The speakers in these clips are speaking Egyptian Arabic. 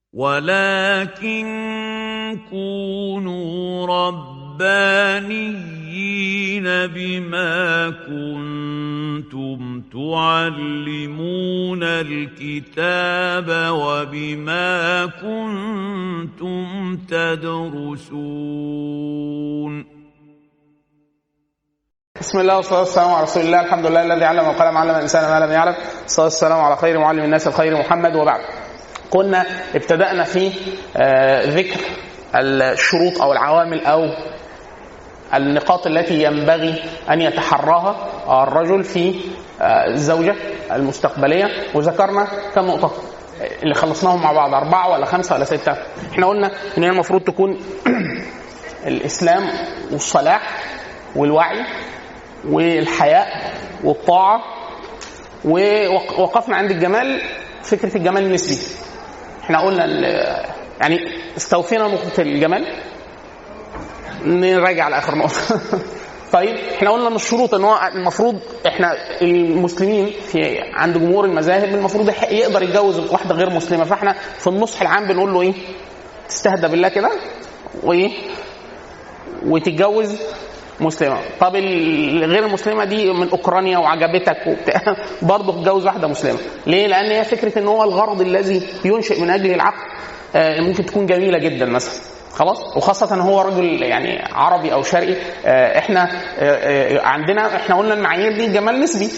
ولكن كونوا ربانيين بما كنتم تعلمون الكتاب وبما كنتم تدرسون بسم الله والصلاه والسلام على رسول الله الحمد لله الذي علم القلم علم الانسان ما لم يعلم الصلاه والسلام على خير معلم الناس الخير محمد وبعد كنا ابتدانا في آه، ذكر الشروط او العوامل او النقاط التي ينبغي ان يتحراها الرجل في آه، الزوجه المستقبليه وذكرنا كم نقطه اللي خلصناهم مع بعض اربعه ولا خمسه ولا سته احنا قلنا ان هي المفروض تكون الاسلام والصلاح والوعي والحياء والطاعه ووقفنا عند الجمال فكره الجمال النسبي احنا قلنا ال- يعني استوفينا نقطه الجمال نراجع على اخر نقطه طيب احنا قلنا من الشروط ان هو المفروض احنا المسلمين في عند جمهور المذاهب المفروض يح- يقدر يتجوز واحده غير مسلمه فاحنا في النصح العام بنقول له ايه تستهدى بالله كده وايه وتتجوز مسلمه طب الغير المسلمه دي من اوكرانيا وعجبتك وبتاع برضه تتجوز واحده مسلمه ليه لان هي فكره ان هو الغرض الذي ينشئ من اجله العقد آه، ممكن تكون جميله جدا مثلا خلاص وخاصة ان هو رجل يعني عربي او شرقي آه، احنا آه، آه، عندنا احنا قلنا المعايير دي جمال نسبي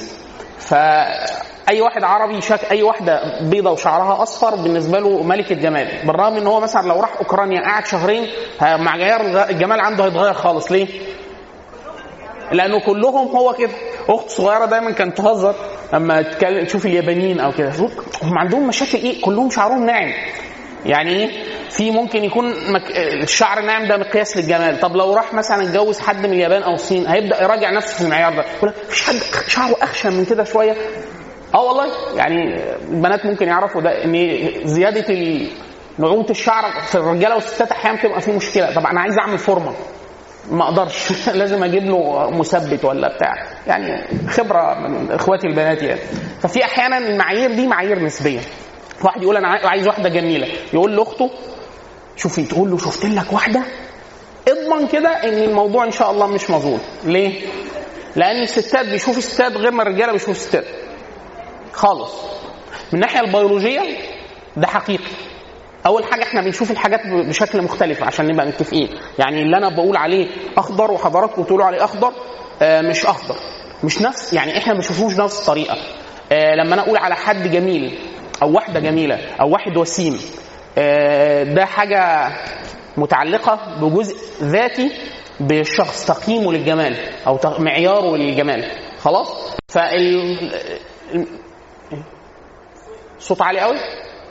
فاي واحد عربي شاك اي واحده بيضه وشعرها اصفر بالنسبه له ملكه جمال بالرغم ان هو مثلا لو راح اوكرانيا قعد شهرين ه- معيار الجمال عنده هيتغير خالص ليه؟ لانه كلهم هو كده اخت صغيره دايما كانت تهزر لما تكلم تشوف اليابانيين او كده تقول هم عندهم مشاكل ايه كلهم شعرهم ناعم يعني ايه في ممكن يكون مك... الشعر ناعم ده مقياس للجمال طب لو راح مثلا اتجوز حد من اليابان او الصين هيبدا يراجع نفسه في المعيار ده يقول لك مفيش حد شعره اخشن من كده شويه اه والله يعني البنات ممكن يعرفوا ده ان زياده ال- نعومه الشعر في الرجاله والستات احيانا بتبقى في مشكله طب انا عايز اعمل فورمه ما اقدرش لازم اجيب له مثبت ولا بتاع يعني خبره من اخواتي البنات يعني ففي احيانا المعايير دي معايير نسبيه واحد يقول انا عاي- عايز واحده جميله يقول لاخته شوفي تقول له شفت لك واحده اضمن كده ان الموضوع ان شاء الله مش مظبوط ليه لان الستات بيشوفوا الستات غير ما الرجاله بيشوفوا الستات خالص من الناحيه البيولوجيه ده حقيقي اول حاجه احنا بنشوف الحاجات ب- بشكل مختلف عشان نبقى متفقين يعني اللي انا بقول عليه اخضر وحضراتكم بتقولوا عليه اخضر آه مش اخضر مش نفس يعني احنا ما بنشوفوش نفس الطريقه آه لما انا اقول على حد جميل او واحده جميله او واحد وسيم آه ده حاجه متعلقه بجزء ذاتي بالشخص تقييمه للجمال او ت- معياره للجمال خلاص فال صوت عالي قوي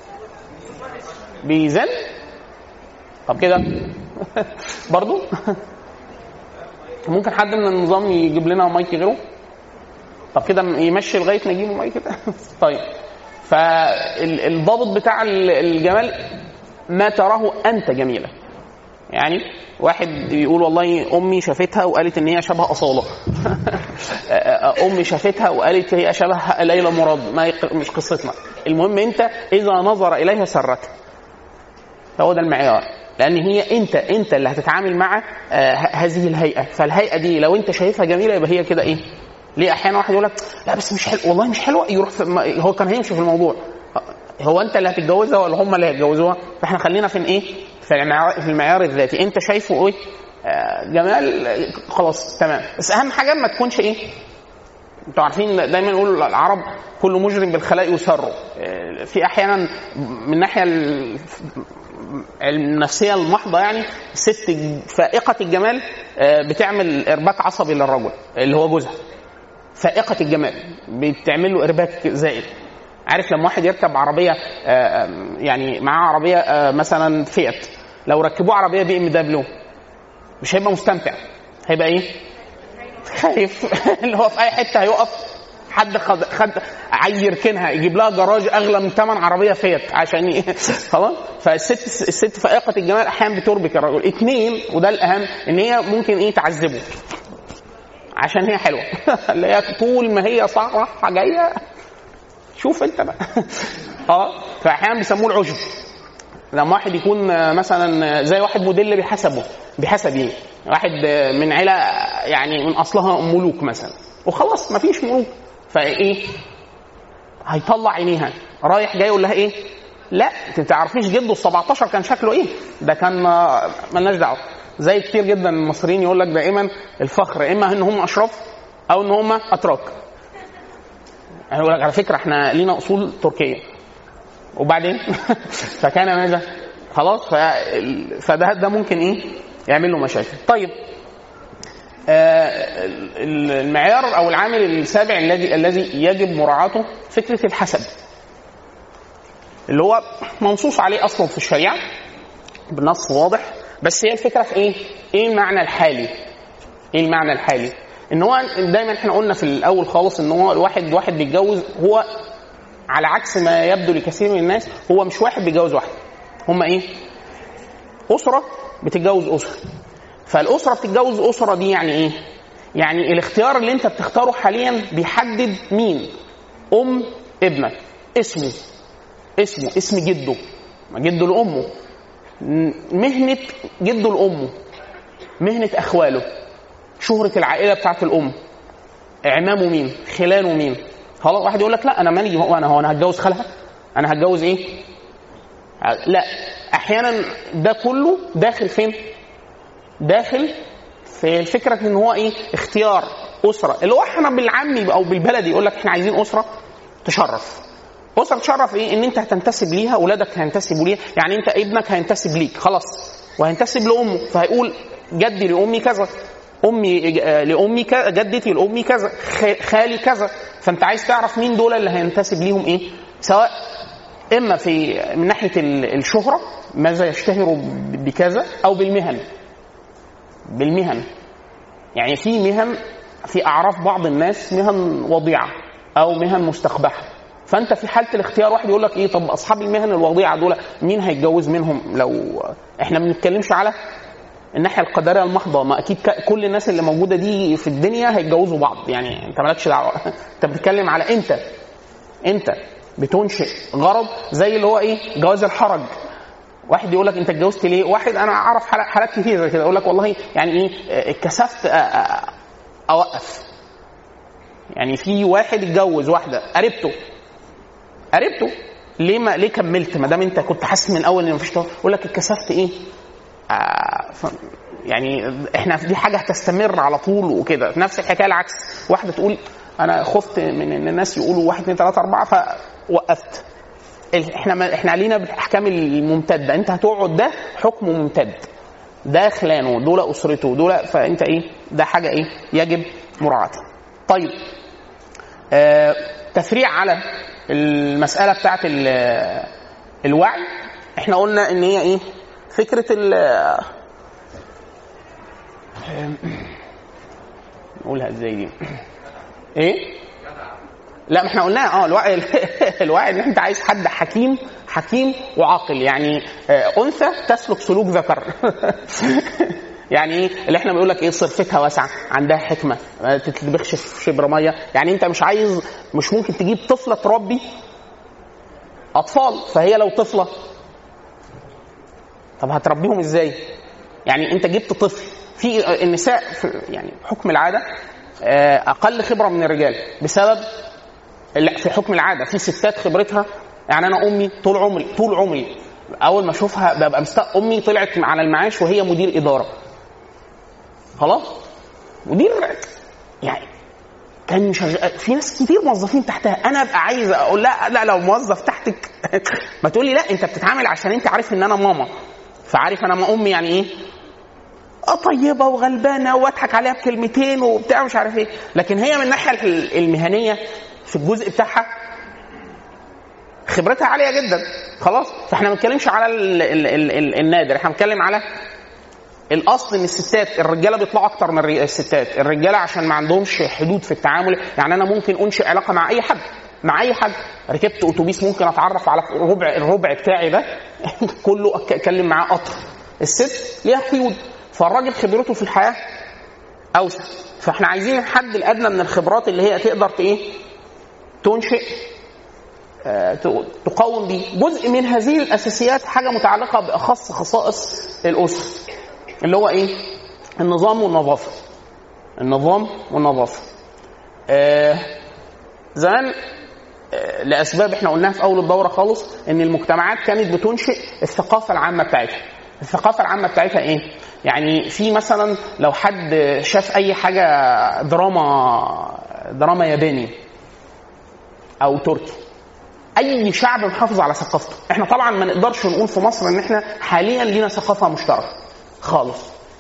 بيزن طب كده برضو ممكن حد من النظام يجيب لنا مايك غيره طب كده يمشي لغايه نجيب مايك كده طيب فالضابط بتاع ال- الجمال ما تراه انت جميله يعني واحد يقول والله امي شافتها وقالت ان هي شبه اصاله امي شافتها وقالت هي شبه ليلى مراد ما هي مش قصتنا المهم انت اذا نظر اليها سرته هو ده المعيار لان هي انت انت اللي هتتعامل مع آه، ه- هذه الهيئه فالهيئه دي لو انت شايفها جميله يبقى هي كده ايه ليه احيانا واحد يقول لك لا بس مش حلو والله مش حلوه يروح في ما- هو كان هيمشي في الموضوع هو انت اللي هتتجوزها ولا هم اللي هيتجوزوها فاحنا خلينا في ايه في المعيار, في المعيار الذاتي انت شايفه ايه آه، جمال آه، خلاص تمام بس اهم حاجه ما تكونش ايه انتوا عارفين دايما يقولوا العرب كل مجرم بالخلاء يسر آه، في احيانا من الناحيه ال- النفسيه المحضه يعني ست فائقه الجمال آه، بتعمل ارباك عصبي للرجل اللي هو جوزها فائقه الجمال بتعمل له ارباك زائد عارف لما واحد يركب عربيه آه، آم، يعني معاه عربيه آه، مثلا فيات لو ركبوه عربيه بي ام دبليو مش هيبقى مستمتع هيبقى ايه؟ خايف اللي هو في اي حته هيقف حد خد, خد عايز يركنها يجيب لها جراج اغلى من ثمن عربيه فيات عشان ي... خلاص فالست الست فائقه الجمال احيانا بتربك الرجل اثنين وده الاهم ان هي ممكن ايه تعذبه عشان هي حلوه اللي هي طول ما هي صراحه جايه شوف انت بقى اه فاحيانا بيسموه العجب لما واحد يكون آه، مثلا آه، زي واحد موديل بحسبه بحسبه واحد آه، من عيله يعني من اصلها ملوك مثلا وخلاص مفيش ملوك فايه هيطلع عينيها رايح جاي يقول لها ايه لا انت ما تعرفيش جده ال 17 كان شكله ايه ده كان آه، ملناش دعوه زي كتير جدا من المصريين يقول لك دائما الفخر اما ان هم اشراف او ان هم اتراك يعني يقول لك على فكره احنا لينا اصول تركيه وبعدين فكان ماذا؟ خلاص ف... فده ده ممكن ايه؟ يعمل له مشاكل. طيب آه، ال- المعيار او العامل السابع الذي الذي يجب مراعاته فكره الحسب. اللي هو منصوص عليه اصلا في الشريعه بنص واضح بس هي الفكره في ايه؟ ايه المعنى الحالي؟ ايه المعنى الحالي؟ ان هو دايما احنا قلنا في الاول خالص ان هو الواحد واحد بيتجوز هو على عكس ما يبدو لكثير من الناس هو مش واحد بيتجوز واحد هم ايه اسره بتتجوز اسره فالاسره بتتجوز اسره دي يعني ايه يعني الاختيار اللي انت بتختاره حاليا بيحدد مين ام ابنك اسمه اسمه اسم جده جده لامه مهنه جده لامه مهنه اخواله شهره العائله بتاعت الام اعمامه مين خلانه مين خلاص واحد يقول لك لا انا مالي هو انا هو انا هتجوز خالها انا هتجوز ايه لا احيانا ده كله داخل فين داخل في فكره ان هو ايه اختيار اسره اللي هو احنا بالعامي او بالبلدي يقول لك احنا عايزين اسره تشرف اسره تشرف ايه ان انت هتنتسب ليها اولادك هينتسبوا ليها يعني انت ابنك هينتسب ليك خلاص وهينتسب لامه فهيقول جدي لامي كذا امي آه، لامي كذا جدتي لامي كذا خ- خالي كذا فانت عايز تعرف مين دول اللي هينتسب ليهم ايه سواء اما في من ناحيه ال- الشهره ماذا يشتهر ب- بكذا او بالمهن بالمهن يعني في مهن في اعراف بعض الناس مهن وضيعه او مهن مستقبحه فانت في حاله الاختيار واحد يقول لك ايه طب اصحاب المهن الوضيعه دول مين هيتجوز منهم لو احنا ما بنتكلمش على الناحيه القدريه المحضه ما اكيد ك- كل الناس اللي موجوده دي في الدنيا هيتجوزوا بعض يعني انت مالكش دعوه انت بتتكلم على انت انت بتنشئ غرض زي اللي هو ايه جواز الحرج واحد يقول لك انت اتجوزت ليه؟ واحد انا اعرف حالات, حالات كتير زي كده يقول لك والله يعني ايه اه، اتكسفت اه، اه، اوقف. يعني في واحد اتجوز واحده قريبته قريبته ليه ما ليه كملت ما دام انت كنت حاسس من الاول ان مفيش توافق؟ يقول لك اتكسفت ايه؟ آه، ف- يعني احنا دي حاجه هتستمر على طول وكده نفس الحكايه العكس واحده تقول انا خفت من ان الناس يقولوا واحد اثنين ثلاثه اربعه فوقفت ال- احنا ما احنا علينا بالاحكام الممتده انت هتقعد ده حكم ممتد ده خلانه دول اسرته دول فانت ايه ده حاجه ايه يجب مراعاتها طيب آه تفريع على المساله بتاعت ال- الوعي احنا قلنا ان هي ايه فكره ال نقولها ازاي دي ايه لا ما احنا قلناها اه الوعي الوعي ان انت عايز حد حكيم حكيم وعاقل يعني آه، انثى تسلك سلوك ذكر يعني ايه اللي احنا بنقول لك ايه صرفتها واسعه عندها حكمه ما تتلبخش في شبر ميه يعني انت مش عايز مش ممكن تجيب طفله تربي اطفال فهي لو طفله طب هتربيهم ازاي يعني انت جبت طفل في النساء في يعني حكم العاده آه، اقل خبره من الرجال بسبب لا في حكم العاده في ستات خبرتها يعني انا امي طول عمري طول عمري اول ما اشوفها ببقى مست... امي طلعت على المعاش وهي مدير اداره خلاص مدير يعني كان شغال في ناس كتير موظفين تحتها انا ابقى عايز اقول لا لا لو موظف تحتك ما تقول لي لا انت بتتعامل عشان انت عارف ان انا ماما فعارف انا ما امي يعني ايه اه طيبه وغلبانه واضحك عليها بكلمتين وبتاع مش عارف ايه لكن هي من الناحيه ال- المهنيه في الجزء بتاعها خبرتها عاليه جدا خلاص فاحنا ما بنتكلمش على ال ال ال ال النادر احنا بنتكلم على الاصل ان الستات الرجاله بيطلعوا اكتر من الري- الستات الرجاله عشان ما عندهمش حدود في التعامل يعني انا ممكن انشئ علاقه مع اي حد مع اي حد ركبت اتوبيس ممكن اتعرف على ربع الربع بتاعي ده كله أك- اتكلم معاه قطر الست ليها قيود فالراجل خبرته في الحياه اوسع فاحنا عايزين الحد الادنى من الخبرات اللي هي تقدر ت- ايه تنشئ آه، تقوم به جزء من هذه الاساسيات حاجه متعلقه باخص خصائص الاسره اللي هو ايه النظام والنظافه النظام والنظافه آه زمان آه لاسباب احنا قلناها في اول الدوره خالص ان المجتمعات كانت بتنشئ الثقافه العامه بتاعتها الثقافه العامه بتاعتها ايه يعني في مثلا لو حد شاف اي حاجه دراما دراما ياباني او تركي اي شعب محافظ على ثقافته احنا طبعا ما نقدرش نقول في مصر ان احنا حاليا لينا ثقافه مشتركه خالص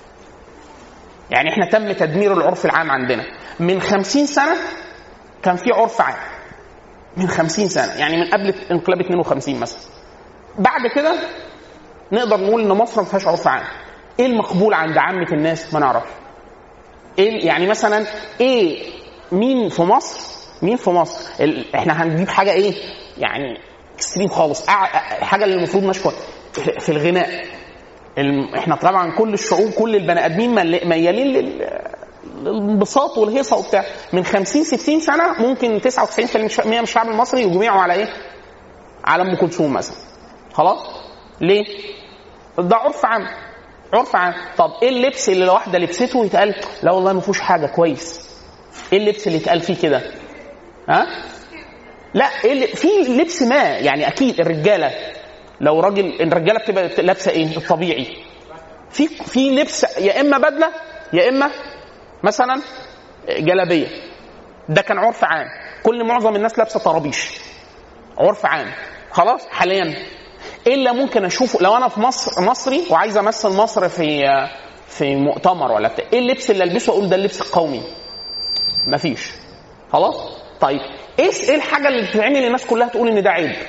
يعني احنا تم تدمير العرف العام عندنا من خمسين سنه كان في عرف عام من خمسين سنه يعني من قبل انقلاب 52 مثلا بعد كده نقدر نقول ان مصر ما فيهاش عرف عام ايه المقبول عند عامه الناس ما نعرفش ايه يعني مثلا ايه مين في مصر مين في مصر احنا هنجيب حاجه ايه يعني اكستريم خالص حاجه اللي المفروض نشكر في الغناء احنا طبعا كل الشعوب كل البني ادمين ميالين للانبساط والهيصه وبتاع من 50 60 سنه ممكن 99% من الشعب المصري يجمعوا على ايه؟ على ام كلثوم مثلا خلاص؟ ليه؟ ده عرف عام عرف عام طب ايه اللبس اللي لو واحده لبسته يتقال لا والله ما فيهوش حاجه كويس ايه اللبس اللي يتقال فيه كده؟ ها؟ لا ايه اللي في لبس ما يعني اكيد الرجاله لو راجل الرجاله بتبقى لابسه ايه؟ الطبيعي في في لبس يا اما بدله يا اما مثلا جلابيه ده كان عرف عام كل معظم الناس لابسه طرابيش عرف عام خلاص حاليا الا ممكن اشوفه لو انا في مصر مصري وعايز امثل مصر في في مؤتمر ولا بتاع ايه اللبس اللي البسه اقول ده اللبس القومي مفيش خلاص طيب ايه ايه الحاجه اللي بتتعمل الناس كلها تقول ان ده عيب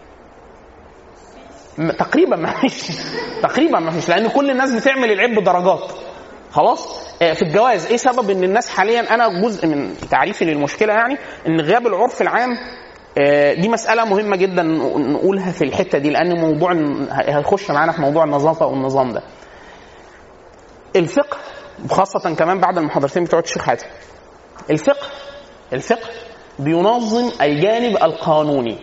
تقريبا ما فيش تقريبا ما فيش لان كل الناس بتعمل العيب بدرجات خلاص في الجواز ايه سبب ان الناس حاليا انا جزء من تعريفي للمشكله يعني ان غياب العرف العام دي مسألة مهمة جدا نقولها في الحتة دي لأن موضوع هيخش معانا في موضوع النظافة والنظام ده. الفقه خاصة كمان بعد المحاضرتين بتوع الشيخ حاتم. الفقه الفقه بينظم الجانب القانوني.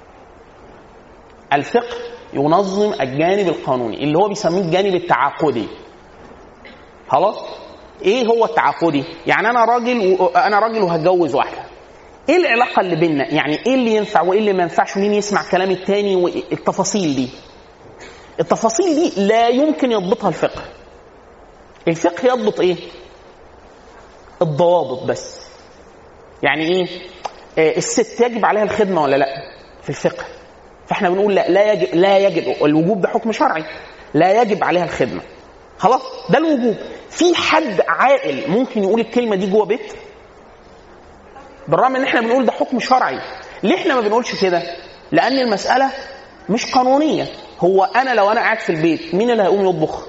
الفقه ينظم الجانب القانوني اللي هو بيسميه الجانب التعاقدي. خلاص؟ ايه هو التعاقدي؟ يعني انا راجل و... انا راجل وهتجوز واحده. ايه العلاقه اللي بيننا؟ يعني ايه اللي ينفع وايه اللي ما ينفعش ومين يسمع كلام التاني والتفاصيل دي. التفاصيل دي لا يمكن يضبطها الفقه. الفقه يضبط ايه؟ الضوابط بس. يعني ايه؟ آه الست يجب عليها الخدمه ولا لا؟ في الفقه. فاحنا بنقول لا لا يجب لا يجب الوجوب ده حكم شرعي. لا يجب عليها الخدمه. خلاص؟ ده الوجوب. في حد عاقل ممكن يقول الكلمه دي جوه بيت؟ بالرغم ان احنا بنقول ده حكم شرعي ليه احنا ما بنقولش كده لان المساله مش قانونيه هو انا لو انا قاعد في البيت مين اللي هيقوم يطبخ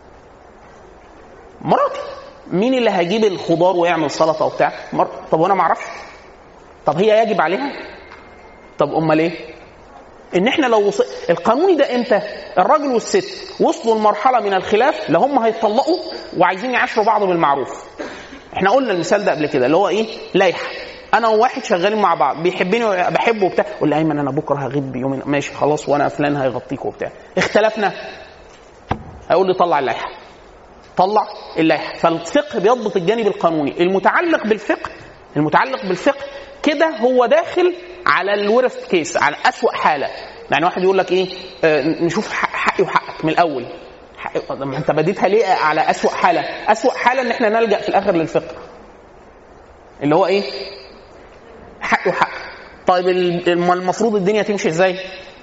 مراتي مين اللي هيجيب الخضار ويعمل سلطه وبتاع مر... طب وانا ما اعرفش طب هي يجب عليها طب امال ايه ان احنا لو وص... القانوني ده امتى الراجل والست وصلوا لمرحله من الخلاف لا هم هيطلقوا وعايزين يعاشروا بعض بالمعروف احنا قلنا المثال ده قبل كده اللي هو ايه لايحه انا وواحد شغالين مع بعض بيحبني بحبه وبتاع قول لي ايمن انا بكره هغيب بيومين ماشي خلاص وانا فلان هيغطيك وبتاع اختلفنا هيقول لي طلع اللائحه طلع اللائحه فالفقه بيضبط الجانب القانوني المتعلق بالفقه المتعلق بالفقه كده هو داخل على الورث كيس على اسوأ حاله يعني واحد يقول لك ايه آه نشوف حقي وحقك من الاول ما انت بديتها ليه على اسوأ حاله اسوأ حاله ان احنا نلجا في الاخر للفقه اللي هو ايه حق وحق طيب المفروض الدنيا تمشي ازاي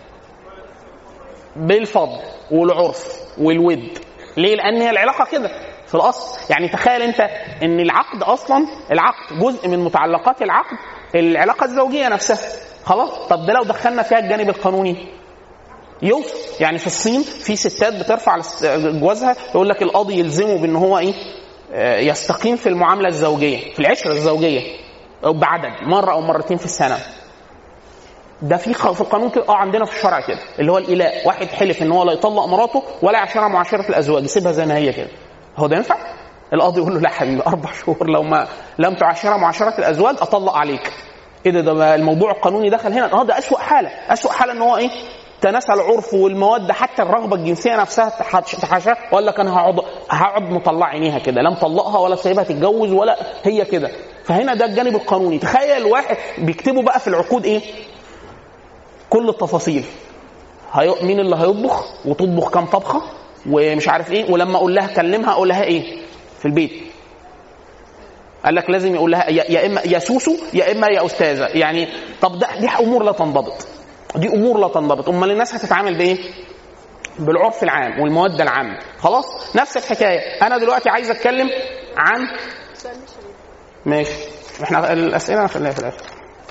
بالفضل والعرف والود ليه لان هي العلاقه كده في الاصل يعني تخيل انت ان العقد اصلا العقد جزء من متعلقات العقد العلاقه الزوجيه نفسها خلاص طب ده لو دخلنا فيها الجانب القانوني يوصل يعني في الصين في ستات بترفع جوازها يقول لك القاضي يلزمه بان هو ايه يستقيم في المعامله الزوجيه في العشره الزوجيه بعدد مره او مرتين في السنه ده في في القانون كده اه عندنا في الشرع كده اللي هو الاله واحد حلف ان هو لا يطلق مراته ولا يعاشرها معاشره الازواج يسيبها زي ما هي كده هو ده ينفع؟ القاضي يقول له لا حبيبي اربع شهور لو ما لم تعاشرها معاشره الازواج اطلق عليك ايه ده ده الموضوع القانوني دخل هنا اه ده اسوأ حاله اسوأ حاله ان هو ايه تناسى العرف والمواد حتى الرغبه الجنسيه نفسها تحاشاه ولا كان هقعد هقعد مطلع عينيها كده لا مطلقها ولا سايبها تتجوز ولا هي كده فهنا ده الجانب القانوني تخيل واحد بيكتبوا بقى في العقود ايه كل التفاصيل هي... مين اللي هيطبخ وتطبخ كام طبخه ومش عارف ايه ولما اقول لها كلمها اقول لها ايه في البيت قال لك لازم يقول لها يا, يا اما يا سوسو يا اما يا استاذه يعني طب ده دي امور لا تنضبط دي امور لا تنضبط امال الناس هتتعامل بايه بالعرف العام والمواد العامه خلاص نفس الحكايه انا دلوقتي عايز اتكلم عن ماشي احنا الاسئله نخليها في الاخر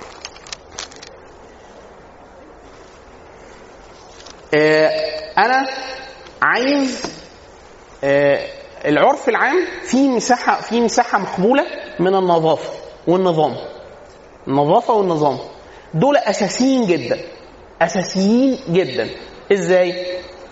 اه انا عايز اه العرف العام في مساحه في مساحه مقبوله من النظافه والنظام النظافه والنظام دول اساسيين جدا اساسيين جدا ازاي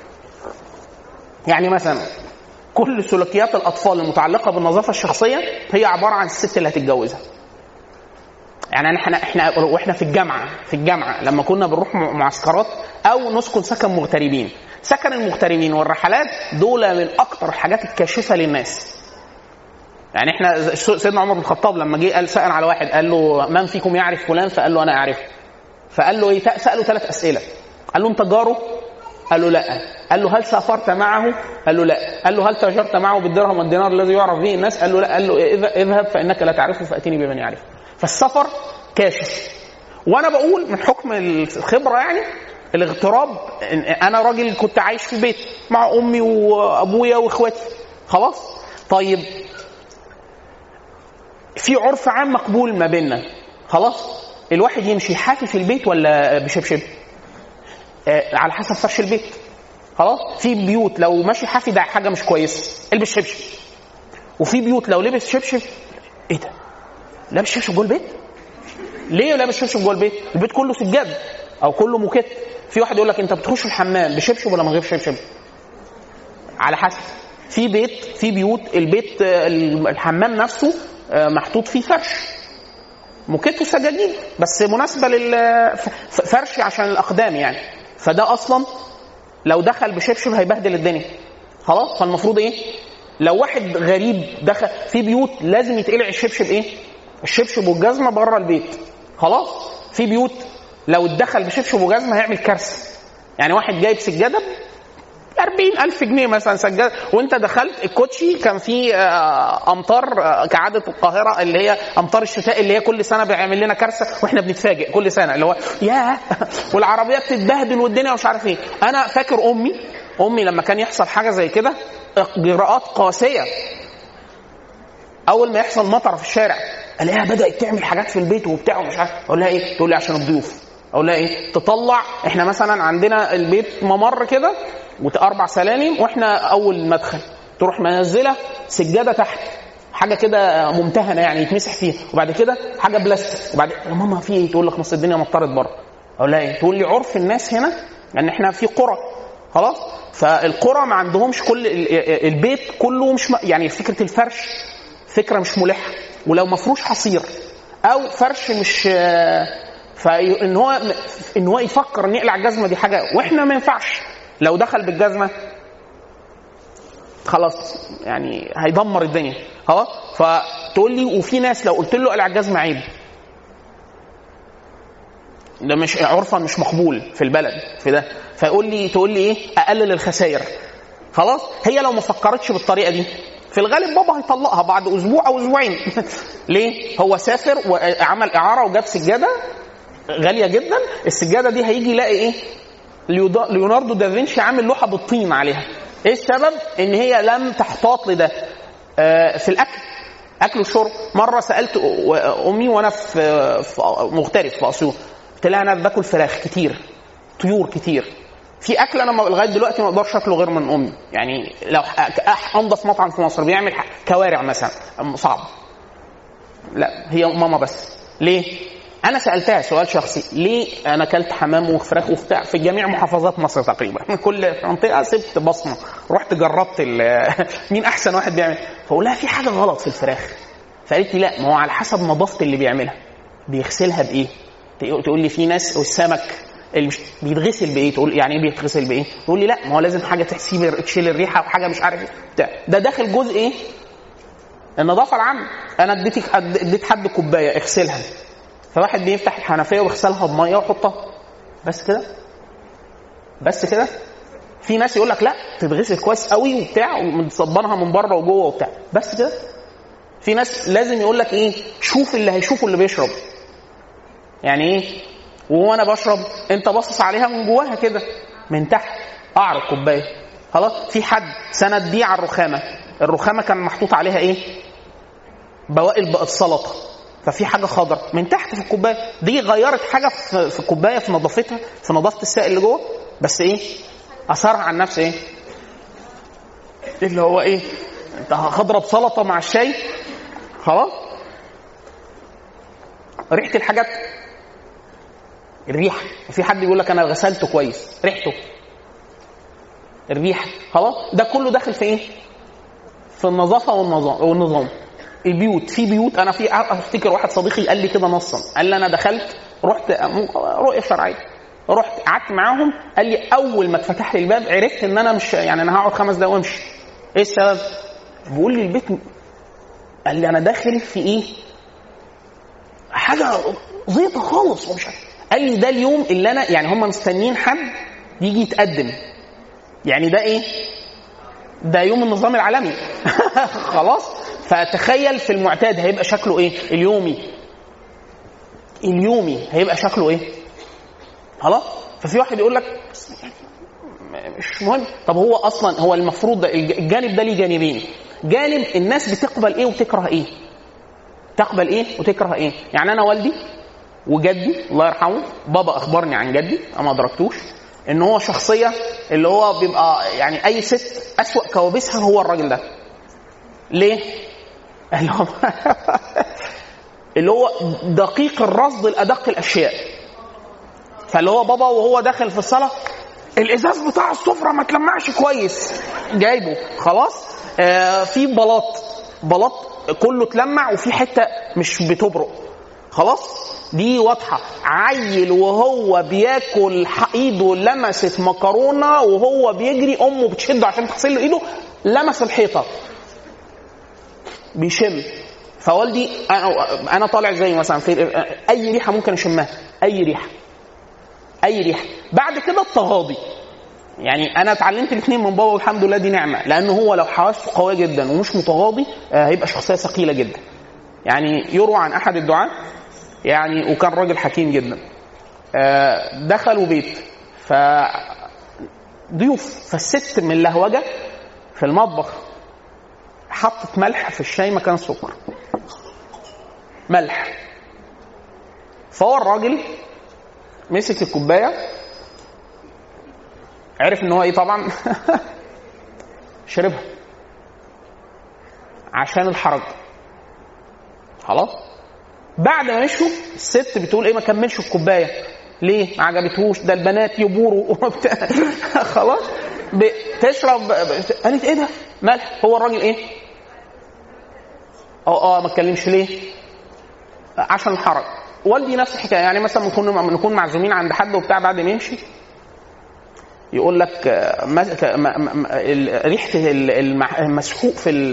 يعني مثلا كل سلوكيات الاطفال المتعلقه بالنظافه الشخصيه هي عباره عن الست اللي هتتجوزها يعني احنا احنا واحنا في الجامعه في الجامعه لما كنا بنروح معسكرات او نسكن سكن مغتربين سكن المغتربين والرحلات دول من اكتر الحاجات الكاشفه للناس يعني احنا سيدنا عمر بن الخطاب لما جه قال سال على واحد قال له من فيكم يعرف فلان فقال له انا اعرفه فقال له ايه ساله ثلاث اسئله قال له انت جاره قال له لا قال له هل سافرت معه قال له لا قال له هل تاجرت معه بالدرهم والدينار الذي يعرف به الناس قال له لا قال له اذهب فانك لا تعرفه فاتني بمن يعرفه فالسفر كاشف وانا بقول من حكم الخبره يعني الاغتراب انا راجل كنت عايش في بيت مع امي وابويا واخواتي خلاص طيب في عرف عام مقبول ما بيننا خلاص الواحد يمشي حافي في البيت ولا بشبشب آه على حسب فرش البيت خلاص في بيوت لو ماشي حافي ده حاجه مش كويسه البس شبشب وفي بيوت لو لبس شبشب ايه ده لابس شبشب جوه البيت ليه لابس شبشب جوه البيت البيت كله سجاد او كله موكيت في واحد يقول لك انت بتخش الحمام بشبشب ولا من غير شبشب على حسب في بيت في بيوت البيت الحمام نفسه محطوط فيه فرش موكيت وسجاجيد بس مناسبه للفرش عشان الاقدام يعني فده اصلا لو دخل بشبشب هيبهدل الدنيا خلاص فالمفروض ايه لو واحد غريب دخل في بيوت لازم يتقلع الشبشب ايه الشبشب والجزمه بره البيت خلاص في بيوت لو اتدخل بشبشب وجزمه هيعمل كارثه يعني واحد جايب سجاده 40000 جنيه مثلا سجاده وانت دخلت الكوتشي كان فيه امطار كعاده القاهره اللي هي امطار الشتاء اللي هي كل سنه بيعمل لنا كارثه واحنا بنتفاجئ كل سنه اللي هو ياه والعربيات تتبهدل والدنيا مش عارف ايه انا فاكر امي امي لما كان يحصل حاجه زي كده اجراءات قاسيه اول ما يحصل مطر في الشارع الاقيها بدات تعمل حاجات في البيت وبتاع ومش عارف اقول لها ايه تقول لي عشان الضيوف اقول لها ايه تطلع احنا مثلا عندنا البيت ممر كده واربع سلالم واحنا اول مدخل تروح منزله سجاده تحت حاجه كده ممتهنه يعني يتمسح فيها وبعد كده حاجه بلاستيك وبعد يا ماما في ايه تقول لك نص الدنيا مطرت بره اقول لها ايه تقول لي عرف الناس هنا لان احنا في قرى خلاص فالقرى ما عندهمش كل البيت كله مش يعني فكره الفرش فكره مش ملحه ولو مفروش حصير او فرش مش فان هو ان هو يفكر ان يقلع الجزمه دي حاجه واحنا ما ينفعش لو دخل بالجزمه خلاص يعني هيدمر الدنيا خلاص فتقول لي وفي ناس لو قلت له اقلع الجزمه عيب ده مش عرفا مش مقبول في البلد في ده فيقول لي تقول لي ايه اقلل الخسائر خلاص هي لو ما فكرتش بالطريقه دي في الغالب بابا هيطلقها بعد اسبوع او اسبوعين ليه هو سافر وعمل اعاره وجاب سجاده غاليه جدا السجاده دي هيجي يلاقي ايه ليوناردو دافنشي عامل لوحه بالطين عليها ايه السبب ان هي لم تحتاط لده آه في الاكل اكل وشرب مره سالت امي وانا في, في مغترب في اسيوط قلت لها انا باكل فراخ كتير طيور كتير في اكل انا لغايه دلوقتي ما اقدرش اكله غير من امي يعني لو انضف مطعم في مصر بيعمل كوارع مثلا صعب لا هي ماما بس ليه انا سالتها سؤال شخصي ليه انا اكلت حمام وفراخ وبتاع في جميع محافظات مصر تقريبا كل منطقه سبت بصمه رحت جربت مين احسن واحد بيعمل فاقول لها في حاجه غلط في الفراخ فقالت لي لا ما هو على حسب نظافه اللي بيعملها بيغسلها بايه تقول لي في ناس والسمك اللي مش بيتغسل بايه تقول يعني ايه بيتغسل بايه تقول لي لا ما هو لازم حاجه تحسيب تشيل الريحه وحاجه مش عارف ايه بتاع. ده داخل جزء ايه النظافه العامه انا اديتك اديت حد كوبايه اغسلها فواحد بيفتح الحنفيه ويغسلها بميه ويحطها بس كده بس كده في ناس يقول لك لا تتغسل كويس قوي وبتاع ومتصبنها من بره وجوه وبتاع بس كده في ناس لازم يقول لك ايه شوف اللي هيشوفه اللي بيشرب يعني ايه وهو انا بشرب انت باصص عليها من جواها كده من تحت قعر الكوبايه خلاص في حد سند دي على الرخامه الرخامه كان محطوط عليها ايه بواقي بقت سلطه ففي حاجه خضر من تحت في الكوبايه دي غيرت حاجه في الكوبايه في نظافتها في نظافه السائل اللي جوه بس ايه اثرها على النفس ايه اللي هو ايه انت هضرب سلطه مع الشاي خلاص ريحه الحاجات الريحه وفي حد يقول لك انا غسلته كويس ريحته الريحه خلاص ده كله داخل في ايه في النظافه والنظام والنظام البيوت في بيوت انا في افتكر واحد صديقي قال لي كده نصا قال لي انا دخلت رحت رؤيه شرعيه رحت قعدت معاهم قال لي اول ما اتفتح لي الباب عرفت ان انا مش يعني انا هقعد خمس دقايق وامشي ايه السبب؟ بيقول لي البيت قال لي انا داخل في ايه؟ حاجه زيطه خالص ومش عارف قال لي ده اليوم اللي انا يعني هم مستنيين حد يجي يتقدم يعني ده ايه؟ ده يوم النظام العالمي خلاص فتخيل في المعتاد هيبقى شكله ايه؟ اليومي اليومي هيبقى شكله ايه؟ خلاص ففي واحد يقول لك مش مهم طب هو اصلا هو المفروض ده الجانب ده ليه جانبين جانب الناس بتقبل ايه وتكره ايه تقبل ايه وتكره ايه يعني انا والدي وجدي الله يرحمه بابا اخبرني عن جدي انا ما ادركتوش ان هو شخصيه اللي هو بيبقى يعني اي ست اسوا كوابيسها هو الراجل ده ليه اللي هو اللي هو دقيق الرصد الادق الاشياء فاللي هو بابا وهو داخل في الصلاه الازاز بتاع السفره ما تلمعش كويس جايبه خلاص آه في بلاط بلاط كله اتلمع وفي حته مش بتبرق خلاص دي واضحه عيل وهو بياكل ايده لمست مكرونه وهو بيجري امه بتشده عشان تغسل له ايده لمس الحيطه بيشم فوالدي انا انا طالع زي مثلا في اي ريحه ممكن اشمها اي ريحه اي ريحه بعد كده التغاضي يعني انا اتعلمت الاثنين من بابا والحمد لله دي نعمه لان هو لو حواسه قويه جدا ومش متغاضي هيبقى شخصيه ثقيله جدا يعني يروى عن احد الدعاة يعني وكان راجل حكيم جدا دخلوا بيت ف ضيوف فالست من اللهوجه في المطبخ حطت ملح في الشاي مكان السكر ملح فهو الراجل مسك الكوبايه عرف ان هو ايه طبعا شربها عشان الحرج خلاص بعد ما مشوا الست بتقول ايه ما كملش الكوبايه ليه ما عجبتهوش ده البنات يبوروا خلاص بتشرب قالت ايه ده ملح هو الراجل ايه اه اه ما اتكلمش ليه عشان الحرج والدي نفس الحكايه يعني مثلا نكون نكون معزومين عند حد وبتاع بعد ما يمشي يقول لك ريحه المسحوق في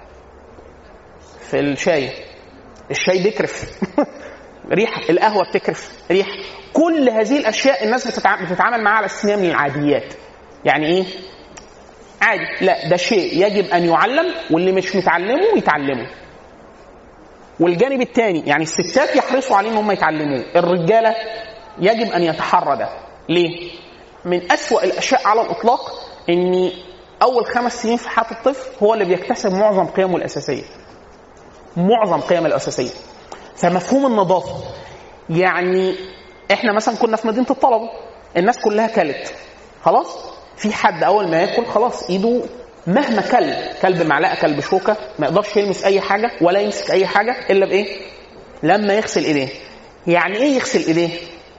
في الشاي الشاي بيكرف ريحه القهوه بتكرف ريحه كل هذه الاشياء الناس بتتعامل معاها على اساس من العاديات يعني ايه عادي لا ده شيء يجب ان يعلم واللي مش متعلمه يتعلمه والجانب الثاني يعني الستات يحرصوا عليه ان هم يتعلموه الرجاله يجب ان يتحرى ده ليه من أسوأ الاشياء على الاطلاق ان اول خمس سنين في حياه الطفل هو اللي بيكتسب معظم قيمه الاساسيه معظم قيمه الاساسيه فمفهوم النظافه يعني احنا مثلا كنا في مدينه الطلبه الناس كلها كلت خلاص في حد اول ما ياكل خلاص ايده مهما كل كلب معلقه كلب شوكه ما يقدرش يلمس اي حاجه ولا يمسك اي حاجه الا بايه لما يغسل ايديه يعني ايه يغسل ايديه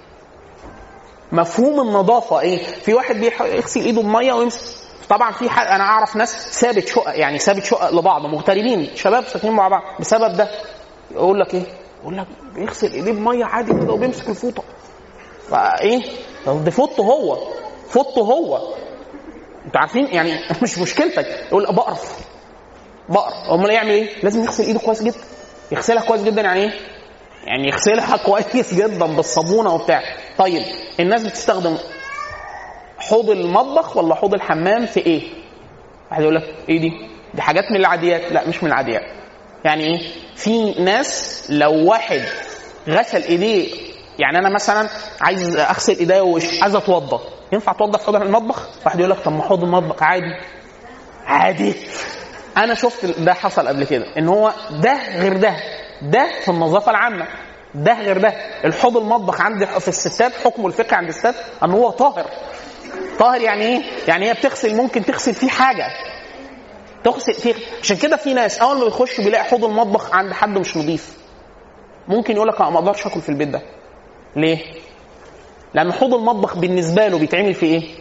مفهوم النظافه ايه في واحد بيغسل ايده بميه ويمسك طبعا في حد انا اعرف ناس سابت شقق يعني سابت شقق لبعض مغتربين شباب ساكنين مع بعض بسبب ده يقول لك ايه يقول لك بيغسل ايديه بميه عادي كده وبيمسك الفوطه فايه طب ده فوطه هو فوطه هو انتوا عارفين يعني مش مشكلتك يقول بقرف بقرف امال يعمل ايه؟ لازم يغسل ايده كويس جدا يغسلها كويس جدا يعني ايه؟ يعني يغسلها كويس جدا بالصابونه وبتاع طيب الناس بتستخدم حوض المطبخ ولا حوض الحمام في ايه؟ واحد يقول لك ايه دي؟ دي حاجات من العاديات لا مش من العاديات يعني ايه؟ في ناس لو واحد غسل ايديه يعني انا مثلا عايز اغسل ايديا ووشي عايز اتوضى ينفع اتوضى في حوض المطبخ؟ واحد يقول لك طب ما حوض المطبخ عادي عادي انا شفت ده حصل قبل كده ان هو ده غير ده ده في النظافه العامه ده غير ده الحوض المطبخ عند في الستات حكمه الفقهي عند الستات ان هو طاهر طاهر يعني ايه؟ يعني هي بتغسل ممكن تغسل فيه حاجه تغسل فيه عشان كده في ناس اول ما بيخش بيلاقي حوض المطبخ عند حد مش نظيف ممكن يقول لك أنا ما اقدرش اكل في البيت ده ليه؟ لان حوض المطبخ بالنسبه له بيتعمل فيه ايه؟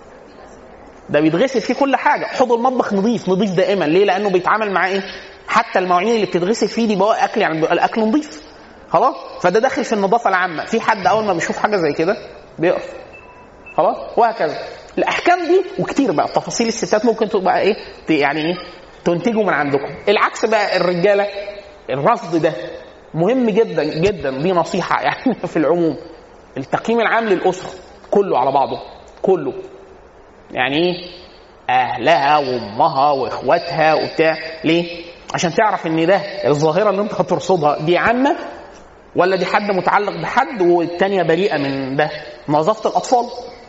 ده بيتغسل فيه كل حاجه حوض المطبخ نظيف نظيف دائما ليه لانه بيتعامل معاه ايه حتى المواعين اللي بتتغسل فيه دي بواقي اكل يعني بيبقى الاكل نظيف خلاص فده داخل في النظافه العامه في حد اول ما بيشوف حاجه زي كده بيقف خلاص وهكذا الاحكام دي وكتير بقى تفاصيل الستات ممكن تبقى ايه ت- يعني ايه تنتجوا من عندكم العكس بقى الرجاله الرصد ده مهم جدا جدا دي نصيحه يعني في العموم التقييم العام للاسره كله على بعضه كله يعني ايه اهلها وامها واخواتها وبتاع ليه عشان تعرف ان ده الظاهره اللي انت هترصدها دي عامه ولا دي حد متعلق بحد والتانية بريئة من ده نظافة الأطفال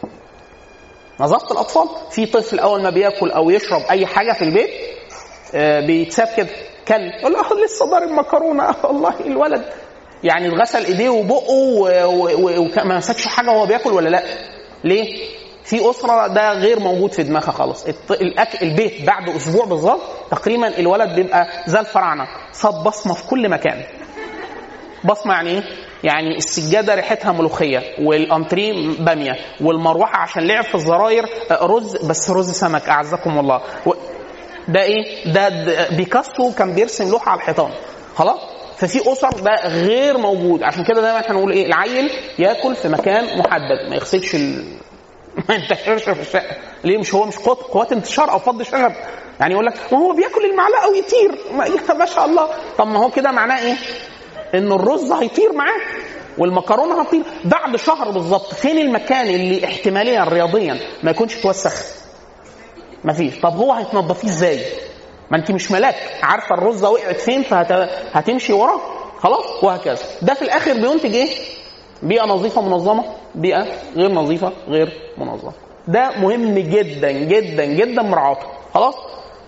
نظافة الأطفال في طفل أول ما بياكل أو يشرب أي حاجة في البيت آه، بيتساب كده كل يقول له "آه، لسه ضارب مكرونة والله الولد يعني اتغسل ايديه وبقه و- و- وما مسكش حاجه وهو بياكل ولا لا ليه في اسره ده غير موجود في دماغها خالص الط- الاكل البيت بعد اسبوع بالظبط تقريبا الولد بيبقى زي الفراعنه صاب بصمه في كل مكان بصمه يعني ايه؟ يعني السجاده ريحتها ملوخيه والانتريه باميه والمروحه عشان لعب في الزراير آه، رز بس رز سمك اعزكم الله و... ده ايه؟ ده, ده بيكاسو كان بيرسم لوحه على الحيطان خلاص؟ ففي اسر ده غير موجود عشان كده دايما احنا نقول ايه؟ العيل ياكل في مكان محدد ما يغسلش ال... ما ينتشرش في الشقه ليه مش هو مش قوات قوات انتشار او فض شغب يعني يقول لك ما هو بياكل المعلقه ويطير ما, ما شاء الله طب ما هو كده معناه ايه؟ ان الرز هيطير معاه والمكرونه هتطير بعد شهر بالظبط فين المكان اللي احتماليا رياضيا ما يكونش اتوسخ مفيش طب هو هيتنضفيه ازاي ما انت مش ملاك عارفه الرزه وقعت فين فهتمشي وراه خلاص وهكذا ده في الاخر بينتج ايه بيئه نظيفه منظمه بيئه غير نظيفه غير منظمه ده مهم جدا جدا جدا مراعاته خلاص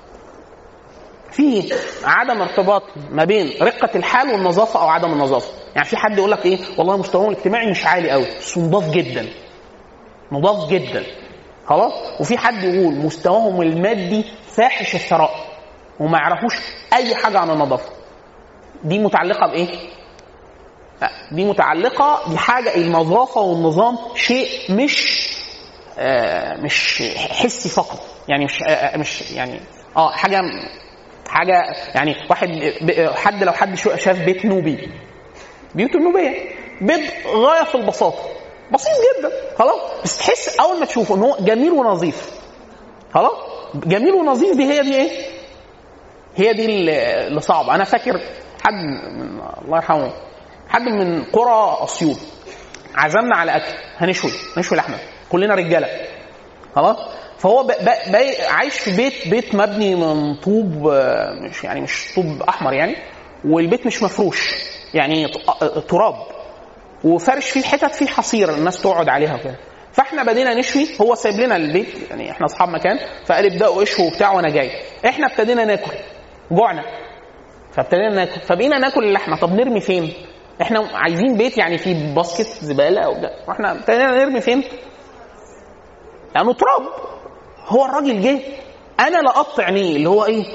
في عدم ارتباط ما بين رقه الحال والنظافه او عدم النظافه يعني في حد يقول لك ايه والله مستواهم الاجتماعي مش عالي قوي بس نضاف جدا نضاف جدا خلاص وفي حد يقول مستواهم المادي فاحش الثراء وما يعرفوش اي حاجه عن النظافه دي متعلقه بايه لا، دي متعلقه بحاجه النظافه والنظام شيء مش آه مش حسي فقط يعني مش آه مش يعني اه حاجه حاجه يعني واحد ب- حد لو حد شو- شاف بيت نوبي بيوت النوبيه بيت غايه في البساطه بسيط جدا خلاص بس تحس اول ما تشوفه ان هو جميل ونظيف خلاص جميل ونظيف دي هي دي ايه هي دي اللي اللي صعبه انا فاكر حد من الله يرحمه حد من قرى اسيوط عزمنا على اكل هنشوي نشوي لحمه كلنا رجاله خلاص فهو ب- ب- ب- عايش في بيت بيت مبني من طوب آه، مش يعني مش طوب احمر يعني والبيت مش مفروش يعني ط- آه، تراب وفرش فيه حتت فيه حصير الناس تقعد عليها وكده فاحنا بدينا نشوي هو سايب لنا البيت يعني احنا اصحاب مكان فقال ابداوا اشوا وبتاع وانا جاي احنا ابتدينا ناكل جوعنا فابتدينا ناكل فبقينا ناكل اللحمه طب نرمي فين؟ احنا عايزين بيت يعني فيه باسكت زباله او ده واحنا ابتدينا نرمي فين؟ لانه تراب هو الراجل جه انا لقطت عينيه اللي هو ايه؟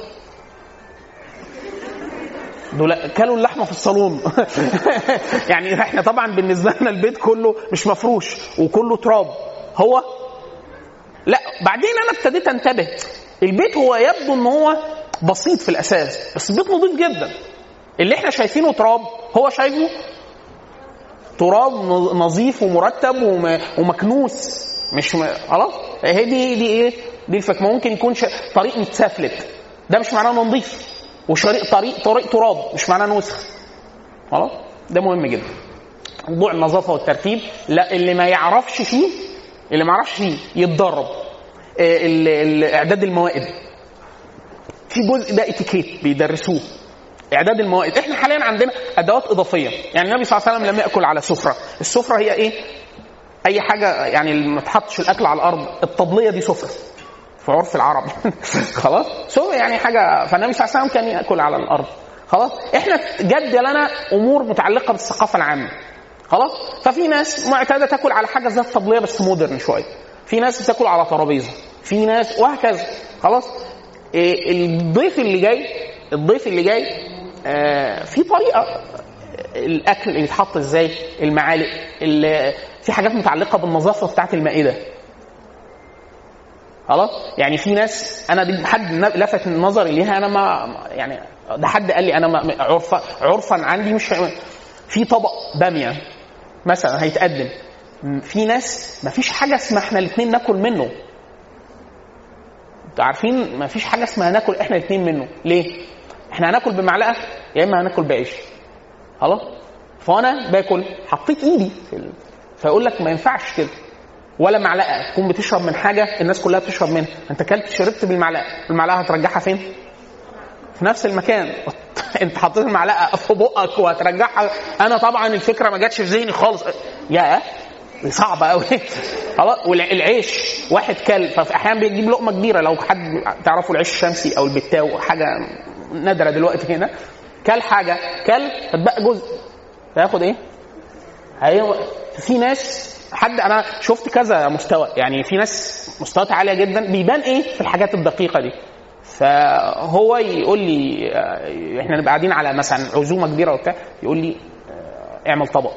دول كلوا اللحمه في الصالون يعني احنا طبعا بالنسبه لنا البيت كله مش مفروش وكله تراب هو لا بعدين انا ابتديت انتبه البيت هو يبدو ان هو بسيط في الاساس بس البيت نظيف جدا اللي احنا شايفينه تراب هو شايفه تراب نظيف ومرتب وم- ومكنوس مش م... خلاص هي دي دي ايه دي الفكره ممكن يكون ش... طريق متسفلت ده مش معناه انه نظيف وشريق طريق طريق تراب مش معناه انه وسخ خلاص ده مهم جدا موضوع النظافه والترتيب لا اللي ما يعرفش فيه اللي ما يعرفش فيه يتدرب آه، ال- ال- اعداد الموائد في جزء ده اتيكيت بيدرسوه اعداد الموائد احنا حاليا عندنا ادوات اضافيه يعني النبي صلى الله عليه وسلم لم ياكل على سفره السفره هي ايه اي حاجه يعني ما تحطش الاكل على الارض الطبليه دي سفره في عرف العرب خلاص سفره يعني حاجه فالنبي صلى الله عليه وسلم كان ياكل على الارض خلاص احنا جد لنا امور متعلقه بالثقافه العامه خلاص ففي ناس معتاده تاكل على حاجه زي الطبليه بس مودرن شويه في ناس بتاكل على ترابيزه في ناس وهكذا خلاص إيه الضيف اللي جاي الضيف اللي جاي آه في طريقه الاكل اللي يتحط ازاي المعالق ال- في حاجات متعلقه بالنظافه بتاعه المائده خلاص يعني في ناس انا دي حد لفت نظري ليها انا ما يعني ده حد قال لي انا ما عرفا عرفا عندي مش في طبق باميه مثلا هيتقدم في ناس ما فيش حاجه اسمها احنا الاثنين ناكل منه انتوا عارفين ما فيش حاجه اسمها ناكل احنا الاثنين منه ليه احنا هناكل بمعلقه يا اما هناكل بعيش خلاص فانا باكل حطيت ايدي في ال... فيقول لك ما ينفعش كده ولا معلقه تكون بتشرب من حاجه الناس كلها بتشرب منها انت اكلت شربت بالمعلقه المعلقه هترجعها فين في نفس المكان انت حطيت المعلقه في بقك وهترجعها انا طبعا الفكره ما جاتش في ذهني خالص يا دي صعبه قوي خلاص والعيش واحد كل ففي احيانا بيجيب لقمه كبيره لو حد تعرفوا العيش الشمسي او البتاو حاجه نادره دلوقتي هنا كل حاجه كل هتبقى جزء هياخد ايه؟ هي في ناس حد انا شفت كذا مستوى يعني في ناس مستويات عاليه جدا بيبان ايه في الحاجات الدقيقه دي فهو يقول لي آه، احنا نبقى قاعدين على مثلا عزومه كبيره وبتاع يقول لي آه، اعمل طبق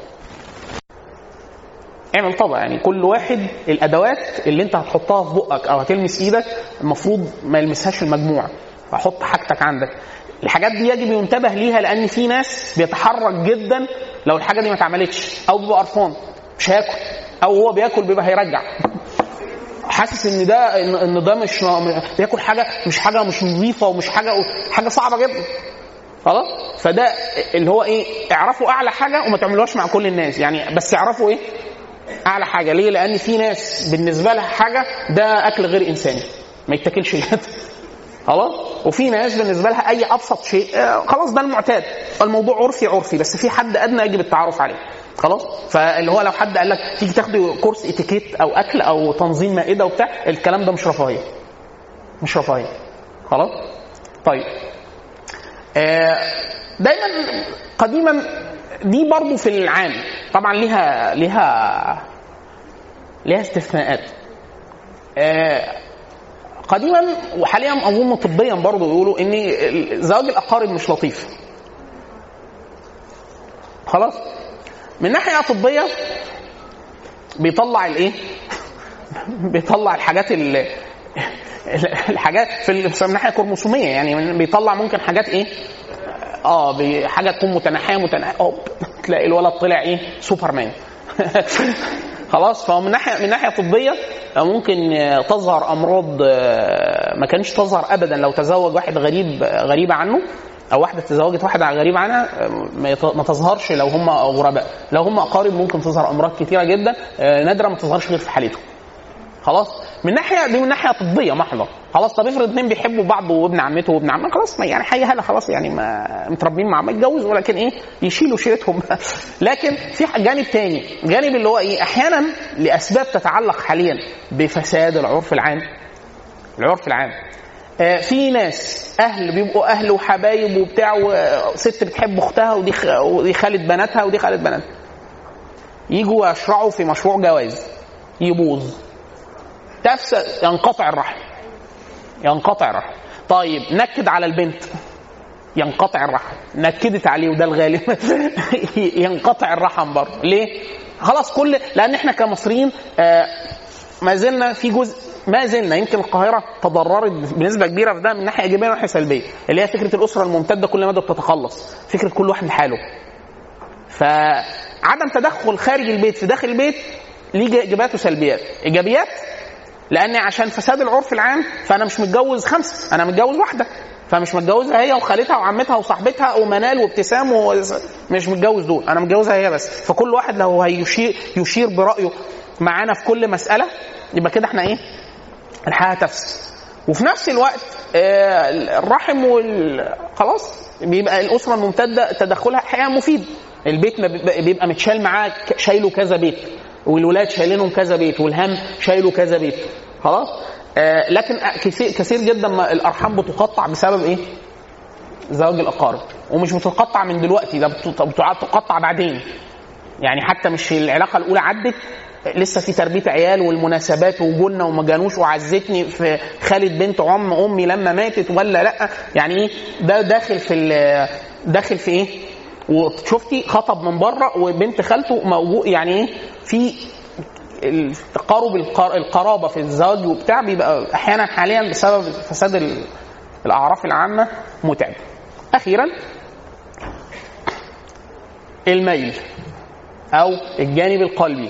اعمل طبق يعني كل واحد الادوات اللي انت هتحطها في بقك او هتلمس ايدك المفروض ما يلمسهاش المجموعه فحط حاجتك عندك الحاجات دي يجب ينتبه ليها لان في ناس بيتحرك جدا لو الحاجه دي ما اتعملتش او بيبقى قرفان مش هياكل او هو بياكل بيبقى هيرجع حاسس ان ده ان إن ده مش بياكل حاجه مش حاجه مش نظيفه ومش حاجه حاجه صعبه جدا خلاص فده اللي هو ايه اعرفوا اعلى حاجه وما تعملوهاش مع كل الناس يعني بس اعرفوا ايه اعلى حاجه ليه لان في ناس بالنسبه لها حاجه ده اكل غير انساني ما يتاكلش كده خلاص وفي ناس بالنسبه لها اي ابسط شيء آه، خلاص ده المعتاد الموضوع عرفي عرفي بس في حد ادنى يجب التعرف عليه خلاص فاللي هو لو حد قال لك تيجي تاخدي كورس اتيكيت او اكل او تنظيم مائده وبتاع الكلام ده مش رفاهيه مش رفاهيه خلاص طيب آه، دايما قديما دي برضو في العام طبعا ليها ليها ليها استثناءات آه، قديما وحاليا اظن طبيا برضه يقولوا ان زواج الاقارب مش لطيف خلاص من ناحيه طبيه بيطلع الايه بيطلع الحاجات ال الحاجات في ال- من ناحيه كروموسوميه يعني من- بيطلع ممكن حاجات ايه اه بي- حاجه تكون متناحيه متناحيه أوب. تلاقي الولد طلع ايه سوبرمان خلاص فهو من ناحيه من ناحيه طبيه ممكن آه، تظهر امراض آه، ما كانش تظهر ابدا لو تزوج واحد غريب آه، غريبه عنه او واحده تزوجت واحد غريب عنها آه، ما يت- ما تظهرش لو هم غرباء لو هم اقارب ممكن تظهر امراض كثيره جدا آه، نادره ما تظهرش غير في حالتهم خلاص من ناحيه دي من ناحيه طبيه محضه خلاص طب افرض اثنين بيحبوا بعض وابن عمته وابن عمه خلاص ما يعني حي هلا خلاص يعني ما متربيين مع ما يتجوزوا ولكن ايه يشيلوا شيلتهم لكن في جانب تاني جانب اللي هو ايه احيانا لاسباب تتعلق حاليا بفساد العرف العام العرف العام آه، في ناس اهل بيبقوا اهل وحبايب وبتاع وست بتحب اختها ودي خ- ودي خاله بناتها ودي خاله بناتها يجوا يشرعوا في مشروع جواز يبوظ تفسد ينقطع الرحم ينقطع الرحم طيب نكد على البنت ينقطع الرحم نكدت عليه وده الغالب ينقطع الرحم برضه ليه خلاص كل لان احنا كمصريين آه ما زلنا في جزء ما زلنا يمكن القاهره تضررت بنسبه كبيره في ده من ناحيه ايجابيه وناحيه سلبيه اللي هي فكره الاسره الممتده كل مدى بتتخلص فكره كل واحد لحاله فعدم تدخل خارج البيت في داخل البيت ليه ايجابيات وسلبيات ايجابيات لان عشان فساد العرف العام فانا مش متجوز خمسه انا متجوز واحده فمش متجوزها هي وخالتها وعمتها وصاحبتها ومنال وابتسام و... مش متجوز دول انا متجوزها هي بس فكل واحد لو هيشير يشير برايه معانا في كل مساله يبقى كده احنا ايه الحياه تفسد وفي نفس الوقت آه، الرحم وال خلاص بيبقى الاسره الممتده تدخلها احيانا مفيد البيت ما بيبقى- بيبقى متشال معاه ك- شايله كذا بيت والولاد شايلينهم كذا بيت والهم شايله كذا بيت خلاص آه لكن كثير كثير جدا ما الارحام بتقطع بسبب ايه؟ زواج الاقارب ومش بتتقطع من دلوقتي ده بت- بتقعد تقطع بعدين يعني حتى مش العلاقه الاولى عدت لسه في تربيه عيال والمناسبات وجولنا وما جانوش وعزتني في خالد بنت عم امي لما ماتت ولا لا يعني ايه ده داخل في ال- داخل في ايه؟ وشفتي خطب من بره وبنت خالته موجود يعني ايه في التقارب القر- القرابه في الزواج وبتاع بيبقى احيانا حاليا بسبب فساد ال- الاعراف العامه متعب. اخيرا الميل او الجانب القلبي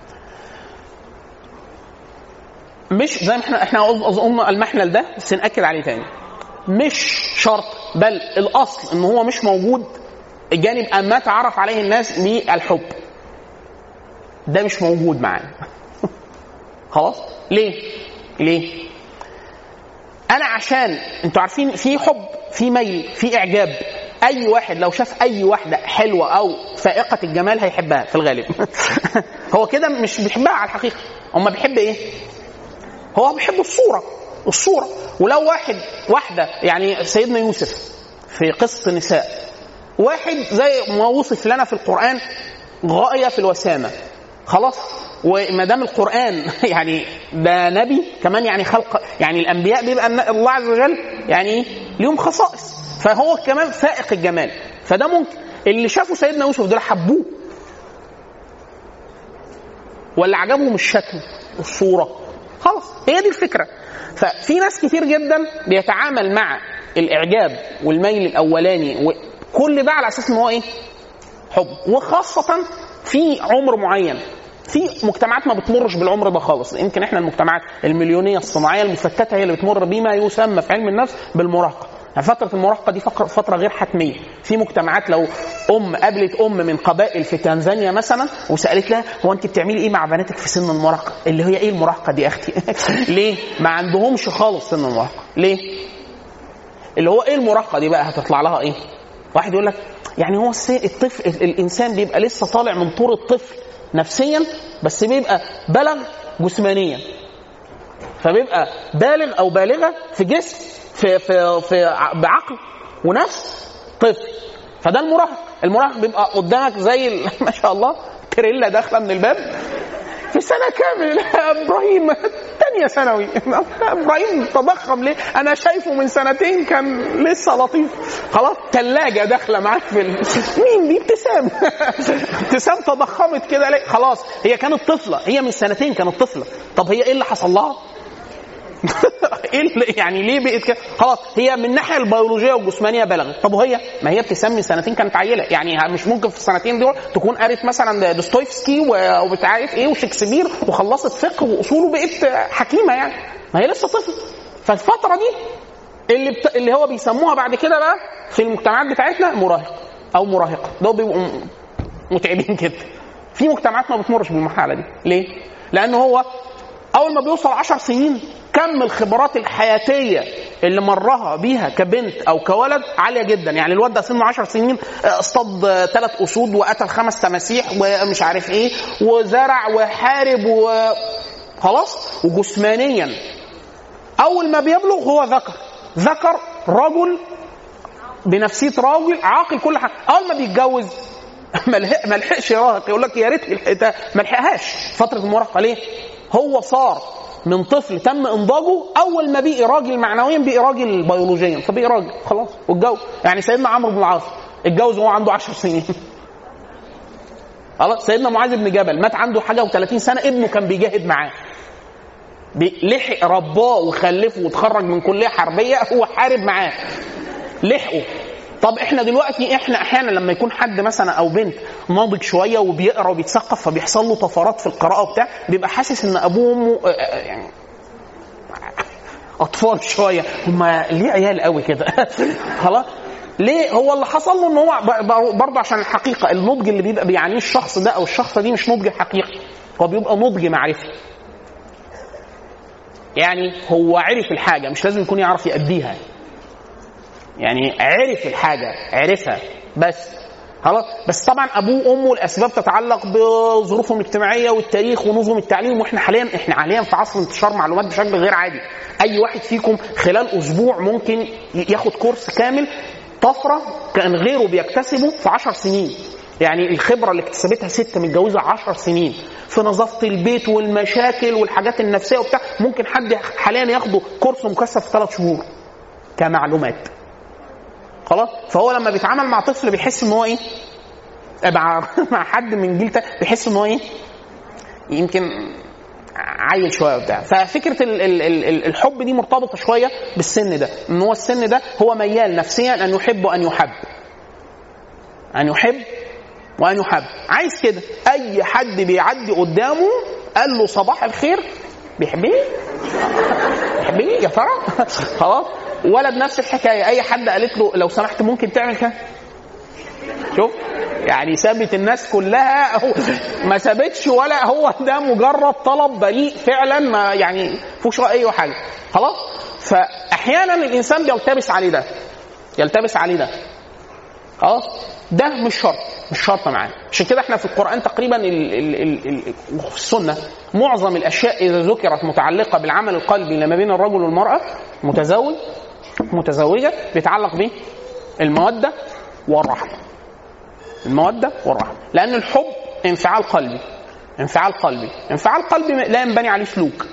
مش زي ما احنا احنا قلنا المحمل ده بس ناكد عليه تاني مش شرط بل الاصل ان هو مش موجود جانب ما تعرف عليه الناس بالحب ده مش موجود معانا خلاص ليه ليه انا عشان انتوا عارفين في حب في ميل في اعجاب اي واحد لو شاف اي واحده حلوه او فائقه الجمال هيحبها في الغالب هو كده مش بيحبها على الحقيقه اما بيحب ايه هو بيحب الصوره الصوره ولو واحد واحده يعني سيدنا يوسف في قصه النساء واحد زي ما وصف لنا في القران غايه في الوسامه خلاص وما دام القران يعني ده نبي كمان يعني خلق يعني الانبياء بيبقى الله عز وجل يعني ليهم خصائص فهو كمان فائق الجمال فده ممكن اللي شافوا سيدنا يوسف دول حبوه ولا عجبهم الشكل الصوره خلاص هي دي الفكره ففي ناس كتير جدا بيتعامل مع الاعجاب والميل الاولاني وكل ده على اساس ان هو ايه حب وخاصه في عمر معين في مجتمعات ما بتمرش بالعمر ده خالص يمكن احنا المجتمعات المليونيه الصناعيه المفتته هي اللي بتمر بما يسمى في علم النفس بالمراهقه يعني فترة المراهقة دي فترة غير حتمية، في مجتمعات لو أم قابلت أم من قبائل في تنزانيا مثلا وسألت لها هو أنت بتعملي إيه مع بناتك في سن المراهقة؟ اللي هي إيه المراهقة دي يا أختي؟ ليه؟ ما عندهمش خالص سن المراهقة، ليه؟ اللي هو إيه المراهقة دي بقى هتطلع لها إيه؟ واحد يقول لك يعني هو الطفل الإنسان بيبقى لسه طالع من طور الطفل نفسيا بس بيبقى بلغ جسمانيا فبيبقى بالغ او بالغه في جسم في في في بعقل ونفس طفل فده المراهق المراهق بيبقى قدامك زي ما شاء الله تريلا داخله من الباب في سنه كامل ابراهيم ثانيه ثانوي ابراهيم تضخم ليه انا شايفه من سنتين كان لسه لطيف خلاص ثلاجه داخله معاك في ال... مين دي ابتسام ابتسام تضخمت كده ليه خلاص هي كانت طفله هي من سنتين كانت طفله طب هي ايه اللي حصل لها ايه اللي يعني ليه بقت كده خلاص هي من الناحيه البيولوجيه والجسمانيه بلغت طب وهي ما هي ابتسام من سنتين كانت عيله يعني مش ممكن في السنتين دول تكون قرت مثلا دوستويفسكي وبتعرف ايه وشكسبير وخلصت فقه واصوله بقت حكيمه يعني ما هي لسه طفل فالفتره دي اللي بت... اللي هو بيسموها بعد كده بقى في المجتمعات بتاعتنا مراهق او مراهقه ده بيبقوا متعبين جدا في مجتمعات ما بتمرش بالمرحله دي ليه؟ لان هو اول ما بيوصل 10 سنين كم الخبرات الحياتيه اللي مرها بيها كبنت او كولد عاليه جدا يعني الواد ده سنه 10 سنين اصطاد ثلاث اسود وقتل خمس تماسيح ومش عارف ايه وزرع وحارب و خلاص وجسمانيا اول ما بيبلغ هو ذكر ذكر رجل بنفسيه راجل عاقل كل حاجه اول ما بيتجوز ما لحقش يراهق يقول لك يا ريت لحقتها ما لحقهاش فتره المراهقه ليه؟ هو صار من طفل تم انضاجه اول ما بقي راجل معنويا بقي راجل بيولوجيا فبقي راجل خلاص واتجوز يعني سيدنا عمرو بن العاص اتجوز وهو عنده 10 سنين خلاص سيدنا معاذ بن جبل مات عنده حاجه و30 سنه ابنه كان بيجاهد معاه بي- لحق رباه وخلفه وتخرج من كليه حربيه هو حارب معاه لحقه طب احنا دلوقتي احنا احيانا لما يكون حد مثلا او بنت ناضج شويه وبيقرا وبيتثقف فبيحصل له طفرات في القراءه وبتاع بيبقى حاسس ان ابوه وامه آه، آه، يعني اطفال شويه هم ليه عيال قوي كده خلاص ليه هو اللي حصل له ان هو ب- ب- برضه عشان الحقيقه النضج اللي بيبقى بيعنيه الشخص ده او الشخصه دي مش نضج حقيقي هو بيبقى نضج معرفي يعني هو عرف الحاجه مش لازم يكون يعرف يأديها يعني عرف الحاجه عرفها بس خلاص بس طبعا ابوه وامه الاسباب تتعلق بظروفهم الاجتماعيه والتاريخ ونظم التعليم واحنا حاليا احنا حاليا في عصر انتشار معلومات بشكل غير عادي اي واحد فيكم خلال اسبوع ممكن ياخد كورس كامل طفره كان غيره بيكتسبه في عشر سنين يعني الخبره اللي اكتسبتها ست متجوزه عشر سنين في نظافه البيت والمشاكل والحاجات النفسيه وبتاع ممكن حد حاليا ياخده كورس مكثف في ثلاث شهور كمعلومات خلاص فهو لما بيتعامل مع طفل بيحس ان هو ايه مع مع حد من جيل تاني بيحس ان هو ايه يمكن عيل شويه وبتاع ففكره ال- ال- ال- الحب دي مرتبطه شويه بالسن ده ان هو السن ده هو ميال نفسيا ان يحب وان يحب ان يحب وان يحب عايز كده اي حد بيعدي قدامه قال له صباح الخير بيحبني بيحبني يا ترى خلاص ولد نفس الحكايه اي حد قالت له لو سمحت ممكن تعمل كده شوف يعني سابت الناس كلها هو ما سابتش ولا هو ده مجرد طلب بريء فعلا ما يعني فيهوش اي حاجه خلاص فاحيانا الانسان بيلتبس عليه ده يلتبس عليه ده خلاص ده مش شرط مش شرط معاه عشان كده احنا في القران تقريبا ال ال ال ال وفي السنه معظم الاشياء اذا ذكرت متعلقه بالعمل القلبي اللي ما بين الرجل والمراه متزوج متزوجه بيتعلق به الموده والرحمه الموده والرحمه لان الحب انفعال قلبي انفعال قلبي انفعال قلبي لا ينبني عليه سلوك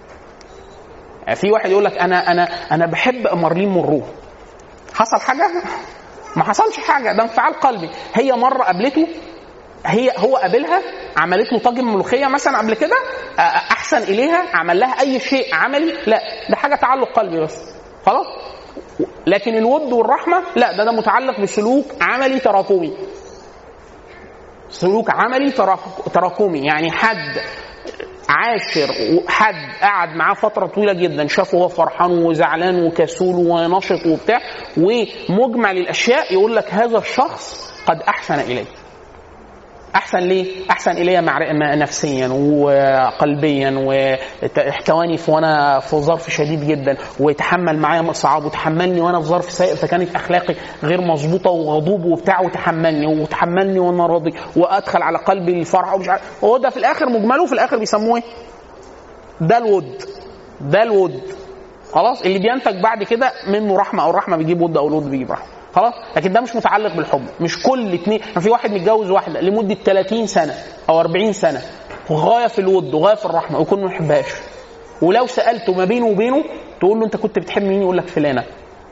يعني في واحد يقول لك انا انا انا بحب مارلين مونرو حصل حاجه ما حصلش حاجه ده انفعال قلبي هي مره قابلته هي هو قابلها عملت له طاجن ملوخيه مثلا قبل كده آه، احسن اليها عمل لها اي شيء عملي لا ده حاجه تعلق قلبي بس خلاص لكن الود والرحمه لا ده ده متعلق بسلوك عملي تراكمي سلوك عملي تراك- تراكمي يعني حد عاشر حد قعد معاه فتره طويله جدا شافه هو فرحان وزعلان وكسول ونشط وبتاع ومجمل الاشياء يقول لك هذا الشخص قد احسن الي احسن ليه؟ احسن الي مع م- نفسيا وقلبيا واحتواني في وانا في ظرف شديد جدا ويتحمل معايا صعاب وتحملني وانا في ظرف سيء فكانت اخلاقي غير مظبوطه وغضوب وبتاع وتحملني وتحملني وانا راضي وادخل على قلبي الفرح ومش عارف هو ده في الاخر مجمله في الاخر بيسموه ايه؟ ده الود ده الود خلاص اللي بينتج بعد كده منه رحمه او الرحمه بيجيب ود او الود بيجيب رحمه خلاص لكن ده مش متعلق بالحب مش كل اتنين يعني في واحد متجوز واحده لمده 30 سنه او 40 سنه وغايه في الود وغايه في الرحمه ويكون ما يحبهاش ولو سالته ما بينه وبينه تقول له انت كنت بتحب مين يقول لك فلانه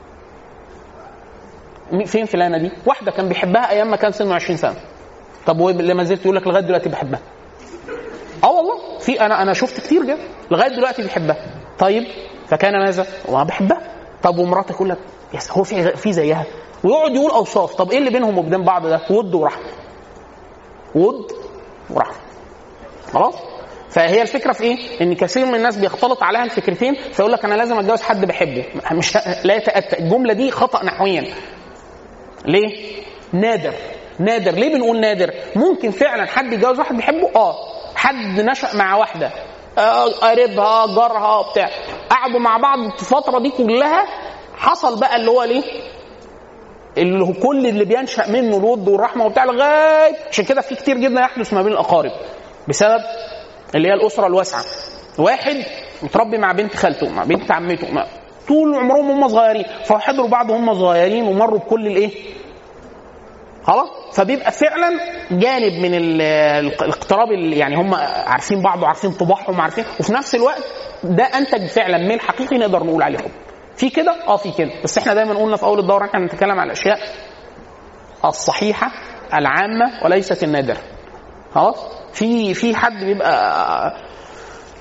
مين- فين فلانه دي واحده كان بيحبها ايام ما كان سنه 20 سنه طب ولما زلت يقول لك لغايه دلوقتي بحبها اه والله في انا انا شفت كتير جدا لغايه دلوقتي بيحبها طيب فكان ماذا؟ والله بحبها طب ومراتك يقول لك يس هو في في زيها ويقعد يقول اوصاف طب ايه اللي بينهم وبين بعض ده؟ ود ورحمه ود ورحمه خلاص؟ فهي الفكره في ايه؟ ان كثير من الناس بيختلط عليها الفكرتين فيقول لك انا لازم اتجوز حد بحبه مش لا يتاتى الجمله دي خطا نحويا ليه؟ نادر نادر ليه بنقول نادر؟ ممكن فعلا حد يتجوز واحد بيحبه اه حد نشأ مع واحده آه، قريبها جارها بتاع قعدوا مع بعض الفتره دي كلها حصل بقى اللي هو ليه؟ اللي هو كل اللي بينشأ منه الود والرحمه وبتاع لغايه عشان كده في كتير جدا يحدث ما بين الاقارب بسبب اللي هي الاسره الواسعه واحد متربي مع بنت خالته مع بنت عمته مع طول عمرهم هم صغيرين فحضروا بعض هم صغيرين ومروا بكل الايه خلاص فبيبقى فعلا جانب من ال- الاقتراب اللي يعني هم عارفين بعض وعارفين طباعهم وعارفين وفي نفس الوقت ده انتج فعلا ميل حقيقي نقدر نقول عليه حب في كده اه في كده بس احنا دايما قلنا في اول الدوره احنا بنتكلم على الاشياء الصحيحه العامه وليست النادره خلاص في في حد بيبقى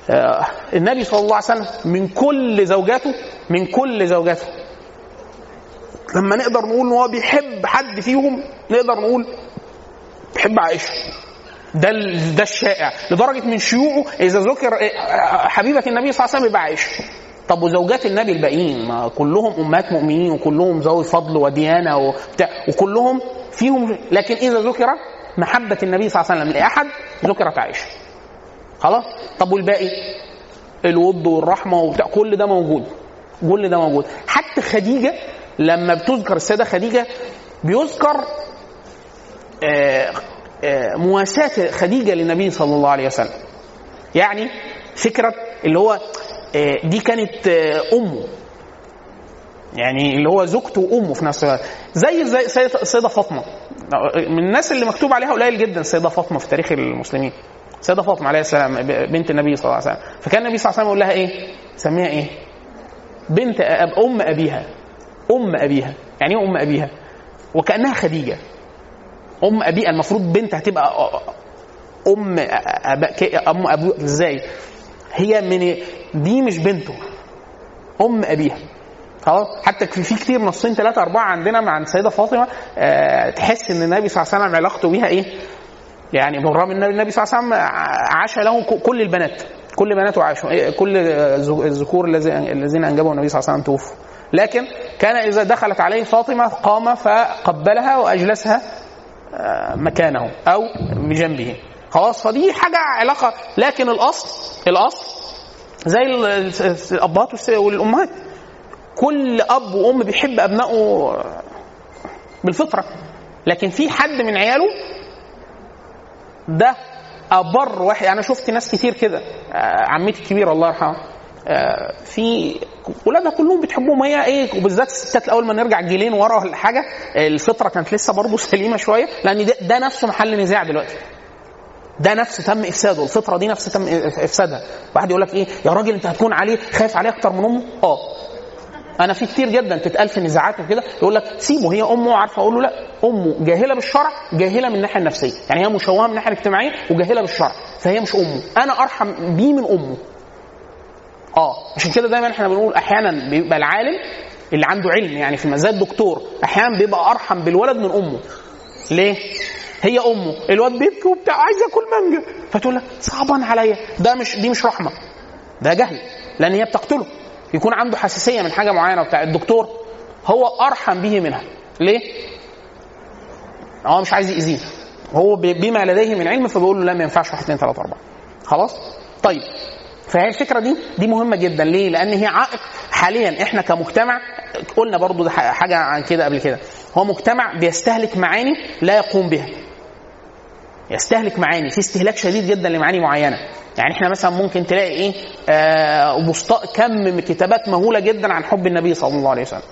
آه، النبي صلى الله عليه وسلم من كل زوجاته من كل زوجاته لما نقدر نقول ان هو بيحب حد فيهم نقدر نقول بيحب عائشه ده ال- ده الشائع لدرجه من شيوعه اذا ذكر آه، حبيبه النبي صلى الله عليه وسلم يبقى عائشه طب وزوجات النبي الباقيين ما كلهم امهات مؤمنين وكلهم ذوي فضل وديانه وبتاع وكلهم فيهم لكن اذا ذكر محبه النبي صلى الله عليه وسلم لاحد ذكرت عائشه خلاص طب والباقي الود والرحمه وبتاع كل ده موجود كل ده موجود حتى خديجه لما بتذكر السيده خديجه بيذكر آه، آه، مواساة خديجة للنبي صلى الله عليه وسلم يعني فكرة اللي هو آه، دي كانت آه، أمه يعني اللي هو زوجته وأمه في نفس الوقت زي زي السيدة السيدة فاطمة من الناس اللي مكتوب عليها قليل جدا السيدة فاطمة في تاريخ المسلمين السيدة فاطمة عليه السلام ب- بنت النبي صلى الله عليه وسلم فكان النبي صلى الله عليه وسلم يقول لها إيه؟ سميها إيه؟ بنت أب أم أبيها أم أبيها يعني إيه أم أبيها؟ وكأنها خديجة ام ابي المفروض بنت هتبقى ام أبا ام ابو ازاي هي من دي مش بنته ام ابيها خلاص حتى في في كتير نصين ثلاثه اربعه عندنا مع السيده فاطمه آه تحس ان النبي صلى الله عليه وسلم علاقته بيها ايه؟ يعني بالرغم ان النبي صلى الله عليه وسلم عاش له ك- كل البنات كل بناته عاشوا إيه، كل الز- الذكور الذي- الذين انجبهم النبي صلى الله عليه وسلم توفوا لكن كان اذا دخلت عليه فاطمه قام فقبلها واجلسها آه، مكانه او بجنبه خلاص فدي حاجه علاقه لكن الاصل الاصل زي ال- ال- الابهات والس- والامهات كل اب وام بيحب ابنائه بالفطره لكن في حد من عياله ده ابر واحد انا شفت ناس كتير كده آه، عمتي الكبيره الله يرحمها آه، في ولادها كلهم بتحبهم هي ايه وبالذات الستات اول ما نرجع جيلين ورا ولا حاجه الفطره كانت لسه برضه سليمه شويه لان ده, ده نفسه محل نزاع دلوقتي ده نفسه تم افساده الفطره دي نفسه تم افسادها واحد يقول لك ايه يا راجل انت هتكون عليه خايف عليه اكتر من امه اه انا في كتير جدا تتقال في نزاعات وكده يقول لك سيبه هي امه عارفه اقول له لا امه جاهله بالشرع جاهله من الناحيه النفسيه يعني هي مشوهه من الناحيه الاجتماعيه وجاهله بالشرع فهي مش امه انا ارحم بيه من امه اه عشان كده دايما احنا بنقول احيانا بيبقى العالم اللي عنده علم يعني في زي الدكتور احيانا بيبقى ارحم بالولد من امه ليه هي امه الواد بيبكي وبتاع عايز ياكل مانجا فتقول لك صعبان عليا ده مش دي مش رحمه ده جهل لان هي بتقتله يكون عنده حساسيه من حاجه معينه بتاع الدكتور هو ارحم به منها ليه هو مش عايز يأذيه هو ب- بما لديه من علم فبيقول له لا ما ينفعش واحد اثنين ثلاثه اربعه خلاص طيب فهي الفكره دي دي مهمه جدا ليه؟ لان هي عائق حاليا احنا كمجتمع قلنا برضو ده ح- حاجه عن كده قبل كده هو مجتمع بيستهلك معاني لا يقوم بها يستهلك معاني في استهلاك شديد جدا لمعاني معينه يعني احنا مثلا ممكن تلاقي ايه آه بسط- كم من كتابات مهوله جدا عن حب النبي صلى الله عليه وسلم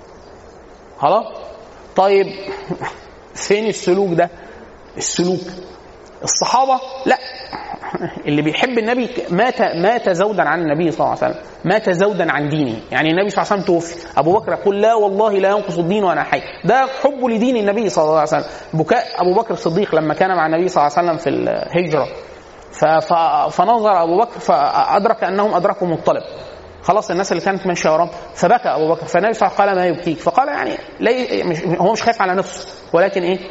خلاص طيب فين السلوك ده السلوك الصحابه لا اللي بيحب النبي مات مات زودا عن النبي صلى الله عليه وسلم مات زودا عن دينه يعني النبي صلى الله عليه وسلم توفي ابو بكر يقول لا والله لا ينقص الدين وانا حي ده حبه لدين النبي صلى الله عليه وسلم بكاء ابو بكر الصديق لما كان مع النبي صلى الله عليه وسلم في الهجره ف- ف- فنظر ابو بكر فادرك انهم ادركوا مطلب خلاص الناس اللي كانت ماشيه وراه فبكى ابو بكر فالنبي صلى الله عليه وسلم قال ما يبكيك فقال يعني لي مش هو مش خايف على نفسه ولكن ايه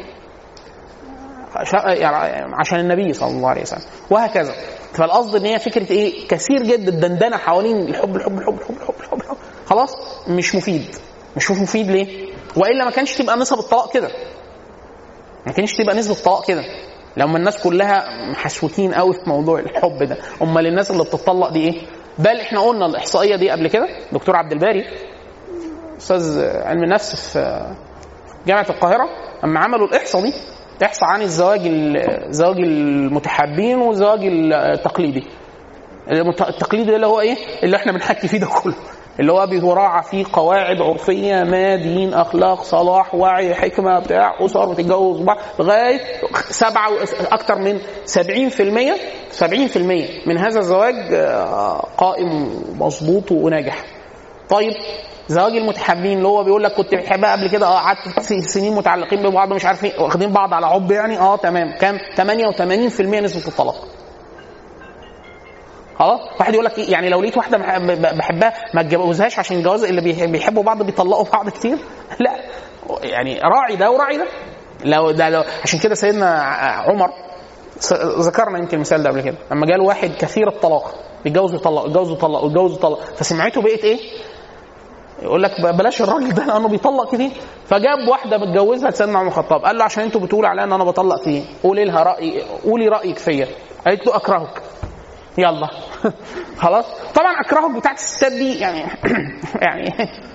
شا- يعني عشان النبي صلى الله عليه وسلم وهكذا فالقصد ان هي فكره ايه كثير جدا الدندنه حوالين الحب الحب الحب الحب الحب, الحب, الحب. خلاص مش مفيد مش مفيد ليه والا ما كانش تبقى نسب الطلاق كده ما كانش تبقى نسبه الطلاق كده لما الناس كلها محسوكين قوي في موضوع الحب ده امال الناس اللي بتطلق دي ايه بل احنا قلنا الاحصائيه دي قبل كده دكتور عبد الباري استاذ علم النفس في جامعه القاهره اما عملوا الاحصاء دي احصاء عن الزواج ال- زواج المتحابين والزواج التقليدي المت- التقليدي اللي هو ايه اللي احنا بنحكي فيه ده كله اللي هو بيراعى فيه قواعد عرفيه ما دين اخلاق صلاح وعي حكمه بتاع اسر بتتجوز بعض لغايه سبعه و- اكتر من 70% 70% من هذا الزواج آه، قائم مظبوط وناجح طيب زواج المتحابين اللي هو بيقول لك كنت بتحبها قبل كده اه قعدت س- سنين متعلقين ببعض مش عارف ايه واخدين بعض على عب يعني اه تمام كام 88% نسبه الطلاق خلاص واحد يقول لك إيه؟ يعني لو لقيت واحده بح- ب- بحبها ما اتجوزهاش عشان الجواز اللي بيح- بيحبوا بعض بيطلقوا بعض كتير لا يعني راعي ده وراعي ده لو ده لو عشان كده سيدنا ع- عمر س- ذكرنا يمكن المثال ده قبل كده لما جاله واحد كثير الطلاق بيتجوز ويطلق يتجوز ويطلق يتجوز ويطلق فسمعته بقت ايه؟ يقول لك ب- بلاش الراجل ده لانه بيطلق كتير فجاب واحده متجوزها لسيدنا عمر الخطاب قال له عشان انتوا بتقولوا عليا ان انا بطلق كتير قولي لها راي قولي رايك فيا قالت له اكرهك يلا خلاص طبعا اكرهك بتاعت الستات دي يعني يعني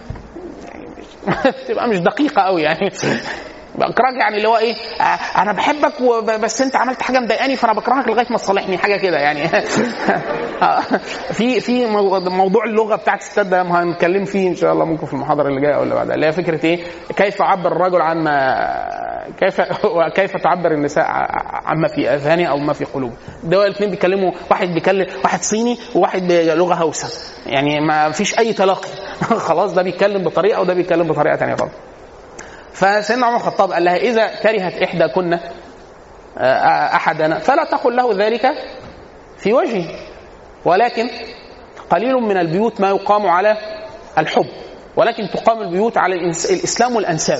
تبقى مش دقيقه قوي يعني بكرهك يعني اللي هو ايه آه، انا بحبك وب- بس انت عملت حاجه مضايقاني فانا بكرهك لغايه ما تصالحني حاجه كده يعني آه، في في مو- موضوع اللغه بتاعت الستات ده هنتكلم فيه ان شاء الله ممكن في المحاضره اللي جايه او اللي بعدها اللي هي فكره ايه كيف يعبر الرجل عن ما كيف وكيف تعبر النساء ع- عما في اذهانها او ما في قلوبها دول الاثنين بيتكلموا واحد بيكلم واحد صيني وواحد بلغه هوسه يعني ما فيش اي تلاقي خلاص ده بيتكلم بطريقه وده بيتكلم بطريقه ثانيه خالص فسيدنا عمر الخطاب قال لها اذا كرهت احداكن آه، احدنا فلا تقل له ذلك في وجهه ولكن قليل من البيوت ما يقام على الحب ولكن تقام البيوت على الإنس- الاسلام والانساب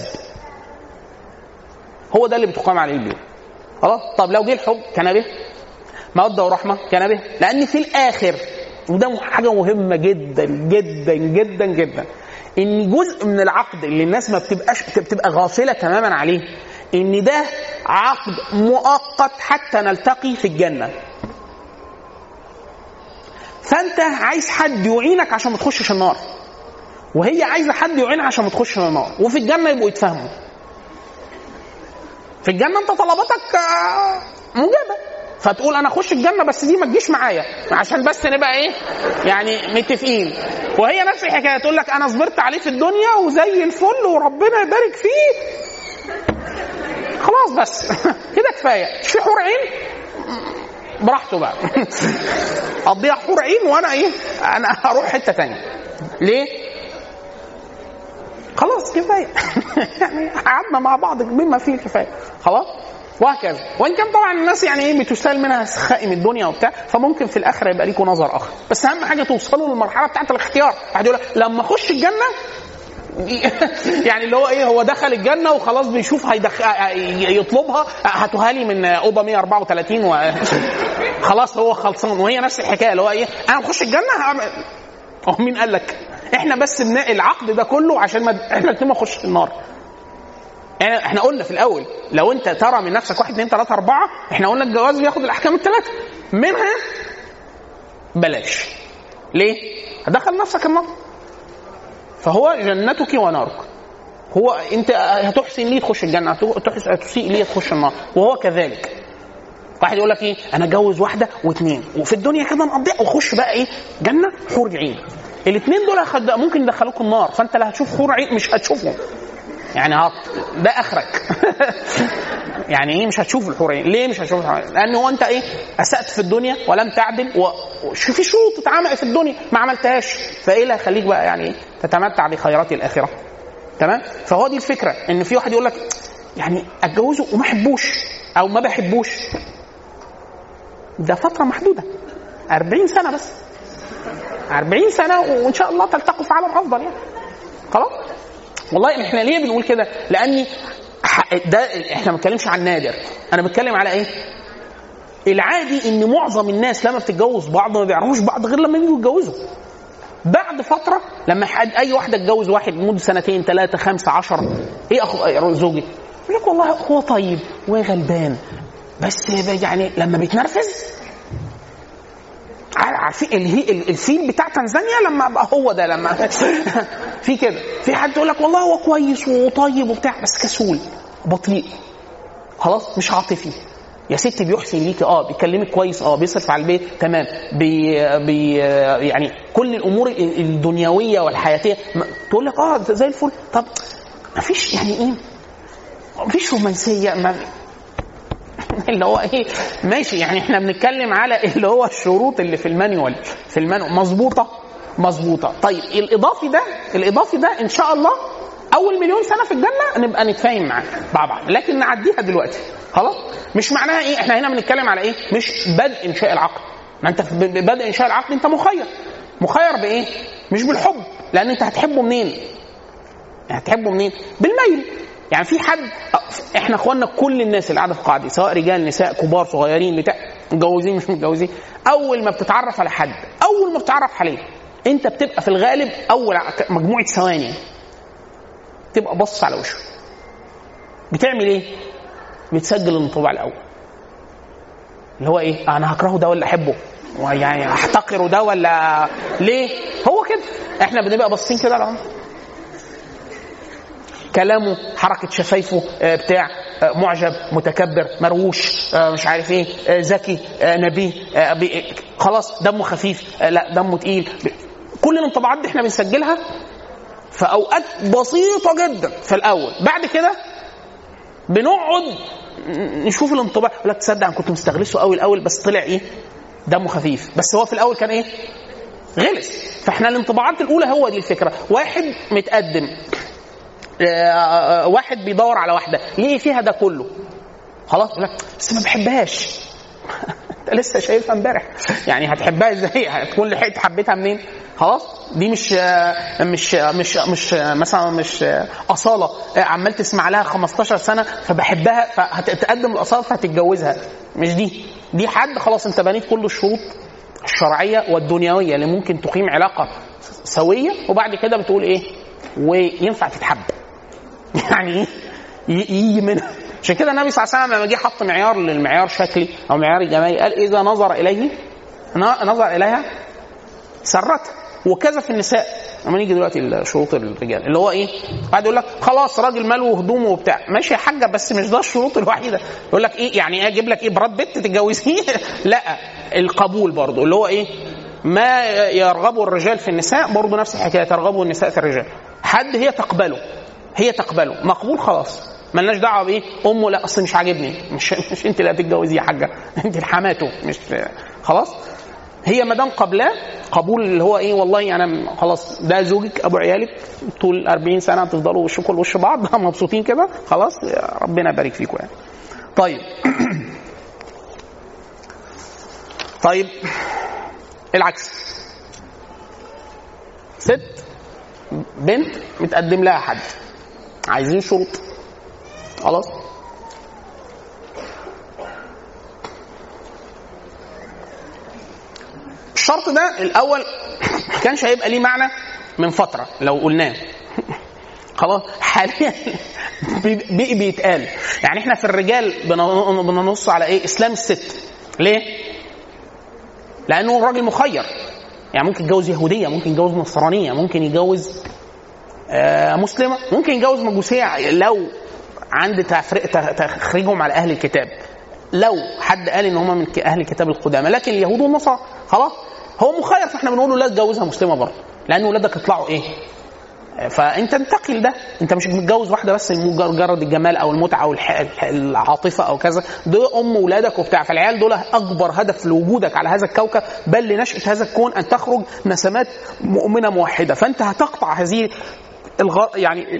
هو ده اللي بتقام عليه البيوت خلاص طب لو جه الحب كان به موده ورحمه كان به لان في الاخر وده حاجه مهمه جدا جدا جدا جدا ان جزء من العقد اللي الناس ما بتبقاش بتبقى غافله تماما عليه ان ده عقد مؤقت حتى نلتقي في الجنه فانت عايز حد يعينك عشان ما تخشش النار وهي عايزه حد يعينها عشان ما تخشش النار وفي الجنه يبقوا يتفاهموا في الجنه انت طلباتك آه، مجابه فتقول انا اخش الجنه بس دي ما تجيش معايا عشان بس نبقى ايه يعني متفقين وهي نفس الحكايه تقول لك انا صبرت عليه في الدنيا وزي الفل وربنا يبارك فيه خلاص بس كده كفايه مش في حور عين براحته بقى قضيها حور عين وانا ايه انا هروح حته تانية ليه خلاص كفايه يعني قعدنا مع بعض بما فيه الكفايه خلاص وهكذا وان كان طبعا الناس يعني ايه بتستاهل منها سخائم الدنيا وبتاع فممكن في الاخره يبقى ليكوا نظر اخر بس اهم حاجه توصلوا للمرحله بتاعت الاختيار واحد يقول لك لما اخش الجنه يعني اللي هو ايه هو دخل الجنه وخلاص بيشوف هيدخ... يطلبها هاتوها لي من اوضه 134 و... خلاص هو خلصان وهي نفس الحكايه اللي هو ايه انا بخش الجنه هعمل هو مين قال لك؟ احنا بس بناء العقد ده كله عشان ما احنا الاثنين ما نخش النار. يعني احنا قلنا في الاول لو انت ترى من نفسك واحد اثنين ثلاثه اربعه احنا قلنا الجواز بياخد الاحكام الثلاثه منها بلاش. ليه؟ هتدخل نفسك النار. فهو جنتك ونارك. هو انت هتحسن ليه تخش الجنه هتحسن هتسيء ليه تخش النار وهو كذلك واحد يقول لك ايه انا اتجوز واحده واثنين وفي الدنيا كده نقضيها واخش بقى ايه جنه حور عين الاثنين دول هخد- ممكن يدخلوك النار فانت لا هتشوف حور عين مش هتشوفهم يعني هت... ده اخرك يعني ايه مش هتشوف الحور عين ليه مش هتشوف الحور عين لان هو انت ايه اسات في الدنيا ولم تعدل و... وش- في شروط اتعمل في الدنيا ما عملتهاش فايه اللي هيخليك بقى يعني ايه تتمتع بخيرات الاخره تمام فهو دي الفكره ان في واحد يقول لك يعني اتجوزه وما احبوش او ما بحبوش ده فتره محدوده 40 سنه بس 40 سنه وان شاء الله تلتقوا في عالم افضل يعني خلاص والله احنا ليه بنقول كده لاني ح- ده احنا ما بنتكلمش عن نادر انا بتكلم على ايه العادي ان معظم الناس لما بتتجوز بعض ما بيعرفوش بعض غير لما يجوا يتجوزوا بعد فتره لما حد اي واحده تتجوز واحد مده سنتين ثلاثه خمسه عشرة ايه اخو زوجي يقول لك والله هو طيب وغلبان بس يعني لما بيتنرفز عارفين اللي هي الفيل بتاع تنزانيا لما بقى هو ده لما في كده في حد يقول لك والله هو كويس وطيب وبتاع بس كسول بطيء خلاص مش عاطفي يا ستي بيحسن ليكي اه بيكلمك كويس اه بيصرف على البيت تمام بي بي يعني كل الامور الدنيويه والحياتيه ما- تقول لك اه ده زي الفل طب ما فيش يعني ايه ما فيش رومانسيه ما اللي هو ايه ماشي يعني احنا بنتكلم على اللي هو الشروط اللي في المانيوال في المانيوال مظبوطه مظبوطه طيب الاضافي ده الاضافي ده ان شاء الله اول مليون سنه في الجنه نبقى نتفاهم معاه مع بعض لكن نعديها دلوقتي خلاص مش معناها ايه احنا هنا بنتكلم على ايه مش بدء انشاء العقد ما انت في بدء انشاء العقد انت مخير مخير بايه مش بالحب لان انت هتحبه منين هتحبه منين بالميل يعني في حد احنا اخواننا كل الناس اللي قاعده في القاعه دي سواء رجال نساء كبار صغيرين بتاع متجوزين مش متجوزين اول ما بتتعرف على حد اول ما بتتعرف عليه انت بتبقى في الغالب اول مجموعه ثواني تبقى بص على وشه بتعمل ايه بتسجل الانطباع الاول اللي هو ايه انا هكرهه ده ولا احبه يعني احتقره ده ولا ليه هو كده احنا بنبقى باصين كده على كلامه حركه شفايفه آه، بتاع آه، معجب متكبر مرووش آه، مش عارف ايه ذكي نبيه خلاص دمه خفيف لا دمه تقيل كل الانطباعات دي احنا بنسجلها في اوقات بسيطه جدا في الاول بعد كده بنقعد نشوف الانطباع لا تصدق انا كنت مستغلسه قوي الاول بس طلع ايه دمه خفيف بس هو في الاول كان ايه غلس فاحنا الانطباعات الاولى هو دي الفكره واحد متقدم آه، واحد بيدور على واحده ليه فيها ده كله خلاص يقول لك بس ما بحبهاش انت لسه شايفها امبارح يعني هتحبها ازاي هتكون لحقت حبيتها منين خلاص دي مش مش مش مش مثلا مش اصاله عمال تسمع لها 15 سنه فبحبها فهتقدم الاصاله فهتتجوزها مش دي دي حد خلاص انت بنيت كل الشروط الشرعيه والدنيويه اللي ممكن تقيم علاقه سويه وبعد كده بتقول ايه وينفع تتحب يعني ايه يجي منها عشان كده النبي صلى الله عليه وسلم لما جه حط معيار للمعيار شكلي او معيار جمالي قال اذا نظر اليه نظر اليها سرته وكذا في النساء لما نيجي دلوقتي لشروط الرجال اللي هو ايه؟ قاعد يقول لك خلاص راجل ماله وهدومه وبتاع ماشي يا حاجه بس مش ده الشروط الوحيده يقول لك ايه يعني ايه اجيب لك ايه براد بيت تتجوزيه؟ لا القبول برضه اللي هو ايه؟ ما يرغبه الرجال في النساء برضه نفس الحكايه ترغبه النساء في الرجال حد هي تقبله هي تقبله مقبول خلاص ملناش دعوه بايه امه لا اصل مش عاجبني مش مش انت اللي هتتجوزيه يا حاجه انت حماته مش خلاص هي ما دام قبلاه قبول اللي هو ايه والله انا خلاص ده زوجك ابو عيالك طول 40 سنه هتفضلوا وشكم وش بعض مبسوطين كده خلاص ربنا يبارك فيكم يعني طيب طيب العكس ست بنت متقدم لها حد عايزين شروط خلاص الشرط ده الاول ما كانش هيبقى ليه معنى من فتره لو قلناه خلاص حاليا بقي بيتقال يعني احنا في الرجال بننص على ايه اسلام الست ليه لانه الراجل مخير يعني ممكن يتجوز يهوديه ممكن يتجوز نصرانيه ممكن يتجوز آه مسلمه ممكن يتجوز مجوسيه لو عند تخريجهم على اهل الكتاب لو حد قال ان هم من اهل الكتاب القدامى لكن اليهود والنصارى خلاص هو مخير فاحنا بنقول له لا تجوزها مسلمه برضه لان ولادك يطلعوا ايه فانت انتقل ده انت مش متجوز واحده بس مجرد الجمال او المتعه او العاطفه او كذا دول ام ولادك وبتاع فالعيال دول اكبر هدف لوجودك على هذا الكوكب بل لنشاه هذا الكون ان تخرج نسمات مؤمنه موحده فانت هتقطع هذه الغ... يعني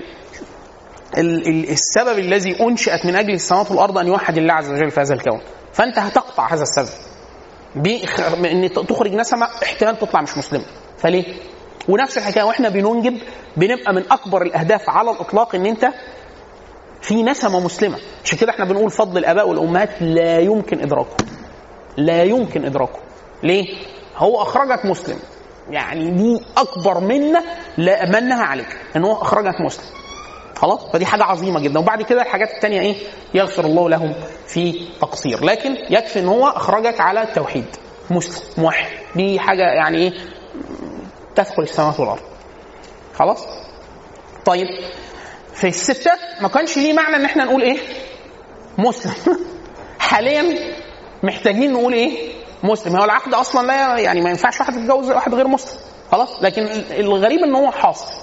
السبب الذي انشئت من اجل السماوات والارض ان يوحد الله عز وجل في هذا الكون فانت هتقطع هذا السبب بان تخرج نسمه احتمال تطلع مش مسلمه فليه؟ ونفس الحكايه واحنا بننجب بنبقى من اكبر الاهداف على الاطلاق ان انت في نسمه مسلمه عشان كده احنا بنقول فضل الاباء والامهات لا يمكن ادراكه لا يمكن ادراكه ليه؟ هو اخرجك مسلم يعني دي اكبر منه لا منها عليك ان هو اخرجك مسلم خلاص فدي حاجه عظيمه جدا وبعد كده الحاجات الثانيه ايه يغفر الله لهم في تقصير لكن يكفي ان هو اخرجك على التوحيد مسلم موحد دي حاجه يعني ايه تثقل السماوات والارض خلاص طيب في الستات ما كانش ليه معنى ان احنا نقول ايه مسلم حاليا محتاجين نقول ايه مسلم هو العقد اصلا لا يعني ما ينفعش واحد يتجوز واحد غير مسلم خلاص لكن الغريب ان هو حاصل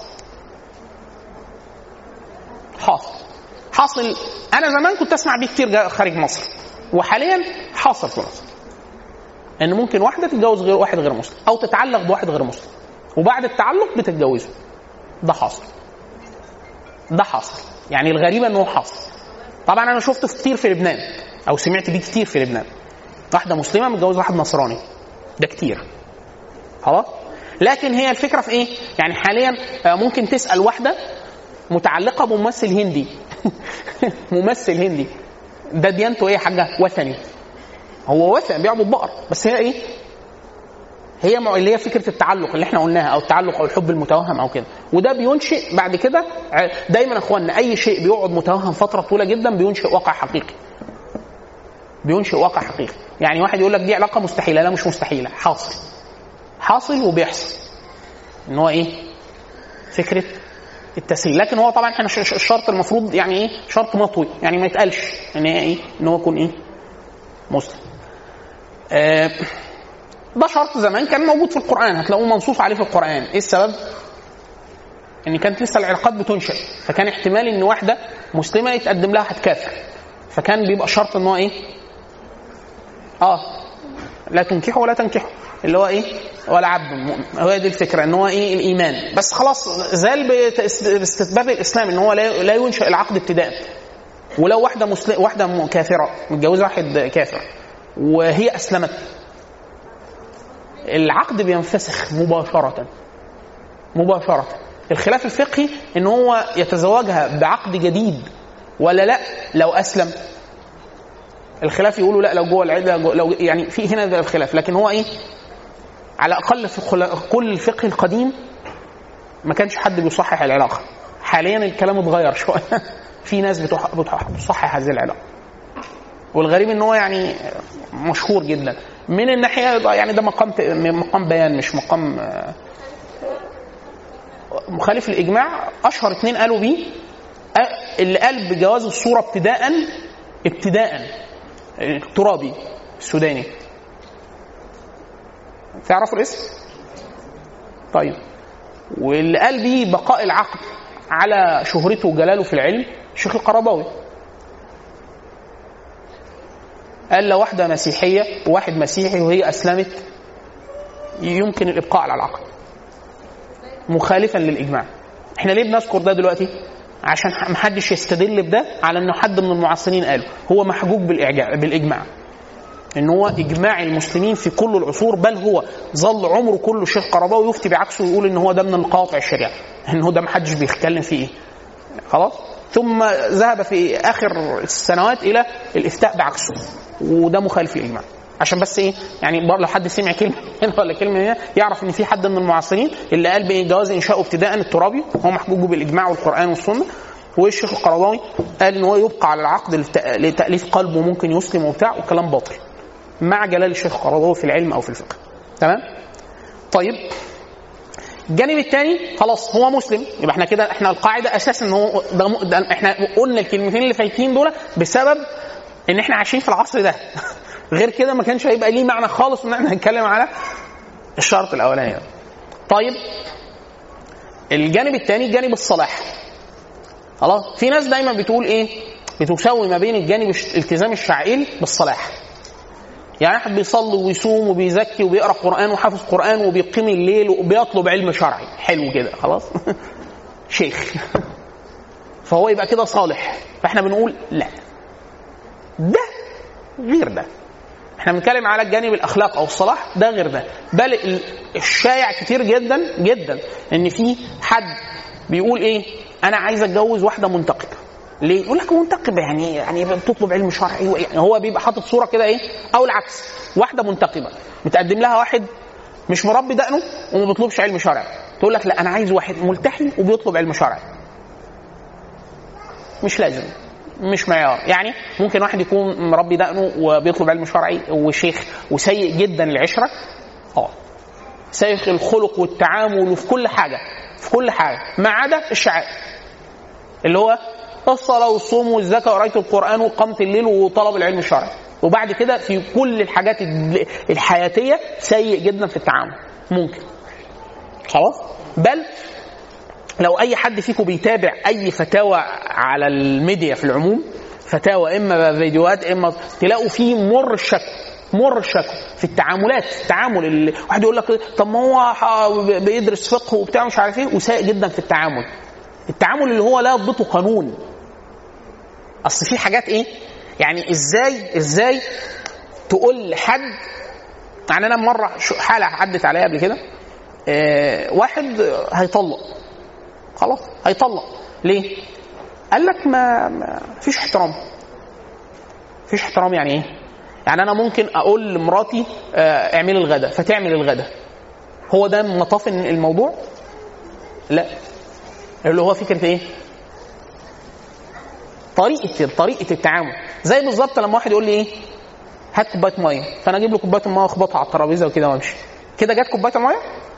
حاصل حاصل انا زمان كنت اسمع بيه كتير خارج مصر وحاليا حاصل في مصر ان ممكن واحده تتجوز غير واحد غير مسلم او تتعلق بواحد غير مسلم وبعد التعلق بتتجوزه ده حاصل ده حاصل يعني الغريبه ان هو حاصل طبعا انا شفته كتير في لبنان او سمعت بيه كتير في لبنان واحده مسلمه متجوزه واحد نصراني ده كتير خلاص لكن هي الفكره في ايه يعني حاليا آه، ممكن تسال واحده متعلقه بممثل هندي ممثل هندي ده ديانته ايه يا حاجه وثني هو وثن بيعبد بقر بس هي ايه هي مع- اللي هي فكره التعلق اللي احنا قلناها او التعلق او الحب المتوهم او كده وده بينشئ بعد كده ع- دايما يا اخوانا اي شيء بيقعد متوهم فتره طويله جدا بينشئ واقع حقيقي بينشئ واقع حقيقي يعني واحد يقول لك دي علاقه مستحيله لا مش مستحيله حاصل حاصل وبيحصل ان هو ايه فكره التسهيل لكن هو طبعا احنا ش- ش- الشرط المفروض يعني ايه شرط مطوي يعني ما يتقالش ان هي ايه ان هو يكون ايه مسلم آه ده شرط زمان كان موجود في القران هتلاقوه منصوص عليه في القران ايه السبب ان كانت لسه العلاقات بتنشا فكان احتمال ان واحده مسلمه يتقدم لها هتكافر فكان بيبقى شرط ان هو ايه اه لا تنكحوا ولا تنكحوا اللي هو ايه ولا عبد مؤمن هو دي الفكره ان هو ايه الايمان بس خلاص زال بتس- باستتباب الاسلام ان هو لا لا ينشا العقد ابتداء ولو واحده مسلم واحده م- كافره متجوزه واحد كافر وهي اسلمت العقد بينفسخ مباشره مباشره الخلاف الفقهي ان هو يتزوجها بعقد جديد ولا لا لو اسلم الخلاف يقولوا لا لو جوه العده جوه لو يعني في هنا ده الخلاف لكن هو ايه على الاقل في خلا- كل الفقه القديم ما كانش حد بيصحح العلاقه حاليا الكلام اتغير شويه في ناس بتح- بتح- بتصحح هذه العلاقه والغريب ان هو يعني مشهور جدا من الناحيه يعني ده مقام ت- مقام بيان مش مقام آه، مخالف الاجماع اشهر اثنين قالوا بيه آه، اللي قال بجواز الصوره ابتداء ابتداء الترابي السوداني تعرفوا الاسم؟ طيب واللي قال بيه بقاء العقد على شهرته وجلاله في العلم الشيخ القرضاوي قال لو واحدة مسيحية وواحد مسيحي وهي أسلمت يمكن الإبقاء على العقد مخالفا للإجماع احنا ليه بنذكر ده دلوقتي عشان محدش يستدل بده على انه حد من المعاصرين قاله هو محجوج بالإعجاع بالاجماع ان هو اجماع المسلمين في كل العصور بل هو ظل عمره كله الشيخ قرضاوي يفتي بعكسه ويقول ان هو ده من القواطع الشريعه ان هو ده محدش بيتكلم فيه ايه خلاص ثم ذهب في اخر السنوات الى الافتاء بعكسه وده مخالف للاجماع عشان بس ايه يعني بر- لو حد سمع كلمه هنا ولا كلمه هنا يعرف ان في حد من المعاصرين اللي قال بجواز انشاء ابتداء الترابي هو محجوج بالاجماع والقران والسنه والشيخ القرضاوي قال ان هو يبقى على العقد لت- لتاليف قلبه ممكن يسلم وبتاع وكلام باطل مع جلال الشيخ القرضاوي في العلم او في الفقه تمام طيب الجانب الثاني خلاص هو مسلم يبقى احنا كده احنا القاعده اساسا ان هو ده, م- ده احنا قلنا الكلمتين اللي فايتين دول بسبب ان احنا عايشين في العصر ده غير كده ما كانش هيبقى ليه معنى خالص ان احنا نتكلم على الشرط الاولاني ده. طيب الجانب الثاني جانب الصلاح خلاص في ناس دايما بتقول ايه بتساوي ما بين الجانب الش- الالتزام الشعائري بالصلاح يعني واحد بيصلي ويصوم وبيزكي وبيقرا قران وحافظ قران وبيقيم الليل وبيطلب علم شرعي حلو كده خلاص شيخ فهو يبقى كده صالح فاحنا بنقول لا ده غير ده احنا بنتكلم على الجانب الاخلاق او الصلاح ده غير ده بل ال- الشائع كتير جدا جدا ان في حد بيقول ايه انا عايز اتجوز واحده منتقبه ليه؟ يقول لك منتقبه يعني يعني بتطلب علم شرعي يعني هو بيبقى حاطط صوره كده ايه؟ او العكس واحده منتقبه متقدم لها واحد مش مربي دقنه وما بيطلبش علم شرعي تقول لك لا انا عايز واحد ملتحي وبيطلب علم شرعي مش لازم مش معيار يعني ممكن واحد يكون مربي دقنه وبيطلب علم شرعي وشيخ وسيء جدا العشره اه سيء الخلق والتعامل وفي كل حاجه في كل حاجه ما عدا الشعائر اللي هو الصلاه والصوم والزكاه وقرايه القران وقامه الليل وطلب العلم الشرعي وبعد كده في كل الحاجات ال- الحياتيه سيء جدا في التعامل ممكن خلاص بل لو اي حد فيكم بيتابع اي فتاوى على الميديا في العموم فتاوى اما فيديوهات اما تلاقوا فيه مر الشكل مر الشكل في التعاملات التعامل اللي واحد يقول لك طب ما هو ح- بيدرس فقه وبتاع مش عارف ايه وسيء جدا في التعامل التعامل اللي هو لا يضبطه قانون اصل في حاجات ايه يعني ازاي ازاي تقول لحد يعني انا مره شو- حاله عدت عليا قبل كده آه، واحد هيطلق خلاص هيطلق ليه؟ قال لك ما, ما فيش احترام فيش احترام يعني ايه؟ يعني انا ممكن اقول لمراتي آه، اعملي الغداء فتعمل الغداء هو ده مطاف الموضوع؟ لا اللي هو فكره ايه؟ طريقه طريقه التعامل زي بالظبط لما واحد يقول لي ايه؟ هات كوبايه ميه فانا اجيب له كوبايه الميه واخبطها على الترابيزه وكده وامشي كده جت كوبايه الميه؟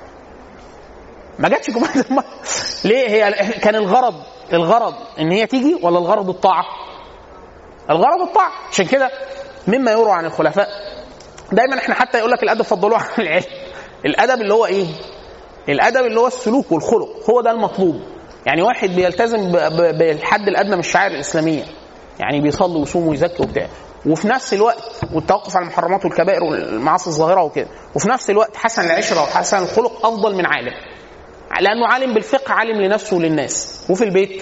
ما جاتش كوبايه الميه ليه هي كان الغرض الغرض ان هي تيجي ولا الغرض الطاعه؟ الغرض الطاعه عشان كده مما يروى عن الخلفاء دايما احنا حتى يقول لك الادب فضلوه عن العلم الادب اللي هو ايه؟ الادب اللي هو السلوك والخلق هو ده المطلوب يعني واحد بيلتزم ب- ب- بالحد الادنى من الشعائر الاسلاميه يعني بيصلي ويصوم ويزكي وبتاع وفي نفس الوقت والتوقف عن المحرمات والكبائر والمعاصي الظاهره وكده وفي نفس الوقت حسن العشره وحسن الخلق افضل من عالم لانه عالم بالفقه عالم لنفسه وللناس وفي البيت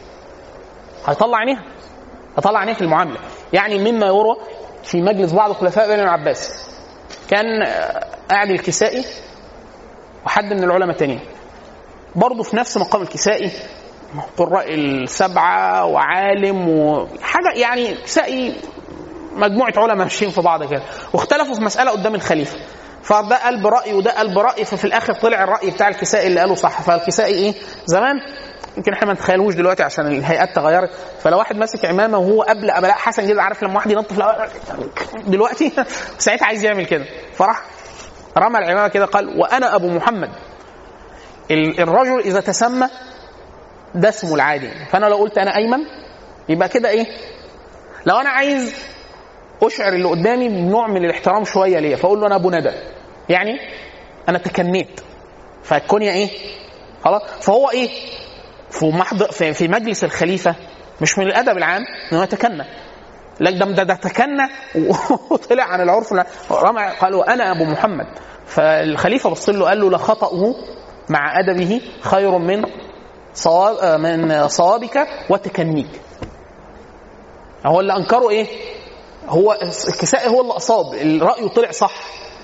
هيطلع عينيها هيطلع عينيها في المعامله يعني مما يروى في مجلس بعض خلفاء بني العباس كان آه، قاعد الكسائي وحد من العلماء التانيين برضه في نفس مقام الكسائي قراء السبعة وعالم وحاجة يعني كسائي مجموعة علماء ماشيين في بعض كده واختلفوا في مسألة قدام الخليفة فده قال برأي وده قال برأي ففي الآخر طلع الرأي بتاع الكسائي اللي قاله صح فالكسائي إيه زمان يمكن احنا ما نتخيلوش دلوقتي عشان الهيئات تغيرت فلو واحد ماسك عمامه وهو قبل ابلاء حسن كده عارف لما واحد ينط في الأول دلوقتي ساعتها عايز يعمل كده فراح رمى العمامه كده قال وانا ابو محمد ال- الرجل اذا تسمى ده اسمه العادي فانا لو قلت انا ايمن يبقى كده ايه لو انا عايز اشعر اللي قدامي بنوع من الاحترام شويه ليا فاقول له انا ابو ندى يعني انا تكنيت فالكونيا ايه خلاص فهو ايه في محضر في, في مجلس الخليفه مش من الادب العام انه يتكنى لا ده ده, ده تكنى وطلع عن العرف رمى قالوا انا ابو محمد فالخليفه بص له قال له لخطأه مع ادبه خير من صواب من صوابك وتكنيك هو اللي انكره ايه؟ هو الكسائي هو اللي اصاب الراي طلع صح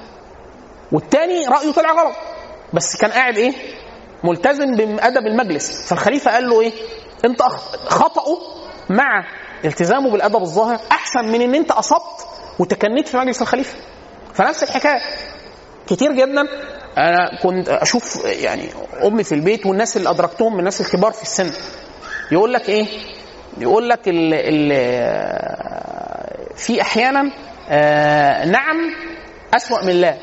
والتاني رايه طلع غلط بس كان قاعد ايه؟ ملتزم بادب المجلس فالخليفه قال له ايه؟ انت أخ- خطأه مع التزامه بالادب الظاهر احسن من ان انت اصبت وتكنيت في مجلس الخليفه فنفس الحكايه كتير جدا انا كنت اشوف يعني امي في البيت والناس اللي ادركتهم من الناس الكبار في السن يقول لك ايه يقول لك ال ال في احيانا آه، نعم اسوا من لا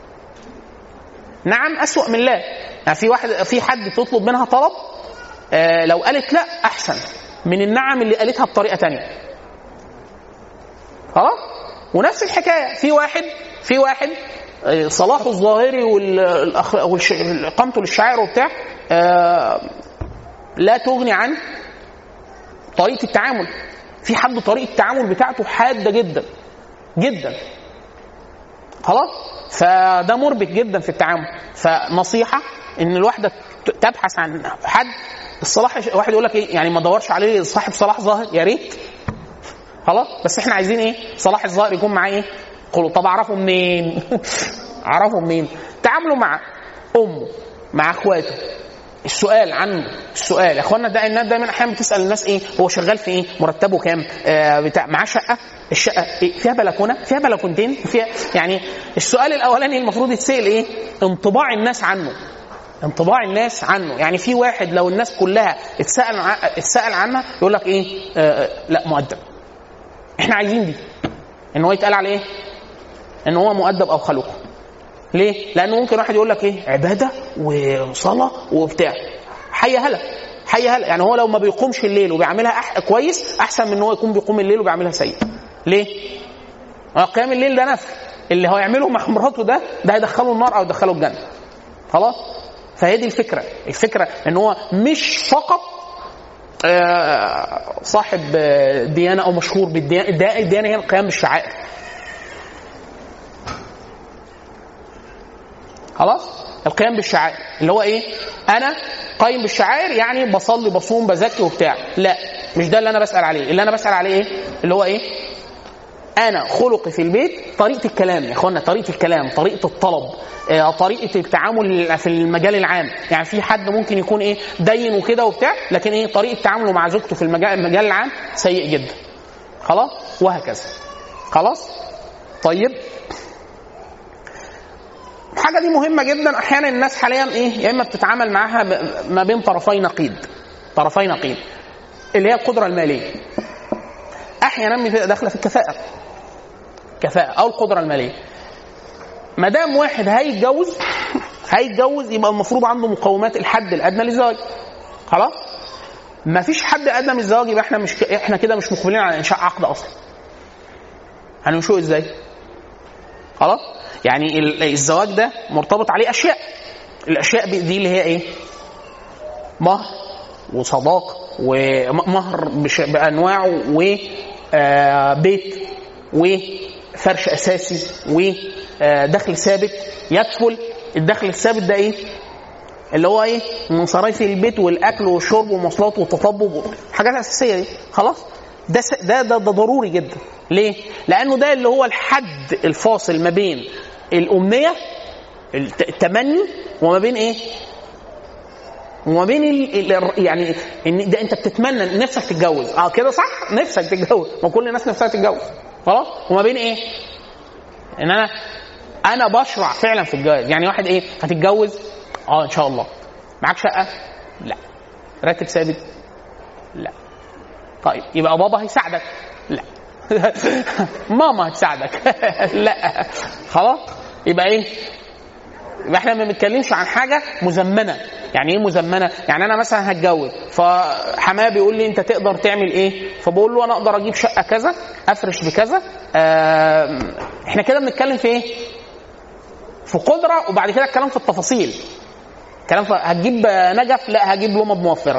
نعم اسوا من لا يعني في واحد في حد تطلب منها طلب آه، لو قالت لا احسن من النعم اللي قالتها بطريقه تانية خلاص ونفس الحكايه في واحد في واحد آه، صلاحه الظاهري واقامته للشعائر وبتاع آه، لا تغني عن طريقه التعامل في حد طريقه التعامل بتاعته حاده جدا جدا خلاص فده مربك جدا في التعامل فنصيحه ان الواحده ت- تبحث عن حد الصلاح واحد يقول لك ايه يعني ما ادورش عليه صاحب صلاح ظاهر يا ريت خلاص بس احنا عايزين ايه صلاح الظاهر يكون معاه ايه قولوا طب اعرفه منين اعرفه منين تعاملوا مع امه مع اخواته السؤال عنه السؤال يا اخوانا ده الناس دايما احيانا بتسال الناس ايه هو شغال في ايه مرتبه كام آه بتاع معاه شقه الشقه إيه؟ فيها بلكونه فيها بلكونتين فيها يعني السؤال الاولاني المفروض يتسال ايه انطباع الناس عنه انطباع الناس عنه يعني في واحد لو الناس كلها اتسال ع- اتسال عنها يقول لك ايه آه لا مؤدب احنا عايزين دي ان هو يتقال عليه ايه ان هو مؤدب او خلوق ليه؟ لأنه ممكن واحد يقول لك إيه؟ عبادة وصلاة وبتاع. حي هلا حي هلا يعني هو لو ما بيقومش الليل وبيعملها أح... كويس أحسن من إن هو يكون بيقوم الليل وبيعملها سيء. ليه؟ آه، قيام الليل ده نفل اللي هو يعمله مع مراته ده ده هيدخله النار أو يدخله الجنة. خلاص؟ فهي دي الفكرة، الفكرة إن هو مش فقط آه، صاحب آه، ديانة أو مشهور بالديانة الديانة هي القيام بالشعائر. خلاص القيام بالشعائر اللي هو ايه انا قايم بالشعائر يعني بصلي بصوم بزكي وبتاع لا مش ده اللي انا بسال عليه اللي انا بسال عليه ايه اللي هو ايه انا خلقي في البيت طريقه الكلام يا اخوانا طريقه الكلام طريقه الطلب آه، طريقه التعامل في المجال العام يعني في حد ممكن يكون ايه دين وكده وبتاع لكن ايه طريقه تعامله مع زوجته في المجال, المجال العام سيء جدا خلاص وهكذا خلاص طيب الحاجه دي مهمه جدا احيانا الناس حاليا ايه يا اما بتتعامل معاها ب- ما بين طرفي نقيض طرفي نقيض اللي هي القدره الماليه احيانا بتبقى داخله في الكفاءه كفاءه او القدره الماليه ما دام واحد هيتجوز هيتجوز يبقى المفروض عنده مقومات الحد الادنى للزواج خلاص ما فيش حد ادنى من الزواج يبقى احنا مش احنا كده مش مقبلين على انشاء عقد اصلا هننشئه ازاي خلاص يعني ال- الزواج ده مرتبط عليه اشياء الاشياء دي اللي هي ايه مهر وصداق ومهر بش- بانواعه وبيت وفرش اساسي ودخل ثابت يدخل الدخل الثابت ده ايه اللي هو ايه مصاريف البيت والاكل والشرب والمواصلات والتطبب حاجات اساسيه دي خلاص ده س- ده ده, ده ضروري جدا ليه؟ لانه ده اللي هو الحد الفاصل ما بين الامنيه الت- التمني وما بين ايه؟ وما بين ال ال يعني ان ده انت بتتمنى نفسك تتجوز اه كده صح نفسك تتجوز ما كل الناس نفسها تتجوز خلاص وما بين ايه ان انا انا بشرع فعلا في الجواز يعني واحد ايه هتتجوز اه ان شاء الله معاك شقه لا راتب ثابت لا طيب يبقى بابا هيساعدك لا ماما هتساعدك لا خلاص يبقى ايه يبقى احنا ما بنتكلمش عن حاجه مزمنه يعني ايه مزمنه يعني انا مثلا هتجوز فحماه بيقول لي انت تقدر تعمل ايه فبقول له انا اقدر اجيب شقه كذا افرش بكذا آم، احنا كده بنتكلم في ايه في قدره وبعد كده الكلام في التفاصيل كلام في هتجيب نجف لا هجيب لمض موفره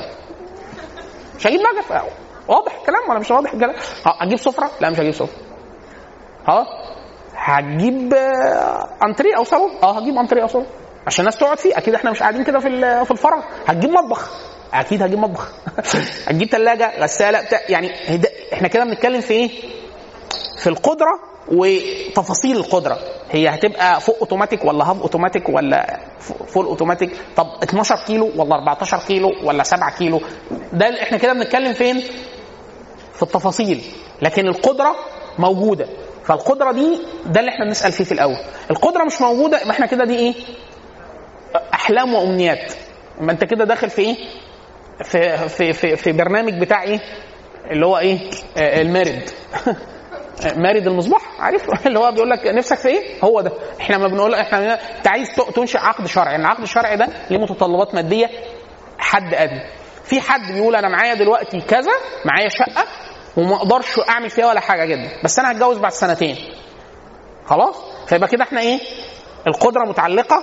مش هجيب نجف واضح الكلام ولا مش واضح الكلام ه- هتجيب سفره لا مش هجيب سفره ها هتجيب آه، انتريه او صالون اه هجيب انتريه او صالون عشان الناس تقعد فيه اكيد احنا مش قاعدين كده في ال- في الفراغ هتجيب مطبخ اكيد هجيب مطبخ هتجيب ثلاجه غساله بتاع يعني هد- احنا كده بنتكلم في ايه في القدره وتفاصيل القدره هي هتبقى فوق اوتوماتيك ولا هاف اوتوماتيك ولا ف- فول اوتوماتيك طب 12 كيلو ولا 14 كيلو ولا 7 كيلو ده اللي احنا كده بنتكلم فين في التفاصيل لكن القدره موجوده فالقدره دي ده اللي احنا بنسال فيه في الاول القدره مش موجوده يبقى احنا كده دي ايه احلام وامنيات ما انت كده داخل في ايه في في في, في برنامج بتاع ايه اللي هو ايه آه، المارد مارد المصباح عارف اللي هو بيقول لك نفسك في ايه هو ده احنا ما بنقول احنا انت عايز ت- تنشئ عقد شرعي العقد الشرعي ده ليه متطلبات ماديه حد ادنى في حد بيقول انا معايا دلوقتي كذا معايا شقه وما اقدرش اعمل فيها ولا حاجه جدا بس انا هتجوز بعد سنتين خلاص فيبقى كده احنا ايه القدره متعلقه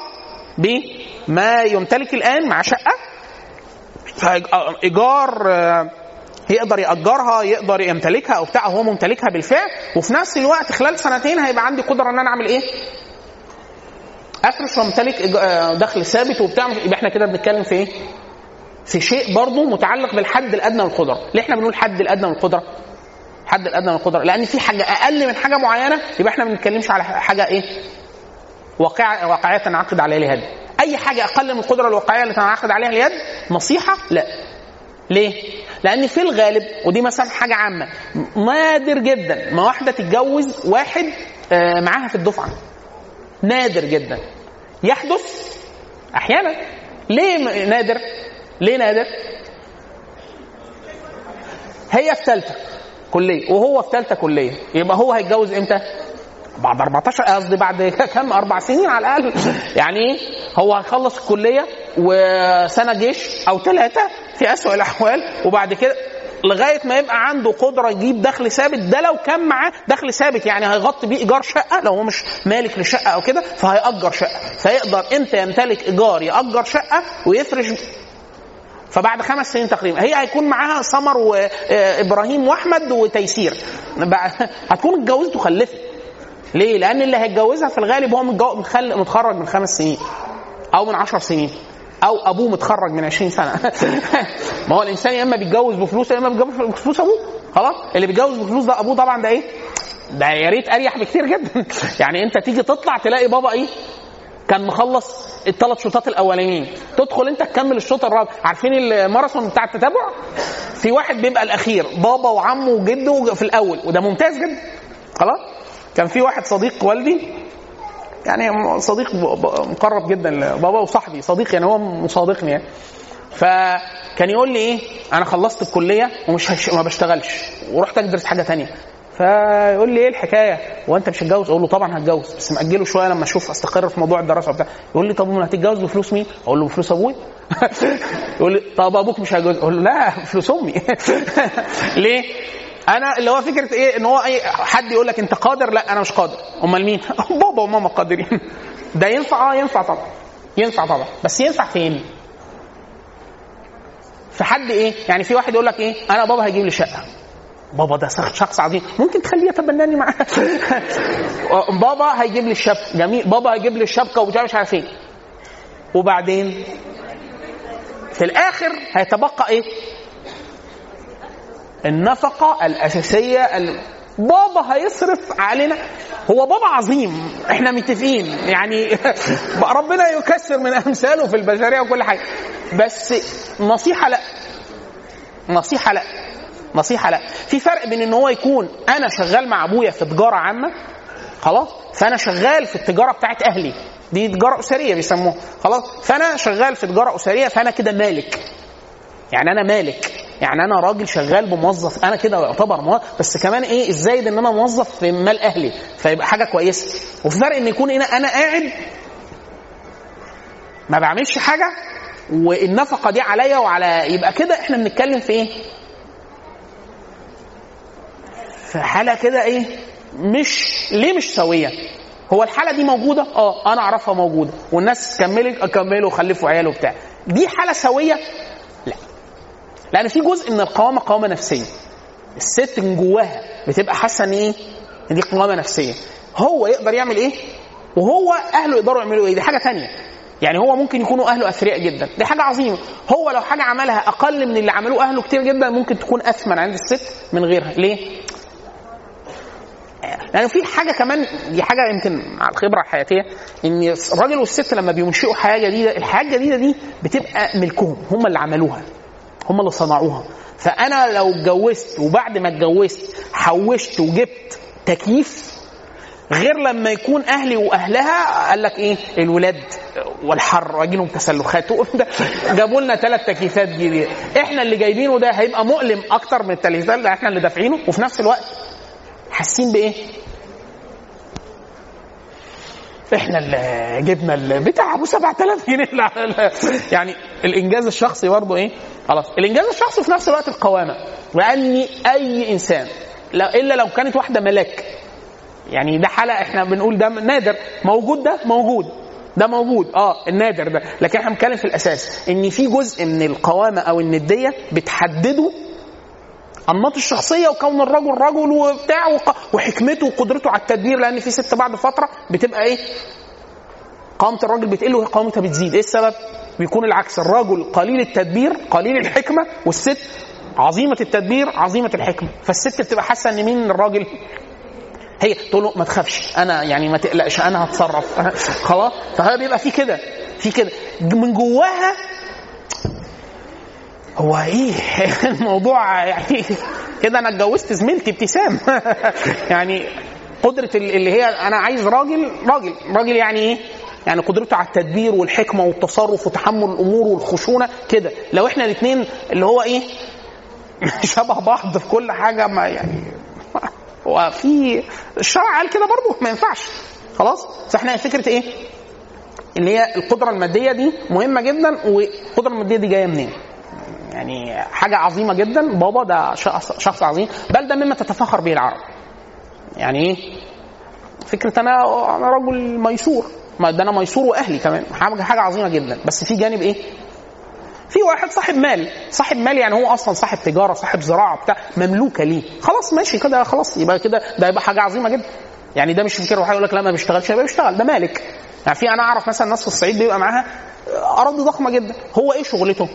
بما يمتلك الان مع شقه ايجار آه، يقدر ياجرها يقدر يمتلكها او بتاع هو ممتلكها بالفعل وفي نفس الوقت خلال سنتين هيبقى عندي قدره ان انا اعمل ايه؟ افرش وامتلك إيج- آه، دخل ثابت وبتاع يبقى احنا كده بنتكلم في ايه؟ في شيء برضه متعلق بالحد الادنى من القدره، ليه احنا بنقول الحد الادنى من القدره؟ الحد الادنى من القدره لان في حاجه اقل من حاجه معينه يبقى احنا ما بنتكلمش على حاجه ايه؟ واقع واقعيه تنعقد عليها اليد. اي حاجه اقل من القدره الواقعيه اللي تنعقد عليها اليد نصيحه لا. ليه؟ لان في الغالب ودي مثلا حاجه عامه نادر جدا ما واحده تتجوز واحد آه، معاها في الدفعه. نادر جدا. يحدث احيانا. ليه م- نادر؟ ليه نادر؟ هي في ثالثه كليه وهو في ثالثه كليه يبقى هو هيتجوز امتى؟ بعد 14 قصدي بعد كم اربع سنين على الاقل يعني ايه هو هيخلص الكليه وسنه جيش او ثلاثه في اسوء الاحوال وبعد كده لغايه ما يبقى عنده قدره يجيب دخل ثابت ده لو كان معاه دخل ثابت يعني هيغطي بيه ايجار شقه لو هو مش مالك لشقه او كده فهيأجر شقه فيقدر امتى يمتلك ايجار يأجر شقه ويفرش فبعد خمس سنين تقريبا هي هيكون معاها سمر وابراهيم واحمد وتيسير بقى- هتكون اتجوزت وخلفت ليه؟ لان اللي هيتجوزها في الغالب هو متجو- متخل- متخرج من خمس سنين او من عشر سنين او ابوه متخرج من 20 سنه ما هو الانسان يا اما بيتجوز بفلوس يا اما بيتجوز بفلوس ابوه خلاص اللي بيتجوز بفلوس ده ابوه طبعا ده ايه ده يا ريت اريح بكتير جدا يعني انت تيجي تطلع تلاقي بابا ايه كان مخلص الثلاث شوطات الاولانيين تدخل انت تكمل الشوط الرابع عارفين الماراثون بتاع التتابع في واحد بيبقى الاخير بابا وعمه وجده في الاول وده ممتاز جدا خلاص كان في واحد صديق والدي يعني صديق ب- ب- مقرب جدا لبابا وصاحبي صديق يعني هو مصادقني يعني فكان يقول لي ايه انا خلصت الكليه ومش هش... ما بشتغلش ورحت ادرس حاجه تانية فيقول لي ايه الحكايه هو انت مش هتجوز اقول له طبعا هتجوز بس ماجله شويه لما اشوف استقر في موضوع الدراسه وبتاع يقول لي طب امال هتتجوز بفلوس مين اقول له بفلوس ابوي يقول لي طب ابوك مش هيجوز اقول له لا فلوس امي ليه انا اللي هو فكره ايه ان هو اي حد يقول لك انت قادر لا انا مش قادر امال مين بابا وماما قادرين ده ينفع اه ينفع طبعا ينفع طبعا بس ينفع فين في حد ايه يعني في واحد يقول لك ايه انا بابا هيجيب لي شقه بابا ده شخص عظيم ممكن تخليه يتبناني معاه بابا هيجيب لي الشبكه جميل بابا هيجيب لي الشبكه ومش عارف- مش عارف ايه وبعدين في الاخر هيتبقى ايه النفقه الاساسيه ال... بابا هيصرف علينا هو بابا عظيم احنا متفقين يعني ربنا يكسر من امثاله في البشريه وكل حاجه بس نصيحه لا نصيحه لا نصيحه لا في فرق بين ان هو يكون انا شغال مع ابويا في تجاره عامه خلاص فانا شغال في التجاره بتاعت اهلي دي تجاره اسريه بيسموها خلاص فانا شغال في تجاره اسريه فانا كده مالك يعني انا مالك يعني انا راجل شغال بموظف انا كده يعتبر موظف بس كمان ايه الزايد ان انا موظف في مال اهلي فيبقى حاجه كويسه وفي فرق ان يكون هنا انا قاعد ما بعملش حاجه والنفقه دي عليا وعلى يبقى كده احنا بنتكلم في ايه؟ في حاله كده ايه؟ مش ليه مش سويه؟ هو الحاله دي موجوده؟ اه انا اعرفها موجوده والناس كملت كملوا وخلفوا عيال وبتاع دي حاله سويه؟ لا لان في جزء من القوامه قوامه نفسيه الست من جواها بتبقى حاسه ان ايه؟ ان دي قوامه نفسيه هو يقدر يعمل ايه؟ وهو اهله يقدروا يعملوا ايه؟ دي حاجه ثانيه يعني هو ممكن يكونوا اهله اثرياء جدا دي حاجه عظيمه هو لو حاجه عملها اقل من اللي عملوه اهله كتير جدا ممكن تكون اثمن عند الست من غيرها ليه لان في حاجه كمان دي حاجه يمكن على الخبره الحياتيه ان الراجل والست لما بينشئوا حياه جديده الحياه الجديده دي بتبقى ملكهم هم اللي عملوها هم اللي صنعوها فانا لو اتجوزت وبعد ما اتجوزت حوشت وجبت تكييف غير لما يكون اهلي واهلها قال لك ايه الولاد والحر واجيلهم تسلخات جابوا لنا ثلاث تكييفات جديده احنا اللي جايبينه ده هيبقى مؤلم اكتر من التكييفات اللي احنا اللي دافعينه وفي نفس الوقت حاسين بايه؟ احنا اللي جبنا البتاع ابو 7000 جنيه لا لا. يعني الانجاز الشخصي برضه ايه؟ خلاص الانجاز الشخصي في نفس الوقت القوامه لان اي انسان لا الا لو كانت واحده ملاك يعني ده حاله احنا بنقول ده نادر موجود ده موجود ده موجود اه النادر ده لكن احنا بنتكلم في الاساس ان في جزء من القوامه او النديه بتحدده انماط الشخصيه وكون الرجل رجل وبتاع وق- وحكمته وقدرته على التدبير لان في ست بعد فتره بتبقى ايه؟ قامه الراجل بتقل وقامتها بتزيد، ايه السبب؟ بيكون العكس الرجل قليل التدبير قليل الحكمه والست عظيمه التدبير عظيمه الحكمه، فالست بتبقى حاسه ان مين الراجل؟ هي تقول له ما تخافش انا يعني ما تقلقش انا هتصرف خلاص فهي بيبقى في كده في كده من جواها هو ايه الموضوع يعني كده انا اتجوزت زميلتي ابتسام يعني قدرة اللي هي انا عايز راجل راجل راجل يعني ايه؟ يعني قدرته على التدبير والحكمة والتصرف وتحمل الامور والخشونة كده لو احنا الاثنين اللي هو ايه شبه بعض في كل حاجة ما يعني هو في الشرع قال كده برضه ما ينفعش خلاص فاحنا فكرة ايه؟ اللي هي القدرة المادية دي مهمة جدا والقدرة المادية دي جاية منين؟ يعني حاجة عظيمة جدا بابا ده شخص, شخص عظيم بل ده مما تتفخر به العرب يعني ايه فكرة أنا أنا رجل ميسور ما ده أنا ميسور وأهلي كمان حاجة حاجة عظيمة جدا بس في جانب إيه في واحد صاحب مال صاحب مال يعني هو اصلا صاحب تجاره صاحب زراعه بتاع مملوكه ليه خلاص ماشي كده خلاص يبقى كده ده يبقى حاجه عظيمه جدا يعني ده مش فكره واحد يقول لك لا ما بيشتغلش يبقى بيشتغل ده مالك يعني في انا اعرف مثلا ناس في الصعيد بيبقى معاها اراضي ضخمه جدا هو ايه شغلته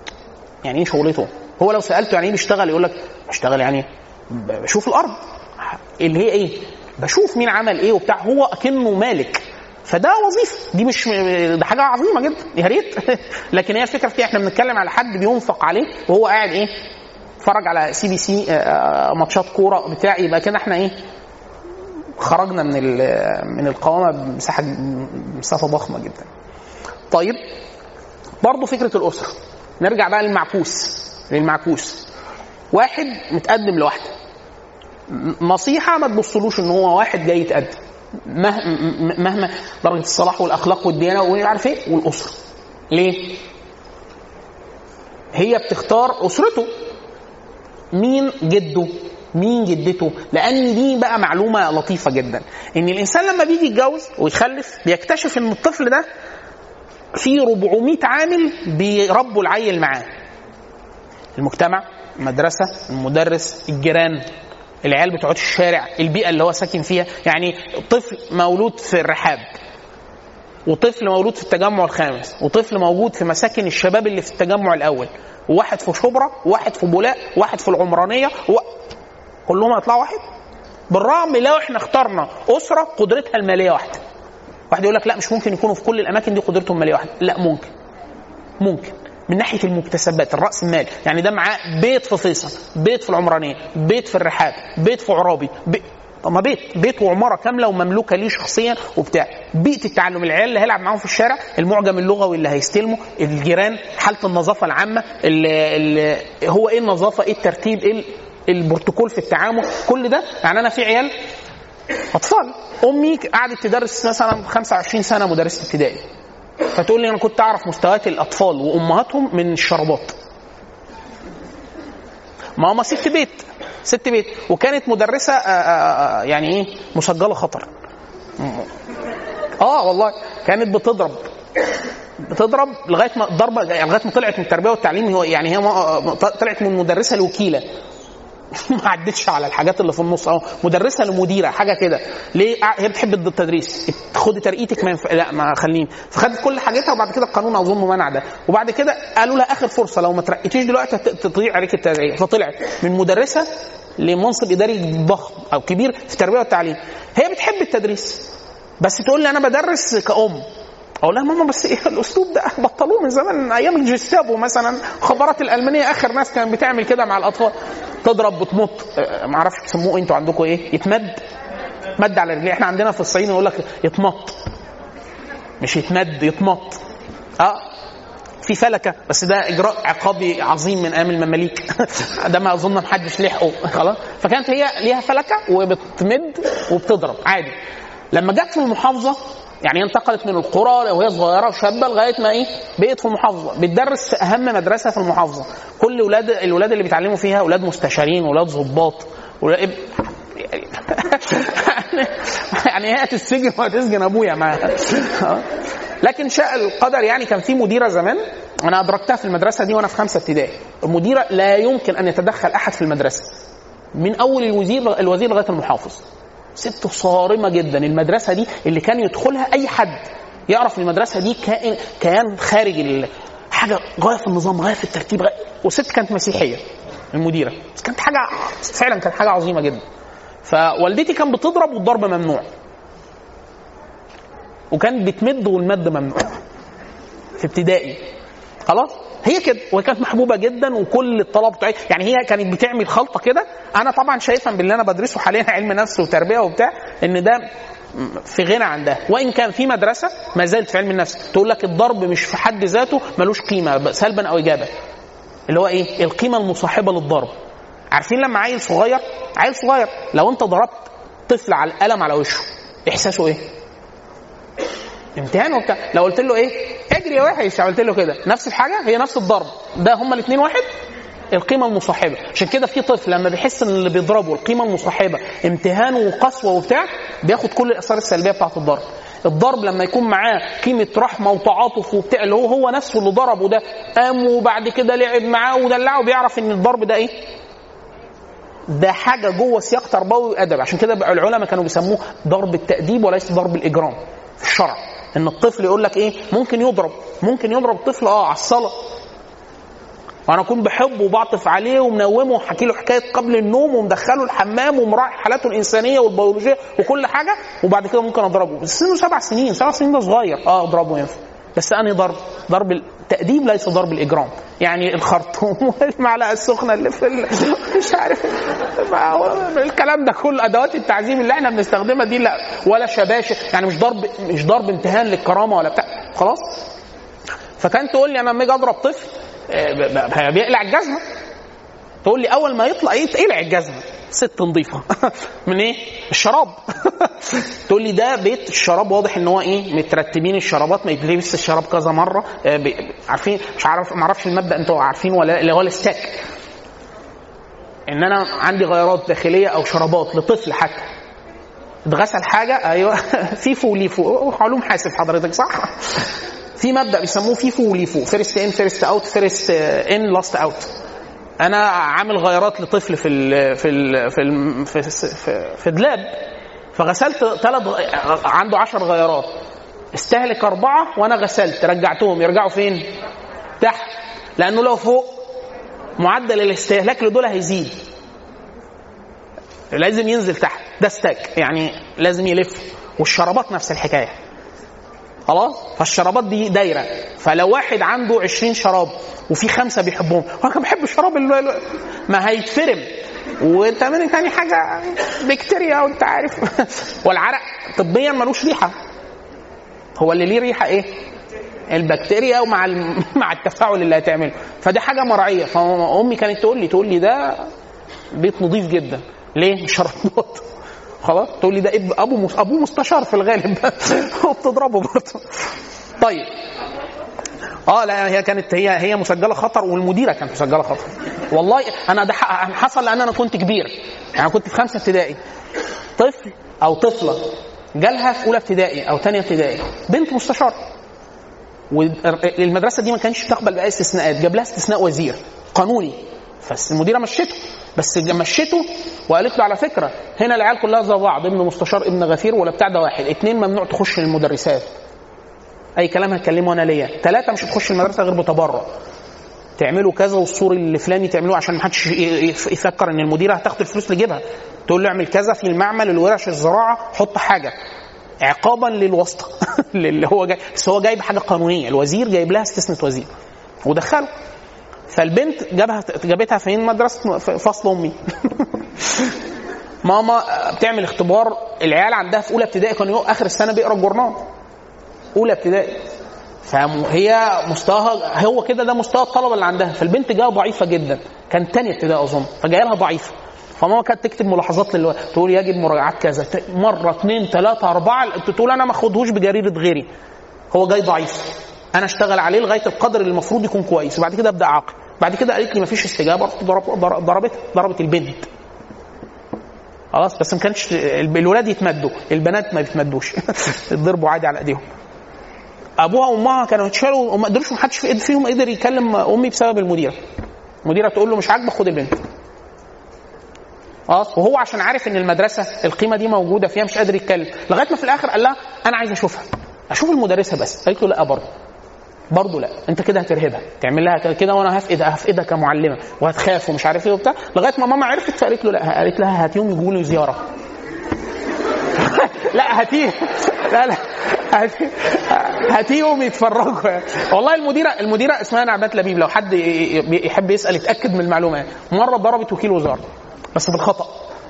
يعني ايه شغلته هو لو سالته يعني ايه بيشتغل يقول لك بشتغل يعني بشوف الارض اللي هي ايه بشوف مين عمل ايه وبتاع هو اكنه مالك فده وظيفه دي مش ده حاجه عظيمه جدا يا ريت لكن هي الفكره في إيه؟ احنا بنتكلم على حد بينفق عليه وهو قاعد ايه اتفرج على سي بي سي آه، ماتشات كوره بتاع يبقى كده احنا ايه خرجنا من ال- من القوامه بمساحه مسافه ضخمه جدا. طيب برضه فكره الاسره نرجع بقى للمعكوس للمعكوس واحد متقدم لواحده م- نصيحه ما تبصلوش ان هو واحد جاي يتقدم مه- م- مهما درجه الصلاح والاخلاق والديانه ومش عارف ايه والاسره ليه؟ هي بتختار اسرته مين جده مين جدته لان دي بقى معلومه لطيفه جدا ان الانسان لما بيجي يتجوز ويخلف بيكتشف ان الطفل ده في 400 عامل بيربوا العيل معاه المجتمع المدرسه المدرس الجيران العيال بتوع الشارع البيئه اللي هو ساكن فيها يعني طفل مولود في الرحاب وطفل مولود في التجمع الخامس وطفل موجود في مساكن الشباب اللي في التجمع الاول وواحد في شبرا وواحد في بولاق وواحد في العمرانيه و... كلهم هيطلعوا واحد بالرغم لو احنا اخترنا اسره قدرتها الماليه واحده واحد يقول لك لا مش ممكن يكونوا في كل الاماكن دي قدرتهم الماليه واحده لا ممكن ممكن من ناحيه المكتسبات الراس المال يعني ده معاه بيت في فيصل بيت في العمرانيه بيت في الرحاب بيت في عرابي بي... طب ما بيت بيت وعماره كامله ومملوكه ليه شخصيا وبتاع بيئه التعلم العيال اللي هيلعب معاهم في الشارع المعجم اللغوي اللي هيستلمه الجيران حاله النظافه العامه اللي اللي هو ايه النظافه ايه الترتيب ايه البروتوكول في التعامل كل ده يعني انا في عيال اطفال امي قعدت تدرس مثلا 25 سنه مدرسه ابتدائي فتقول لي انا كنت اعرف مستويات الاطفال وامهاتهم من الشربات ماما ست بيت ست بيت وكانت مدرسه آآ آآ يعني ايه مسجله خطر اه والله كانت بتضرب بتضرب لغايه ما ضربه لغايه ما طلعت من التربيه والتعليم هو يعني هي طلعت من مدرسه لوكيله ما عدتش على الحاجات اللي في النص اه مدرسه لمديره حاجه كده ليه هي بتحب التدريس خدي ترقيتك ما ينفع لا ما خليني فخدت كل حاجتها وبعد كده القانون اظن منع ده وبعد كده قالوا لها اخر فرصه لو ما ترقيتيش دلوقتي تضيع عليك الترقيه فطلعت من مدرسه لمنصب اداري ضخم او كبير في التربيه والتعليم هي بتحب التدريس بس تقول لي انا بدرس كأم اقول لها ماما بس ايه الاسلوب ده بطلوه من زمان ايام الجستابو مثلا خبرات الالمانيه اخر ناس كانت بتعمل كده مع الاطفال تضرب بتمط ما اعرفش تسموه انتوا عندكم ايه يتمد مد على رجليه احنا عندنا في الصعيد يقول لك يتمط مش يتمد يتمط اه في فلكه بس ده اجراء عقابي عظيم من ايام المماليك ده ما اظن محدش لحقه خلاص فكانت هي ليها فلكه وبتمد وبتضرب عادي لما جت في المحافظه يعني هي انتقلت من القرى وهي صغيره وشابه لغايه ما ايه بقت في المحافظه بتدرس في اهم مدرسه في المحافظه كل اولاد الاولاد اللي بيتعلموا فيها اولاد مستشارين اولاد ضباط ولاد يعني هي هتسجن وهتسجن ابويا معاها لكن شاء القدر يعني كان في مديره زمان انا ادركتها في المدرسه دي وانا في خمسه ابتدائي المديره لا يمكن ان يتدخل احد في المدرسه من اول الوزير الوزير لغايه المحافظ ست صارمة جدا المدرسة دي اللي كان يدخلها أي حد يعرف المدرسة دي كائن كيان خارج ال... حاجة غاية في النظام غاية في الترتيب غاية وست كانت مسيحية المديرة بس كانت حاجة فعلا كانت حاجة عظيمة جدا فوالدتي كان بتضرب والضرب ممنوع وكانت بتمد والمد ممنوع في ابتدائي خلاص هي كده وهي كانت محبوبه جدا وكل الطلبه بتوعي يعني هي كانت بتعمل خلطه كده انا طبعا شايفا باللي انا بدرسه حاليا علم نفس وتربيه وبتاع ان ده في غنى عن ده وان كان في مدرسه ما زالت في علم النفس تقول لك الضرب مش في حد ذاته ملوش قيمه سلبا او ايجابا اللي هو ايه القيمه المصاحبه للضرب عارفين لما عيل صغير عيل صغير لو انت ضربت طفل على القلم على وشه احساسه ايه امتحان وبتاع لو قلت له ايه اجري يا وحش عملت له كده نفس الحاجه هي نفس الضرب ده هما الاثنين واحد القيمة المصاحبة عشان كده في طفل لما بيحس ان اللي بيضربه القيمة المصاحبة امتهان وقسوة وبتاع بياخد كل الآثار السلبية بتاعت الضرب الضرب لما يكون معاه قيمة رحمة وتعاطف وبتاع اللي هو هو نفسه اللي ضربه ده قام وبعد كده لعب معاه ودلعه بيعرف ان الضرب ده ايه ده حاجة جوه سياق تربوي وأدب عشان كده العلماء كانوا بيسموه ضرب التأديب وليس ضرب الإجرام في الشرع ان الطفل يقول لك ايه ممكن يضرب ممكن يضرب الطفل اه على الصلاه وانا اكون بحبه وبعطف عليه ومنومه وحكي له حكايه قبل النوم ومدخله الحمام ومراعي حالاته الانسانيه والبيولوجيه وكل حاجه وبعد كده ممكن اضربه بس سنه سبع سنين سبع سنين ده صغير اه اضربه ينفع بس انهي ضرب؟ ضرب التأديب ليس ضرب الإجرام يعني الخرطوم والمعلقة السخنة اللي في ال... مش عارف ما هو الكلام ده كل أدوات التعذيب اللي احنا بنستخدمها دي لا ولا شباشة يعني مش ضرب مش ضرب امتهان للكرامة ولا بتاع خلاص فكان تقول لي انا لما اجي اضرب طفل آه، ب- ب- بيقلع الجزمه تقول لي اول ما يطلع يتقلع الجزمه ست نظيفه من ايه؟ الشراب تقول لي ده بيت الشراب واضح ان هو ايه مترتبين الشرابات ما يتلبس الشراب كذا مره آه، ب- عارفين مش عارف ما اعرفش المبدا انتوا عارفين ولا اللي هو الستاك ان انا عندي غيارات داخليه او شرابات لطفل حتى اتغسل حاجه ايوه فيفو وليفو علوم حاسب حضرتك صح؟ في مبدا بيسموه فيفو وليفو فيرست ان فيرست اوت فيرست ان لاست اوت انا عامل غيارات لطفل في ال في ال في ال في, في, في دلاب فغسلت ثلاث عنده عشر غيارات استهلك أربعة وأنا غسلت رجعتهم يرجعوا فين؟ تحت لأنه لو فوق معدل الاستهلاك لدول هيزيد لازم ينزل تحت ده ستاك يعني لازم يلف والشرابات نفس الحكايه خلاص فالشرابات دي دايره فلو واحد عنده 20 شراب وفي خمسه بيحبهم وانا كان بحب الشراب اللي ما هيتفرم وانت من تاني حاجه بكتيريا وانت عارف والعرق طبيا ملوش ريحه هو اللي ليه ريحه ايه؟ البكتيريا ومع الم... مع التفاعل اللي هتعمله فدي حاجه مرعيه فامي كانت تقول لي تقول لي ده بيت نظيف جدا ليه؟ مش شرابات خلاص تقول لي ده اب ابو مس... ابوه مستشار في الغالب وبتضربه برضه طيب اه لا هي كانت هي هي مسجله خطر والمديره كانت مسجله خطر والله انا ده ح- حصل لان انا كنت كبير يعني كنت في خمسه ابتدائي طفل او طفله جالها في اولى ابتدائي او ثانيه ابتدائي بنت مستشار والمدرسه دي ما كانش بتقبل باي استثناءات جاب لها استثناء وزير قانوني بس المديره مشته بس مشته وقالت له على فكره هنا العيال كلها زي بعض ابن مستشار ابن غفير ولا بتاع ده واحد اتنين ممنوع تخش للمدرسات اي كلام هتكلمه انا ليا ثلاثه مش هتخش المدرسه غير بتبرع تعملوا كذا والسور الفلاني تعملوه عشان ما حدش يفكر ان المديره هتاخد الفلوس تجيبها تقول له اعمل كذا في المعمل الورش الزراعه حط حاجه عقابا للواسطه اللي هو جاي بس هو جايب حاجه قانونيه الوزير جايب لها استثناء وزير ودخله فالبنت جابها جابتها فين مدرسه فصل امي ماما بتعمل اختبار العيال عندها في اولى ابتدائي كانوا اخر السنه بيقرا الجورنال اولى ابتدائي فهي مستواها هو كده ده مستوى الطلبه اللي عندها فالبنت جايه ضعيفه جدا كان تانية ابتدائي اظن فجايه لها ضعيفه فماما كانت تكتب ملاحظات للو... تقول يجب مراجعات كذا مره اثنين ثلاثه اربعه تقول انا ما اخدهوش بجريره غيري هو جاي ضعيف انا اشتغل عليه لغايه القدر اللي المفروض يكون كويس وبعد كده ابدا اعاقب بعد كده قالت لي ما فيش استجابه رحت ضرب... ضربت ضربت البنت خلاص بس ما كانش الولاد يتمدوا البنات ما بيتمدوش يتضربوا عادي على ايديهم ابوها وامها كانوا يتشالوا وما قدروش ما حدش فيهم قدر يكلم امي بسبب المديره المديره تقول له مش عاجبك خد البنت خلاص وهو عشان عارف ان المدرسه القيمه دي موجوده فيها مش قادر يتكلم لغايه ما في الاخر قال لها انا عايز اشوفها اشوف المدرسه بس قالت له لا برضه برضه لا انت كده هترهبها تعمل لها كده وانا هفقدها هفقدها كمعلمه وهتخاف ومش عارف ايه وبتاع لغايه ما ماما عرفت فقالت له لا قالت لها هاتيهم يجوا لي زياره لا هاتيه لا لا هاتي- هاتيهم يتفرجوا يعني. والله المديره المديره اسمها نعمات لبيب لو حد ي- يحب يسال يتاكد من المعلومه يعني. مره ضربت وكيل وزاره بس بالخطا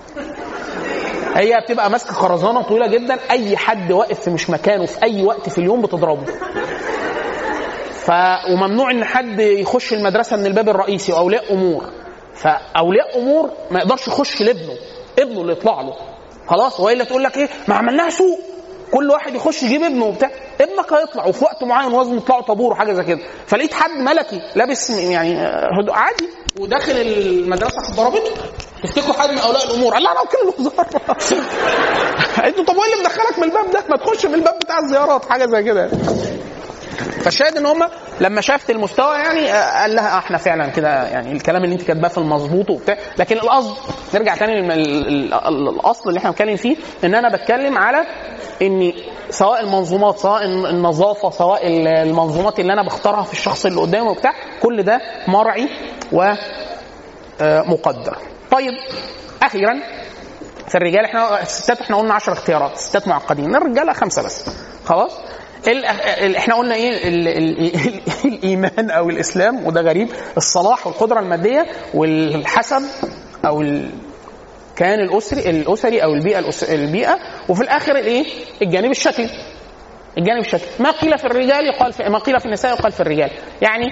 هي بتبقى ماسكه خرزانه طويله جدا اي حد واقف في مش مكانه في اي وقت في اليوم بتضربه ف وممنوع ان حد يخش المدرسه من الباب الرئيسي واولياء امور فاولياء امور ما يقدرش يخش لابنه ابنه اللي يطلع له خلاص والا تقول لك ايه ما عملناها سوق كل واحد يخش يجيب ابنه وبتاع ابنك هيطلع وفي وقت معين لازم يطلعوا طابور وحاجه زي كده فلقيت حد ملكي لابس يعني هدوء عادي وداخل المدرسه ضربته تفتكروا حد من اولياء الامور قال لا انا وكيل الوزاره قلت له طب وايه اللي مدخلك من الباب ده ما تخش من الباب بتاع الزيارات حاجه زي كده فالشاهد ان هم لما شافت المستوى يعني آه، قال لها آه، احنا فعلا كده يعني الكلام اللي انت كاتباه في المظبوط وبتاع لكن القصد نرجع تاني للم- ال- ال- ال- الاصل اللي احنا بنتكلم فيه ان انا بتكلم على ان سواء المنظومات سواء النظافه سواء ال- المنظومات اللي انا بختارها في الشخص اللي قدامي وبتاع كل ده مرعي و آه، مقدر. طيب اخيرا في الرجال احنا الستات احنا قلنا 10 اختيارات الستات معقدين الرجاله خمسه بس خلاص ال- ال- احنا قلنا ايه ال ال ال الايمان او الاسلام وده غريب الصلاح والقدره الماديه والحسب او الكيان الاسري الاسري او البيئه الأس- البيئه وفي الاخر الايه الجانب الشكلي الجانب الشكلي ما قيل في الرجال يقال في ما قيل في النساء يقال في الرجال يعني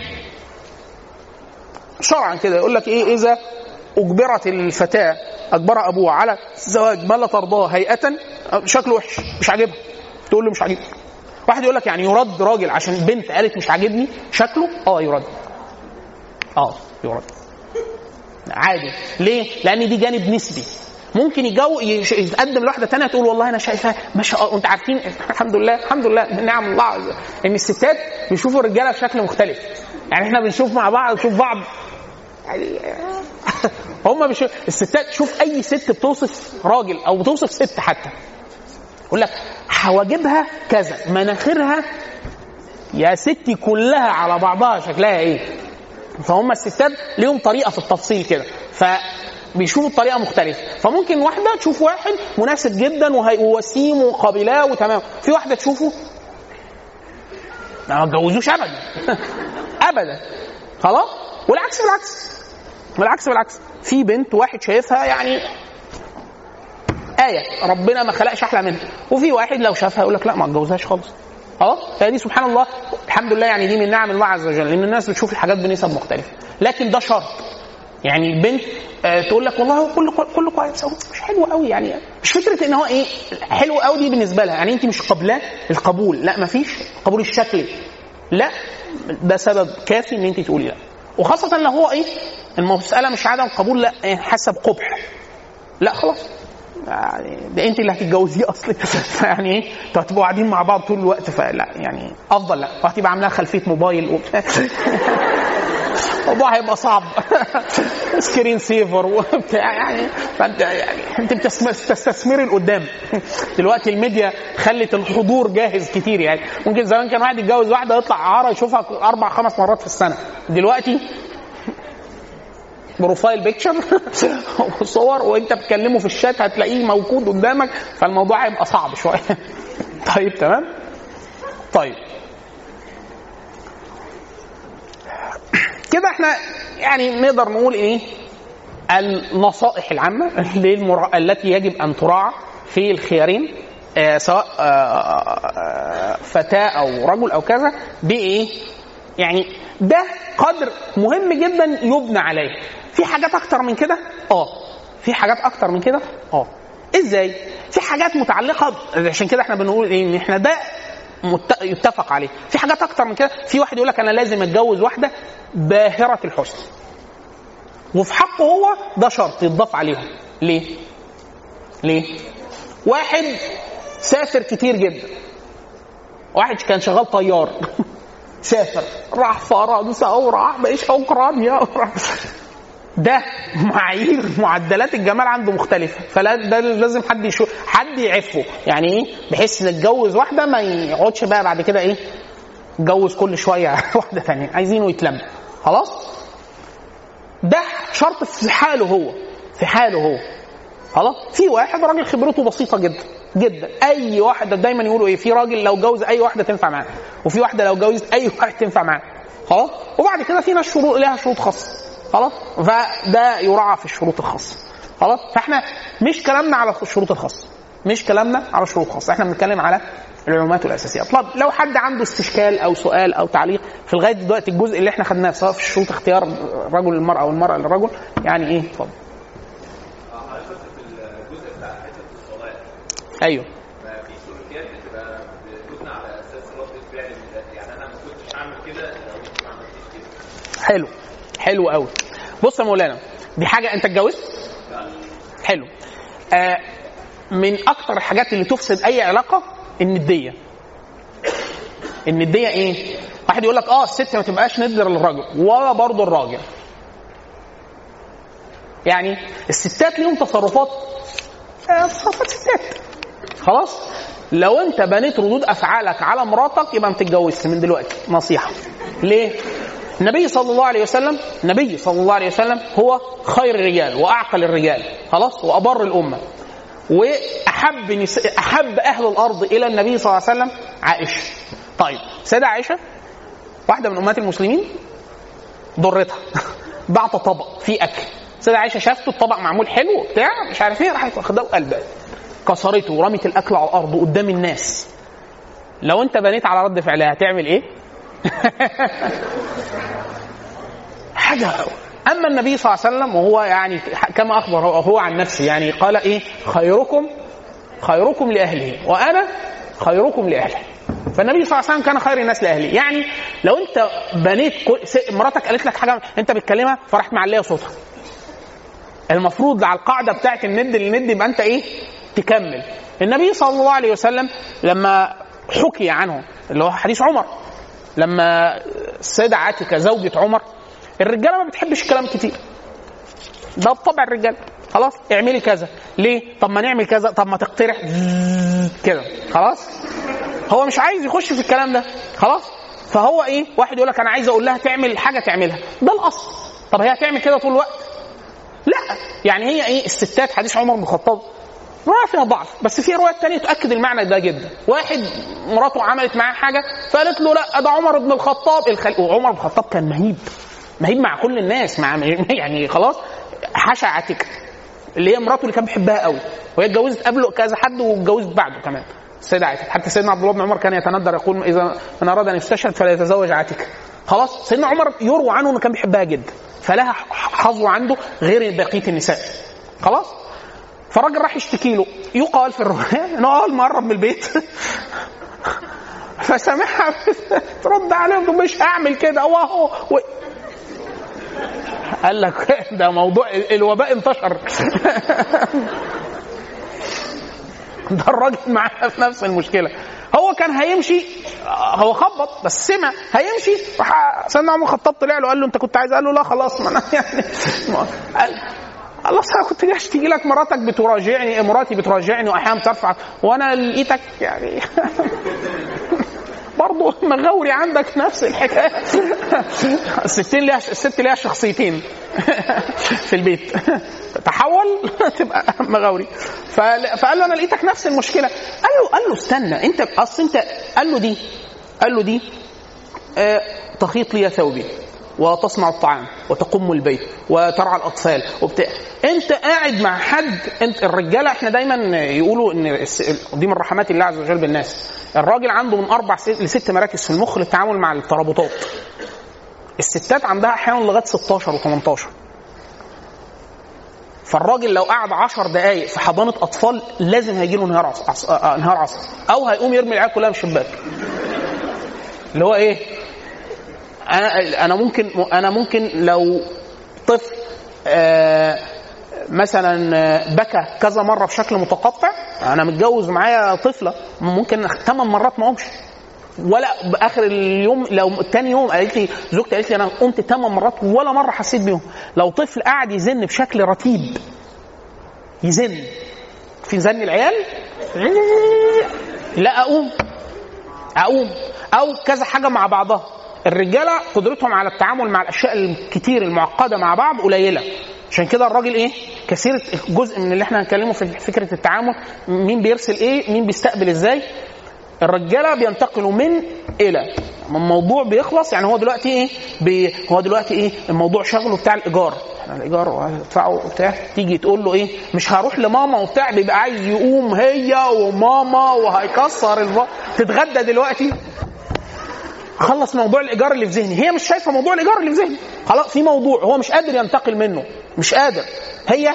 شرعا كده يقول لك ايه اذا اجبرت الفتاه اجبر ابوها على زواج ما لا ترضاه هيئه شكله وحش مش عاجبها تقول له مش عاجبني واحد يقول لك يعني يرد راجل عشان بنت قالت مش عاجبني شكله اه يرد اه يرد عادي ليه لان دي جانب نسبي ممكن يجو يش- يتقدم لواحده تانية تقول والله انا شايفها ما شاء الله وانت عارفين الحمد لله الحمد لله من نعم الله عز وجل. ان الستات بيشوفوا الرجاله بشكل مختلف يعني احنا بنشوف مع بعض نشوف بعض يعني هم مش الستات شوف اي ست بتوصف راجل او بتوصف ست حتى يقول لك حواجبها كذا مناخيرها يا ستي كلها على بعضها شكلها ايه فهم الستات ليهم طريقه في التفصيل كده فبيشوفوا الطريقه مختلفه فممكن واحده تشوف واحد مناسب جدا وهي- ووسيم وقابلاه وتمام في واحده تشوفه ما اتجوزوش ابدا ابدا خلاص والعكس بالعكس بالعكس بالعكس في بنت واحد شايفها يعني آية ربنا ما خلقش أحلى منها وفي واحد لو شافها يقول لك لا ما اتجوزهاش خالص خلاص فدي سبحان الله الحمد لله يعني دي من نعم الله عز وجل لأن الناس بتشوف الحاجات بنسب مختلفة لكن ده شرط يعني البنت آه، تقول لك والله هو كله كله كويس هو مش حلو قوي يعني مش فكره ان هو ايه حلو قوي دي بالنسبه لها يعني انت مش قابلاه القبول لا ما فيش قبول الشكلي لا ده سبب كافي ان انت تقولي لا وخاصه لو هو ايه المساله مش عدم قبول لا إيه، حسب قبح لا خلاص يعني ده انت اللي هتتجوزيه اصلا يعني ايه انتوا هتبقوا قاعدين مع بعض طول الوقت فلا يعني افضل لا وهتبقى عاملاها خلفيه موبايل وبتاع الموضوع هيبقى صعب سكرين سيفر وبتاع يعني فانت يعني انت بتستثمر- بتستثمري لقدام دلوقتي الميديا خلت الحضور جاهز كتير يعني ممكن زمان كان واحد يتجوز واحده يطلع عاره يشوفها اربع خمس مرات في السنه دلوقتي بروفايل بيكتشر وصور وانت بتكلمه في الشات هتلاقيه موجود قدامك فالموضوع هيبقى صعب شويه طيب تمام طيب كده احنا يعني نقدر نقول ايه النصائح العامة للمرا... التي يجب أن تراعى في الخيارين آه سواء آه آه فتاة أو رجل أو كذا بإيه؟ يعني ده قدر مهم جدا يبنى عليه في حاجات أكتر من كده؟ آه في حاجات أكتر من كده؟ آه إزاي؟ في حاجات متعلقة عشان كده احنا بنقول إيه؟ إن احنا ده مت... يتفق عليه في حاجات أكتر من كده في واحد يقول لك أنا لازم أتجوز واحدة باهرة الحسن وفي حقه هو ده شرط يتضاف عليهم ليه؟ ليه؟ واحد سافر كتير جدا واحد كان شغال طيار سافر راح فرنسا وراح مش اوكرانيا وراح ده معايير معدلات الجمال عنده مختلفه فلا ده لازم حد يشوف حد يعفه يعني ايه بحيث ان اتجوز واحده ما يقعدش بقى بعد كده ايه اتجوز كل شويه واحده ثانيه عايزينه يتلم خلاص ده شرط في حاله هو في حاله هو خلاص في واحد راجل خبرته بسيطه جدا جدا اي واحد دايما يقولوا ايه في راجل لو جوز اي واحده تنفع معاه وفي واحده لو جوزت اي واحد تنفع معاه خلاص وبعد كده في ناس شروط لها شروط خاصه خلاص فده يراعى في الشروط الخاصه خلاص فاحنا مش كلامنا على الشروط الخاصه مش كلامنا على الشروط الخاصه احنا بنتكلم على العلومات الاساسيه طب لو حد عنده استشكال او سؤال او تعليق في لغايه دلوقتي الجزء اللي احنا خدناه سواء في شروط اختيار الرجل للمراه او المراه للرجل يعني ايه اتفضل حضرتك في الجزء بتاع حته الصلاه ايوه ففي سلوكيات بتبقى بتبنى على اساس رد الفعل الذاتي يعني انا ما كنتش هعمل كده لو انت ما عملتيش كده حلو حلو قوي بص يا مولانا دي حاجه انت اتجوزت حلو آه من اكتر الحاجات اللي تفسد اي علاقه النديه ان الديه ايه واحد يقول لك اه الست ما تبقاش ندر للراجل ولا برضه الراجل يعني الستات ليهم تصرفات آه، تصرفات ستات خلاص لو انت بنيت ردود افعالك على مراتك يبقى ما تتجوزش من دلوقتي نصيحه ليه النبي صلى الله عليه وسلم النبي صلى الله عليه وسلم هو خير الرجال واعقل الرجال خلاص وابر الامه واحب نساء احب اهل الارض الى النبي صلى الله عليه وسلم عائشه طيب سيده عائشه واحده من امهات المسلمين ضرتها بعت طبق فيه اكل سيده عائشه شافته الطبق معمول حلو وبتاع مش عارف ايه راحت واخداه وقلبها كسرته ورمت الاكل على الارض قدام الناس لو انت بنيت على رد فعلها هتعمل ايه؟ حاجه اما النبي صلى الله عليه وسلم وهو يعني كما اخبر هو, هو عن نفسه يعني قال ايه؟ خيركم خيركم لاهله وانا خيركم لاهله فالنبي صلى الله عليه وسلم كان خير الناس لاهله يعني لو انت بنيت كل س- مراتك قالت لك حاجه انت بتكلمها فرحت معليه صوتها المفروض على القاعده بتاعت الند للند يبقى انت ايه؟ تكمل. النبي صلى الله عليه وسلم لما حكي عنه اللي هو حديث عمر لما السيده عاتكه زوجة عمر الرجاله ما بتحبش الكلام كتير. ده بطبع الرجال خلاص اعملي كذا ليه؟ طب ما نعمل كذا طب ما تقترح كده خلاص؟ هو مش عايز يخش في الكلام ده خلاص؟ فهو ايه؟ واحد يقول لك انا عايز اقول لها تعمل حاجه تعملها ده الاصل طب هي هتعمل كده طول الوقت؟ لا يعني هي ايه الستات حديث عمر بن الخطاب رواية فيها ضعف بس في رواية تانية تؤكد المعنى ده جدا واحد مراته عملت معاه حاجة فقالت له لا ده عمر بن الخطاب الخل... وعمر بن الخطاب كان مهيب مهيب مع كل الناس مع يعني خلاص حشا عاتكة اللي هي مراته اللي كان بيحبها قوي وهي اتجوزت قبله كذا حد واتجوزت بعده كمان السيدة عاتكة حتى سيدنا عبد الله بن عمر كان يتندر يقول اذا من اراد ان يستشهد فليتزوج عاتكة خلاص سيدنا عمر يروى عنه انه كان بيحبها جدا فلها حظوة عنده غير بقية النساء خلاص فالراجل راح يشتكي له يقال في الرواية انه اول ما قرب من البيت فسامعها ترد عليه وتقول مش هعمل كده هو هو و... قال لك ده موضوع الوباء انتشر ده الراجل معاه في نفس المشكله هو كان هيمشي هو خبط بس سمع هيمشي راح سيدنا عمر الخطاب طلع له قال له انت كنت عايز قال له لا خلاص ما انا يعني ما- قال خلاص انا كنت جاي اشتكي لك مراتك بتراجعني مراتي بتراجعني واحيانا بترفع وانا لقيتك يعني برضه مغاوري عندك نفس الحكايه الستين ليها الست ليها شخصيتين في البيت تحول تبقى مغاوري فقال فقال له انا لقيتك نفس المشكله قال له قال له استنى انت اصل انت قال له دي قال له دي آه، تخيط لي ثوبي وتصنع الطعام وتقم البيت وترعى الاطفال وبتاع انت قاعد مع حد انت الرجاله احنا دايما يقولوا ان الس- دي من رحمات الله عز وجل بالناس الراجل عنده من اربع س- لست مراكز في المخ للتعامل مع الترابطات الستات عندها احيانا لغايه 16 و18 فالراجل لو قعد 10 دقائق في حضانه اطفال لازم هيجي له انهيار عصب عص- آه، انهيار عصب او هيقوم يرمي العيال كلها من الشباك اللي هو ايه انا انا ممكن انا ممكن لو طفل آه، مثلا آه، بكى كذا مره بشكل متقطع انا متجوز معايا طفله ممكن ثمان مرات ما اقومش ولا باخر اليوم لو تاني يوم قالت لي زوجتي قالت لي انا قمت ثمان مرات ولا مره حسيت بيهم لو طفل قاعد يزن بشكل رتيب يزن في زن العيال لا اقوم اقوم او كذا حاجه مع بعضها الرجاله قدرتهم على التعامل مع الاشياء الكتير المعقده مع بعض قليله عشان كده الراجل ايه كثير جزء من اللي احنا هنتكلمه في فكره التعامل مين بيرسل ايه مين بيستقبل ازاي الرجاله بينتقلوا من الى لما الموضوع بيخلص يعني هو دلوقتي ايه بي هو دلوقتي ايه الموضوع شغله بتاع الايجار احنا الايجار وهدفعه وبتاع تيجي تقول له ايه مش هروح لماما وبتاع بيبقى عايز يقوم هي وماما وهيكسر الف... تتغدى دلوقتي خلص موضوع الايجار اللي في ذهني هي مش شايفه موضوع الايجار اللي في ذهني خلاص في موضوع هو مش قادر ينتقل منه مش قادر هي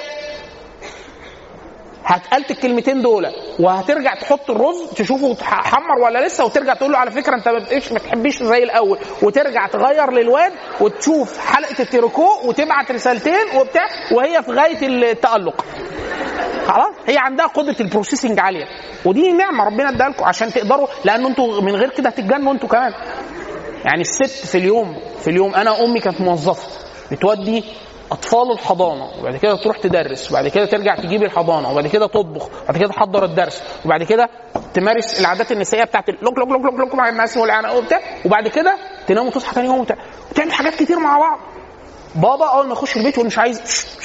هتقلت الكلمتين دول وهترجع تحط الرز تشوفه حمر ولا لسه وترجع تقول له على فكره انت ما بتقش- ما تحبيش زي الاول وترجع تغير للواد وتشوف حلقه التريكو وتبعت رسالتين وبتاع وهي في غايه التالق خلاص هي عندها قدره البروسيسنج عاليه ودي نعمه ربنا اداها لكم عشان تقدروا لان انتوا من غير كده هتتجنوا انتوا كمان يعني الست في اليوم في اليوم انا امي كانت موظفه بتودي اطفال الحضانه وبعد كده تروح تدرس وبعد كده ترجع تجيب الحضانه وبعد كده تطبخ وبعد كده تحضر الدرس وبعد كده تمارس العادات النسائيه بتاعت اللوك لوك لوك لوك لوك مع الناس والعنق وبتاع وبعد كده تنام وتصحى تاني يوم وبتاع وتعمل حاجات كتير مع بعض بابا اول ما يخش البيت يقول مش عايز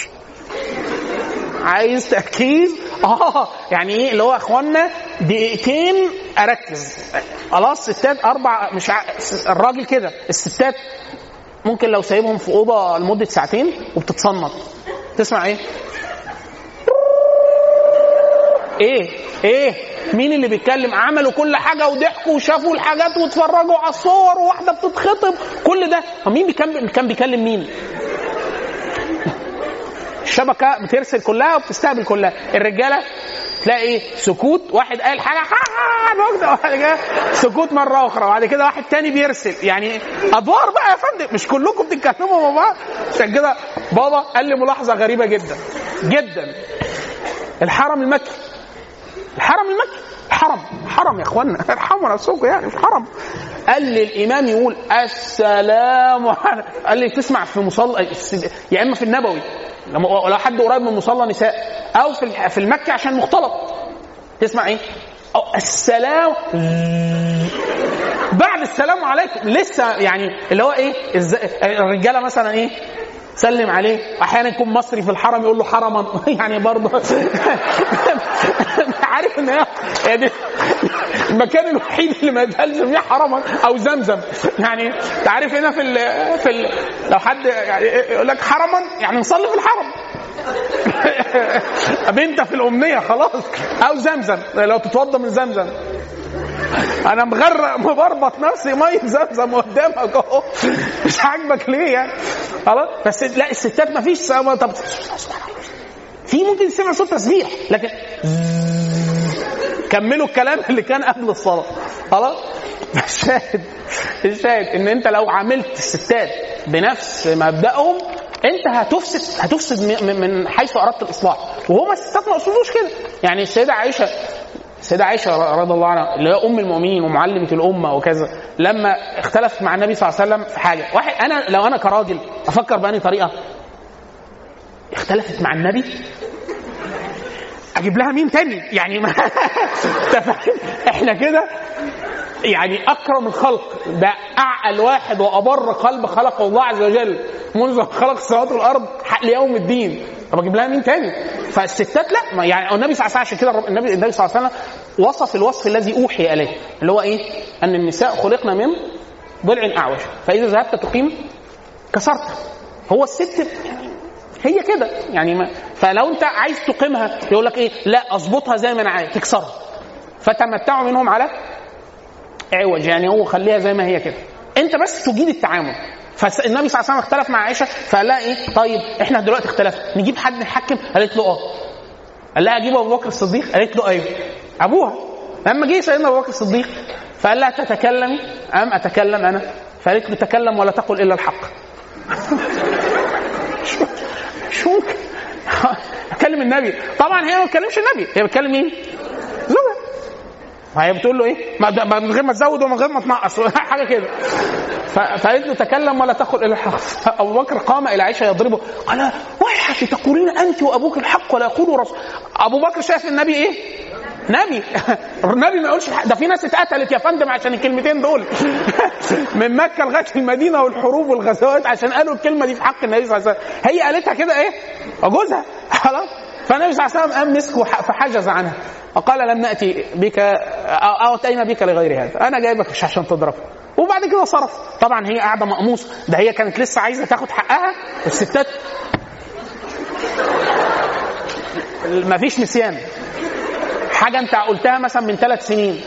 عايز تركيز اه يعني ايه اللي هو يا اخوانا دقيقتين اركز خلاص ستات اربع مش ع... الراجل كده الستات ممكن لو سايبهم في اوضه لمده ساعتين وبتتصنط تسمع ايه؟ ايه ايه مين اللي بيتكلم عملوا كل حاجه وضحكوا وشافوا الحاجات واتفرجوا على الصور وواحده بتتخطب كل ده هو مين كان كان بيكلم مين الشبكه بترسل كلها وبتستقبل كلها الرجاله تلاقي ايه سكوت واحد قال حاجه وبعد كده سكوت مره اخرى وبعد كده واحد تاني بيرسل يعني ادوار بقى يا فندم مش كلكم بتتكلموا مع بعض عشان كده بابا قال لي ملاحظه غريبه جدا جدا الحرم المكي الحرم المكي حرم حرم يا اخوانا ارحموا نفسكم يعني مش حرم قال لي الامام يقول السلام عليكم قال لي تسمع في مصلى يا اما في النبوي لما لو حد قريب من مصلى نساء او في في المكي عشان مختلط تسمع ايه؟ أو السلام بعد السلام عليكم لسه يعني اللي هو ايه الرجاله مثلا ايه سلم عليه احيانا يكون مصري في الحرم يقول له حرما يعني برضه عارف ان هي المكان الوحيد اللي ما يتقالش فيه حرما او زمزم يعني انت عارف هنا في ال في ال لو حد يعني يقول لك حرما يعني نصلي في الحرم بنت في الامنيه خلاص او زمزم لو تتوضى من زمزم انا مغرق مبربط نفسي ميه زمزم قدامك اهو مش عاجبك ليه يعني خلاص بس لا الستات ما فيش طب في ممكن تسمع صوت تسبيح لكن كملوا الكلام اللي كان قبل الصلاه خلاص الشاهد الشاهد ان انت لو عملت الستات بنفس مبدأهم انت هتفسد هتفسد من حيث اردت الاصلاح وهما الستات ما قصدوش كده يعني السيده عائشه السيدة عائشة رضي الله عنها اللي هي أم المؤمنين ومعلمة الأمة وكذا لما اختلفت مع النبي صلى الله عليه وسلم في حاجة واحد أنا لو أنا كراجل أفكر بأني طريقة اختلفت مع النبي أجيب لها مين تاني يعني ما احنا كده يعني اكرم الخلق ده اعقل واحد وابر قلب خلقه الله عز وجل منذ خلق السماوات والارض ليوم الدين طب اجيب لها مين تاني فالستات لا ما يعني النبي صلى الله عليه وسلم كده النبي النبي صلى الله عليه وسلم وصف الوصف الذي اوحي اليه اللي هو ايه؟ ان النساء خلقن من ضلع اعوج فاذا ذهبت تقيم كسرت هو الست هي كده يعني ما فلو انت عايز تقيمها يقول لك ايه؟ لا اظبطها زي ما انا عايز تكسرها فتمتعوا منهم على عوج يعني هو خليها زي ما هي كده انت بس تجيد التعامل فالنبي صلى الله عليه وسلم اختلف مع عائشه فقال لها ايه طيب احنا دلوقتي اختلفنا نجيب حد نحكم قالت له اه قال لها اجيب ابو بكر الصديق قالت له ايوه ابوها لما جه سيدنا ابو بكر الصديق فقال لها تتكلمي ام اتكلم انا فقالت له تكلم ولا تقل الا الحق شو ممكن اكلم النبي طبعا هي ما بتكلمش النبي هي بتكلم مين زوجها فهي بتقول له ايه من غير ما تزود ومن غير ما تنقص حاجه كده فقالت له تكلم ولا تقل الا الحق ابو بكر قام الى عائشه يضربه قال ويحك تقولين انت وابوك الحق ولا يقول رسول ابو بكر شايف النبي ايه نبي النبي ما يقولش ده في ناس اتقتلت يا فندم عشان الكلمتين دول من مكه لغايه المدينه والحروب والغزوات عشان قالوا الكلمه دي في حق النبي صلى الله عليه وسلم هي قالتها كده ايه وجوزها خلاص فالنبي صلى الله عليه وسلم قام مسكه فحجز عنها وقال لم ناتي بك او اتينا بك لغير هذا انا جايبك مش عشان تضرب وبعد كده صرف طبعا هي قاعده مقموصه ده هي كانت لسه عايزه تاخد حقها الستات ما فيش نسيان حاجه انت قلتها مثلا من ثلاث سنين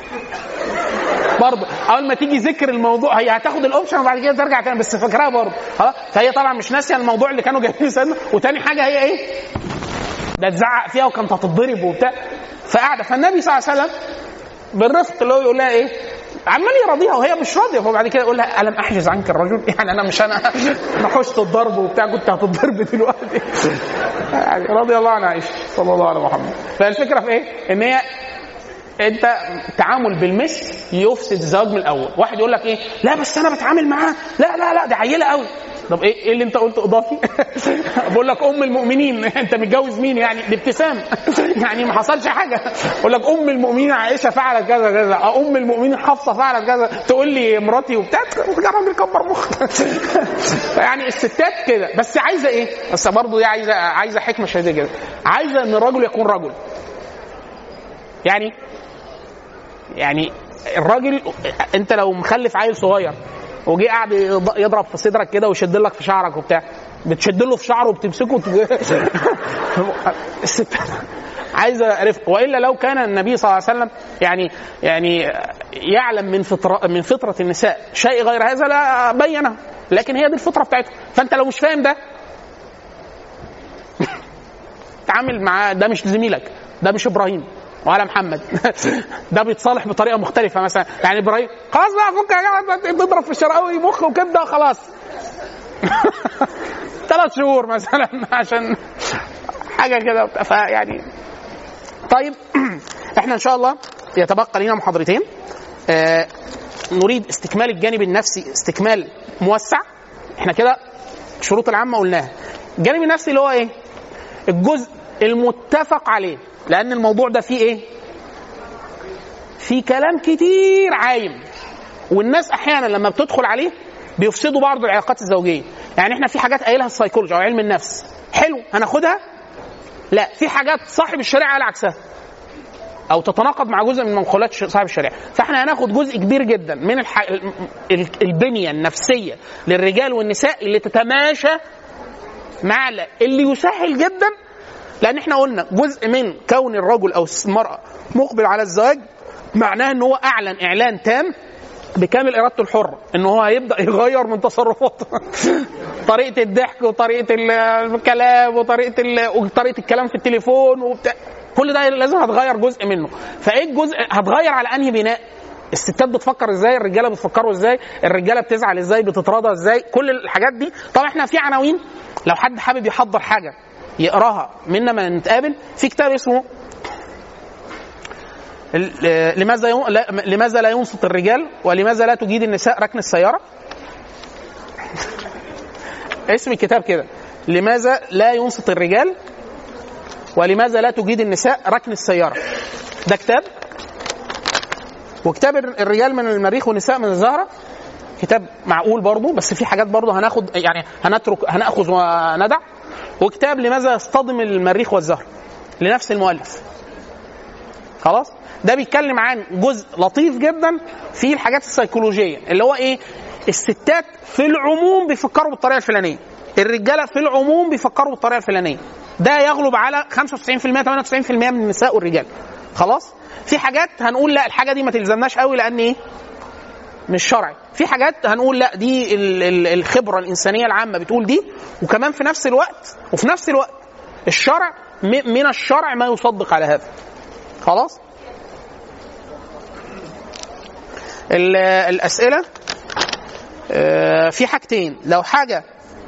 برضه اول ما تيجي ذكر الموضوع هي هتاخد الاوبشن وبعد كده ترجع تاني بس فاكراها برضه خلاص فهي طبعا مش ناسيه الموضوع اللي كانوا جايبين سنه وتاني حاجه هي ايه؟ ده تزعق فيها وكانت هتتضرب وبتاع فقاعده فالنبي صلى الله عليه وسلم بالرفق اللي هو يقول لها ايه؟ عمال يراضيها وهي مش راضيه فبعد كده يقول لها الم احجز عنك الرجل يعني انا مش انا انا حشت الضرب وبتاع كنت هتضرب دلوقتي يعني رضي الله عن عائشه صلى الله على محمد فالفكره في ايه؟ ان هي انت تعامل بالمثل يفسد الزواج من الاول واحد يقول لك ايه لا بس انا بتعامل معاه لا لا لا دي عيله قوي طب ايه ايه اللي انت قلته اضافي بقول لك ام المؤمنين انت متجوز مين يعني دي ابتسام يعني ما حصلش حاجه بقول لك ام المؤمنين عائشه فعلت كذا كذا ام المؤمنين حفصه فعلت كذا تقول لي مراتي وبتاع يا راجل كبر مخك يعني الستات كده بس عايزه ايه بس برضه دي عايزه عايزه حكمه شديده كده عايزه ان الرجل يكون رجل يعني يعني الراجل انت لو مخلف عيل صغير وجي قاعد يض- يضرب في صدرك كده ويشد لك في شعرك وبتاع بتشد له في شعره وبتمسكه وت- الست عايزه رفق والا لو كان النبي صلى الله عليه وسلم يعني يعني يعلم من فطره من فطره النساء شيء غير هذا لا بينه لكن هي دي الفطره بتاعتها فانت لو مش فاهم ده تعامل معاه ده مش زميلك ده مش ابراهيم ولا محمد ده بيتصالح بطريقه مختلفه مثلا يعني ابراهيم خلاص بقى فك يا جماعه تضرب في الشرقاوي مخ وكبده خلاص ثلاث شهور مثلا عشان حاجه كده فيعني طيب احنا ان شاء الله يتبقى لنا محاضرتين آه نريد استكمال الجانب النفسي استكمال موسع احنا كده الشروط العامه قلناها الجانب النفسي اللي هو ايه الجزء المتفق عليه لان الموضوع ده فيه ايه في كلام كتير عايم والناس احيانا لما بتدخل عليه بيفسدوا بعض العلاقات الزوجيه يعني احنا في حاجات قايلها السيكولوجي او علم النفس حلو هناخدها لا في حاجات صاحب الشريعه قال عكسها او تتناقض مع جزء من منقولات ش- صاحب الشريعه فاحنا هناخد جزء كبير جدا من الح... ال- ال- البنيه النفسيه للرجال والنساء اللي تتماشى مع ال- اللي يسهل جدا لان احنا قلنا جزء من كون الرجل او المراه مقبل على الزواج معناه ان هو اعلن اعلان تام بكامل ارادته الحره ان هو هيبدا يغير من تصرفاته طريقه الضحك وطريقه ال- الكلام وطريقه ال- وطريقه الكلام في التليفون وبتاع كل ده لازم هتغير جزء منه فايه الجزء هتغير على انهي بناء الستات بتفكر ازاي الرجاله بتفكروا ازاي الرجاله بتزعل ازاي بتتراضى ازاي كل الحاجات دي طبعا احنا في عناوين لو حد حابب يحضر حاجه يقراها منا ما نتقابل في كتاب اسمه ال- لماذا يون- لا- لماذا لا ينصت الرجال ولماذا لا تجيد النساء ركن السياره اسم الكتاب كده لماذا لا ينصت الرجال ولماذا لا تجيد النساء ركن السياره ده كتاب وكتاب الرجال من المريخ والنساء من الزهره كتاب معقول برضه بس في حاجات برضه هناخد يعني هنترك هناخذ وندع وكتاب لماذا يصطدم المريخ والزهر لنفس المؤلف خلاص ده بيتكلم عن جزء لطيف جدا في الحاجات السيكولوجيه اللي هو ايه الستات في العموم بيفكروا بالطريقه الفلانيه الرجاله في العموم بيفكروا بالطريقه الفلانيه ده يغلب على 95% 98% من النساء والرجال خلاص في حاجات هنقول لا الحاجه دي ما تلزمناش قوي لان ايه مش شرعي في حاجات هنقول لا دي ال- ال- الخبره الانسانيه العامه بتقول دي وكمان في نفس الوقت وفي نفس الوقت الشرع م- من الشرع ما يصدق على هذا خلاص ال- الاسئله آه، في حاجتين لو حاجه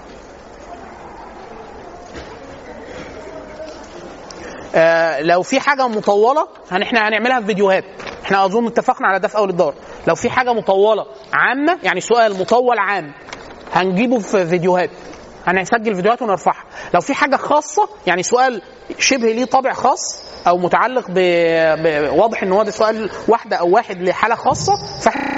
آه، لو في حاجه مطوله هن احنا هنعملها في فيديوهات احنا اظن اتفقنا على ده في اول الدور لو في حاجه مطوله عامه يعني سؤال مطول عام هنجيبه في فيديوهات هنسجل فيديوهات ونرفعها لو في حاجه خاصه يعني سؤال شبه ليه طابع خاص او متعلق ب... ب... واضح ان هو ده سؤال واحده او واحد لحاله خاصه فاحنا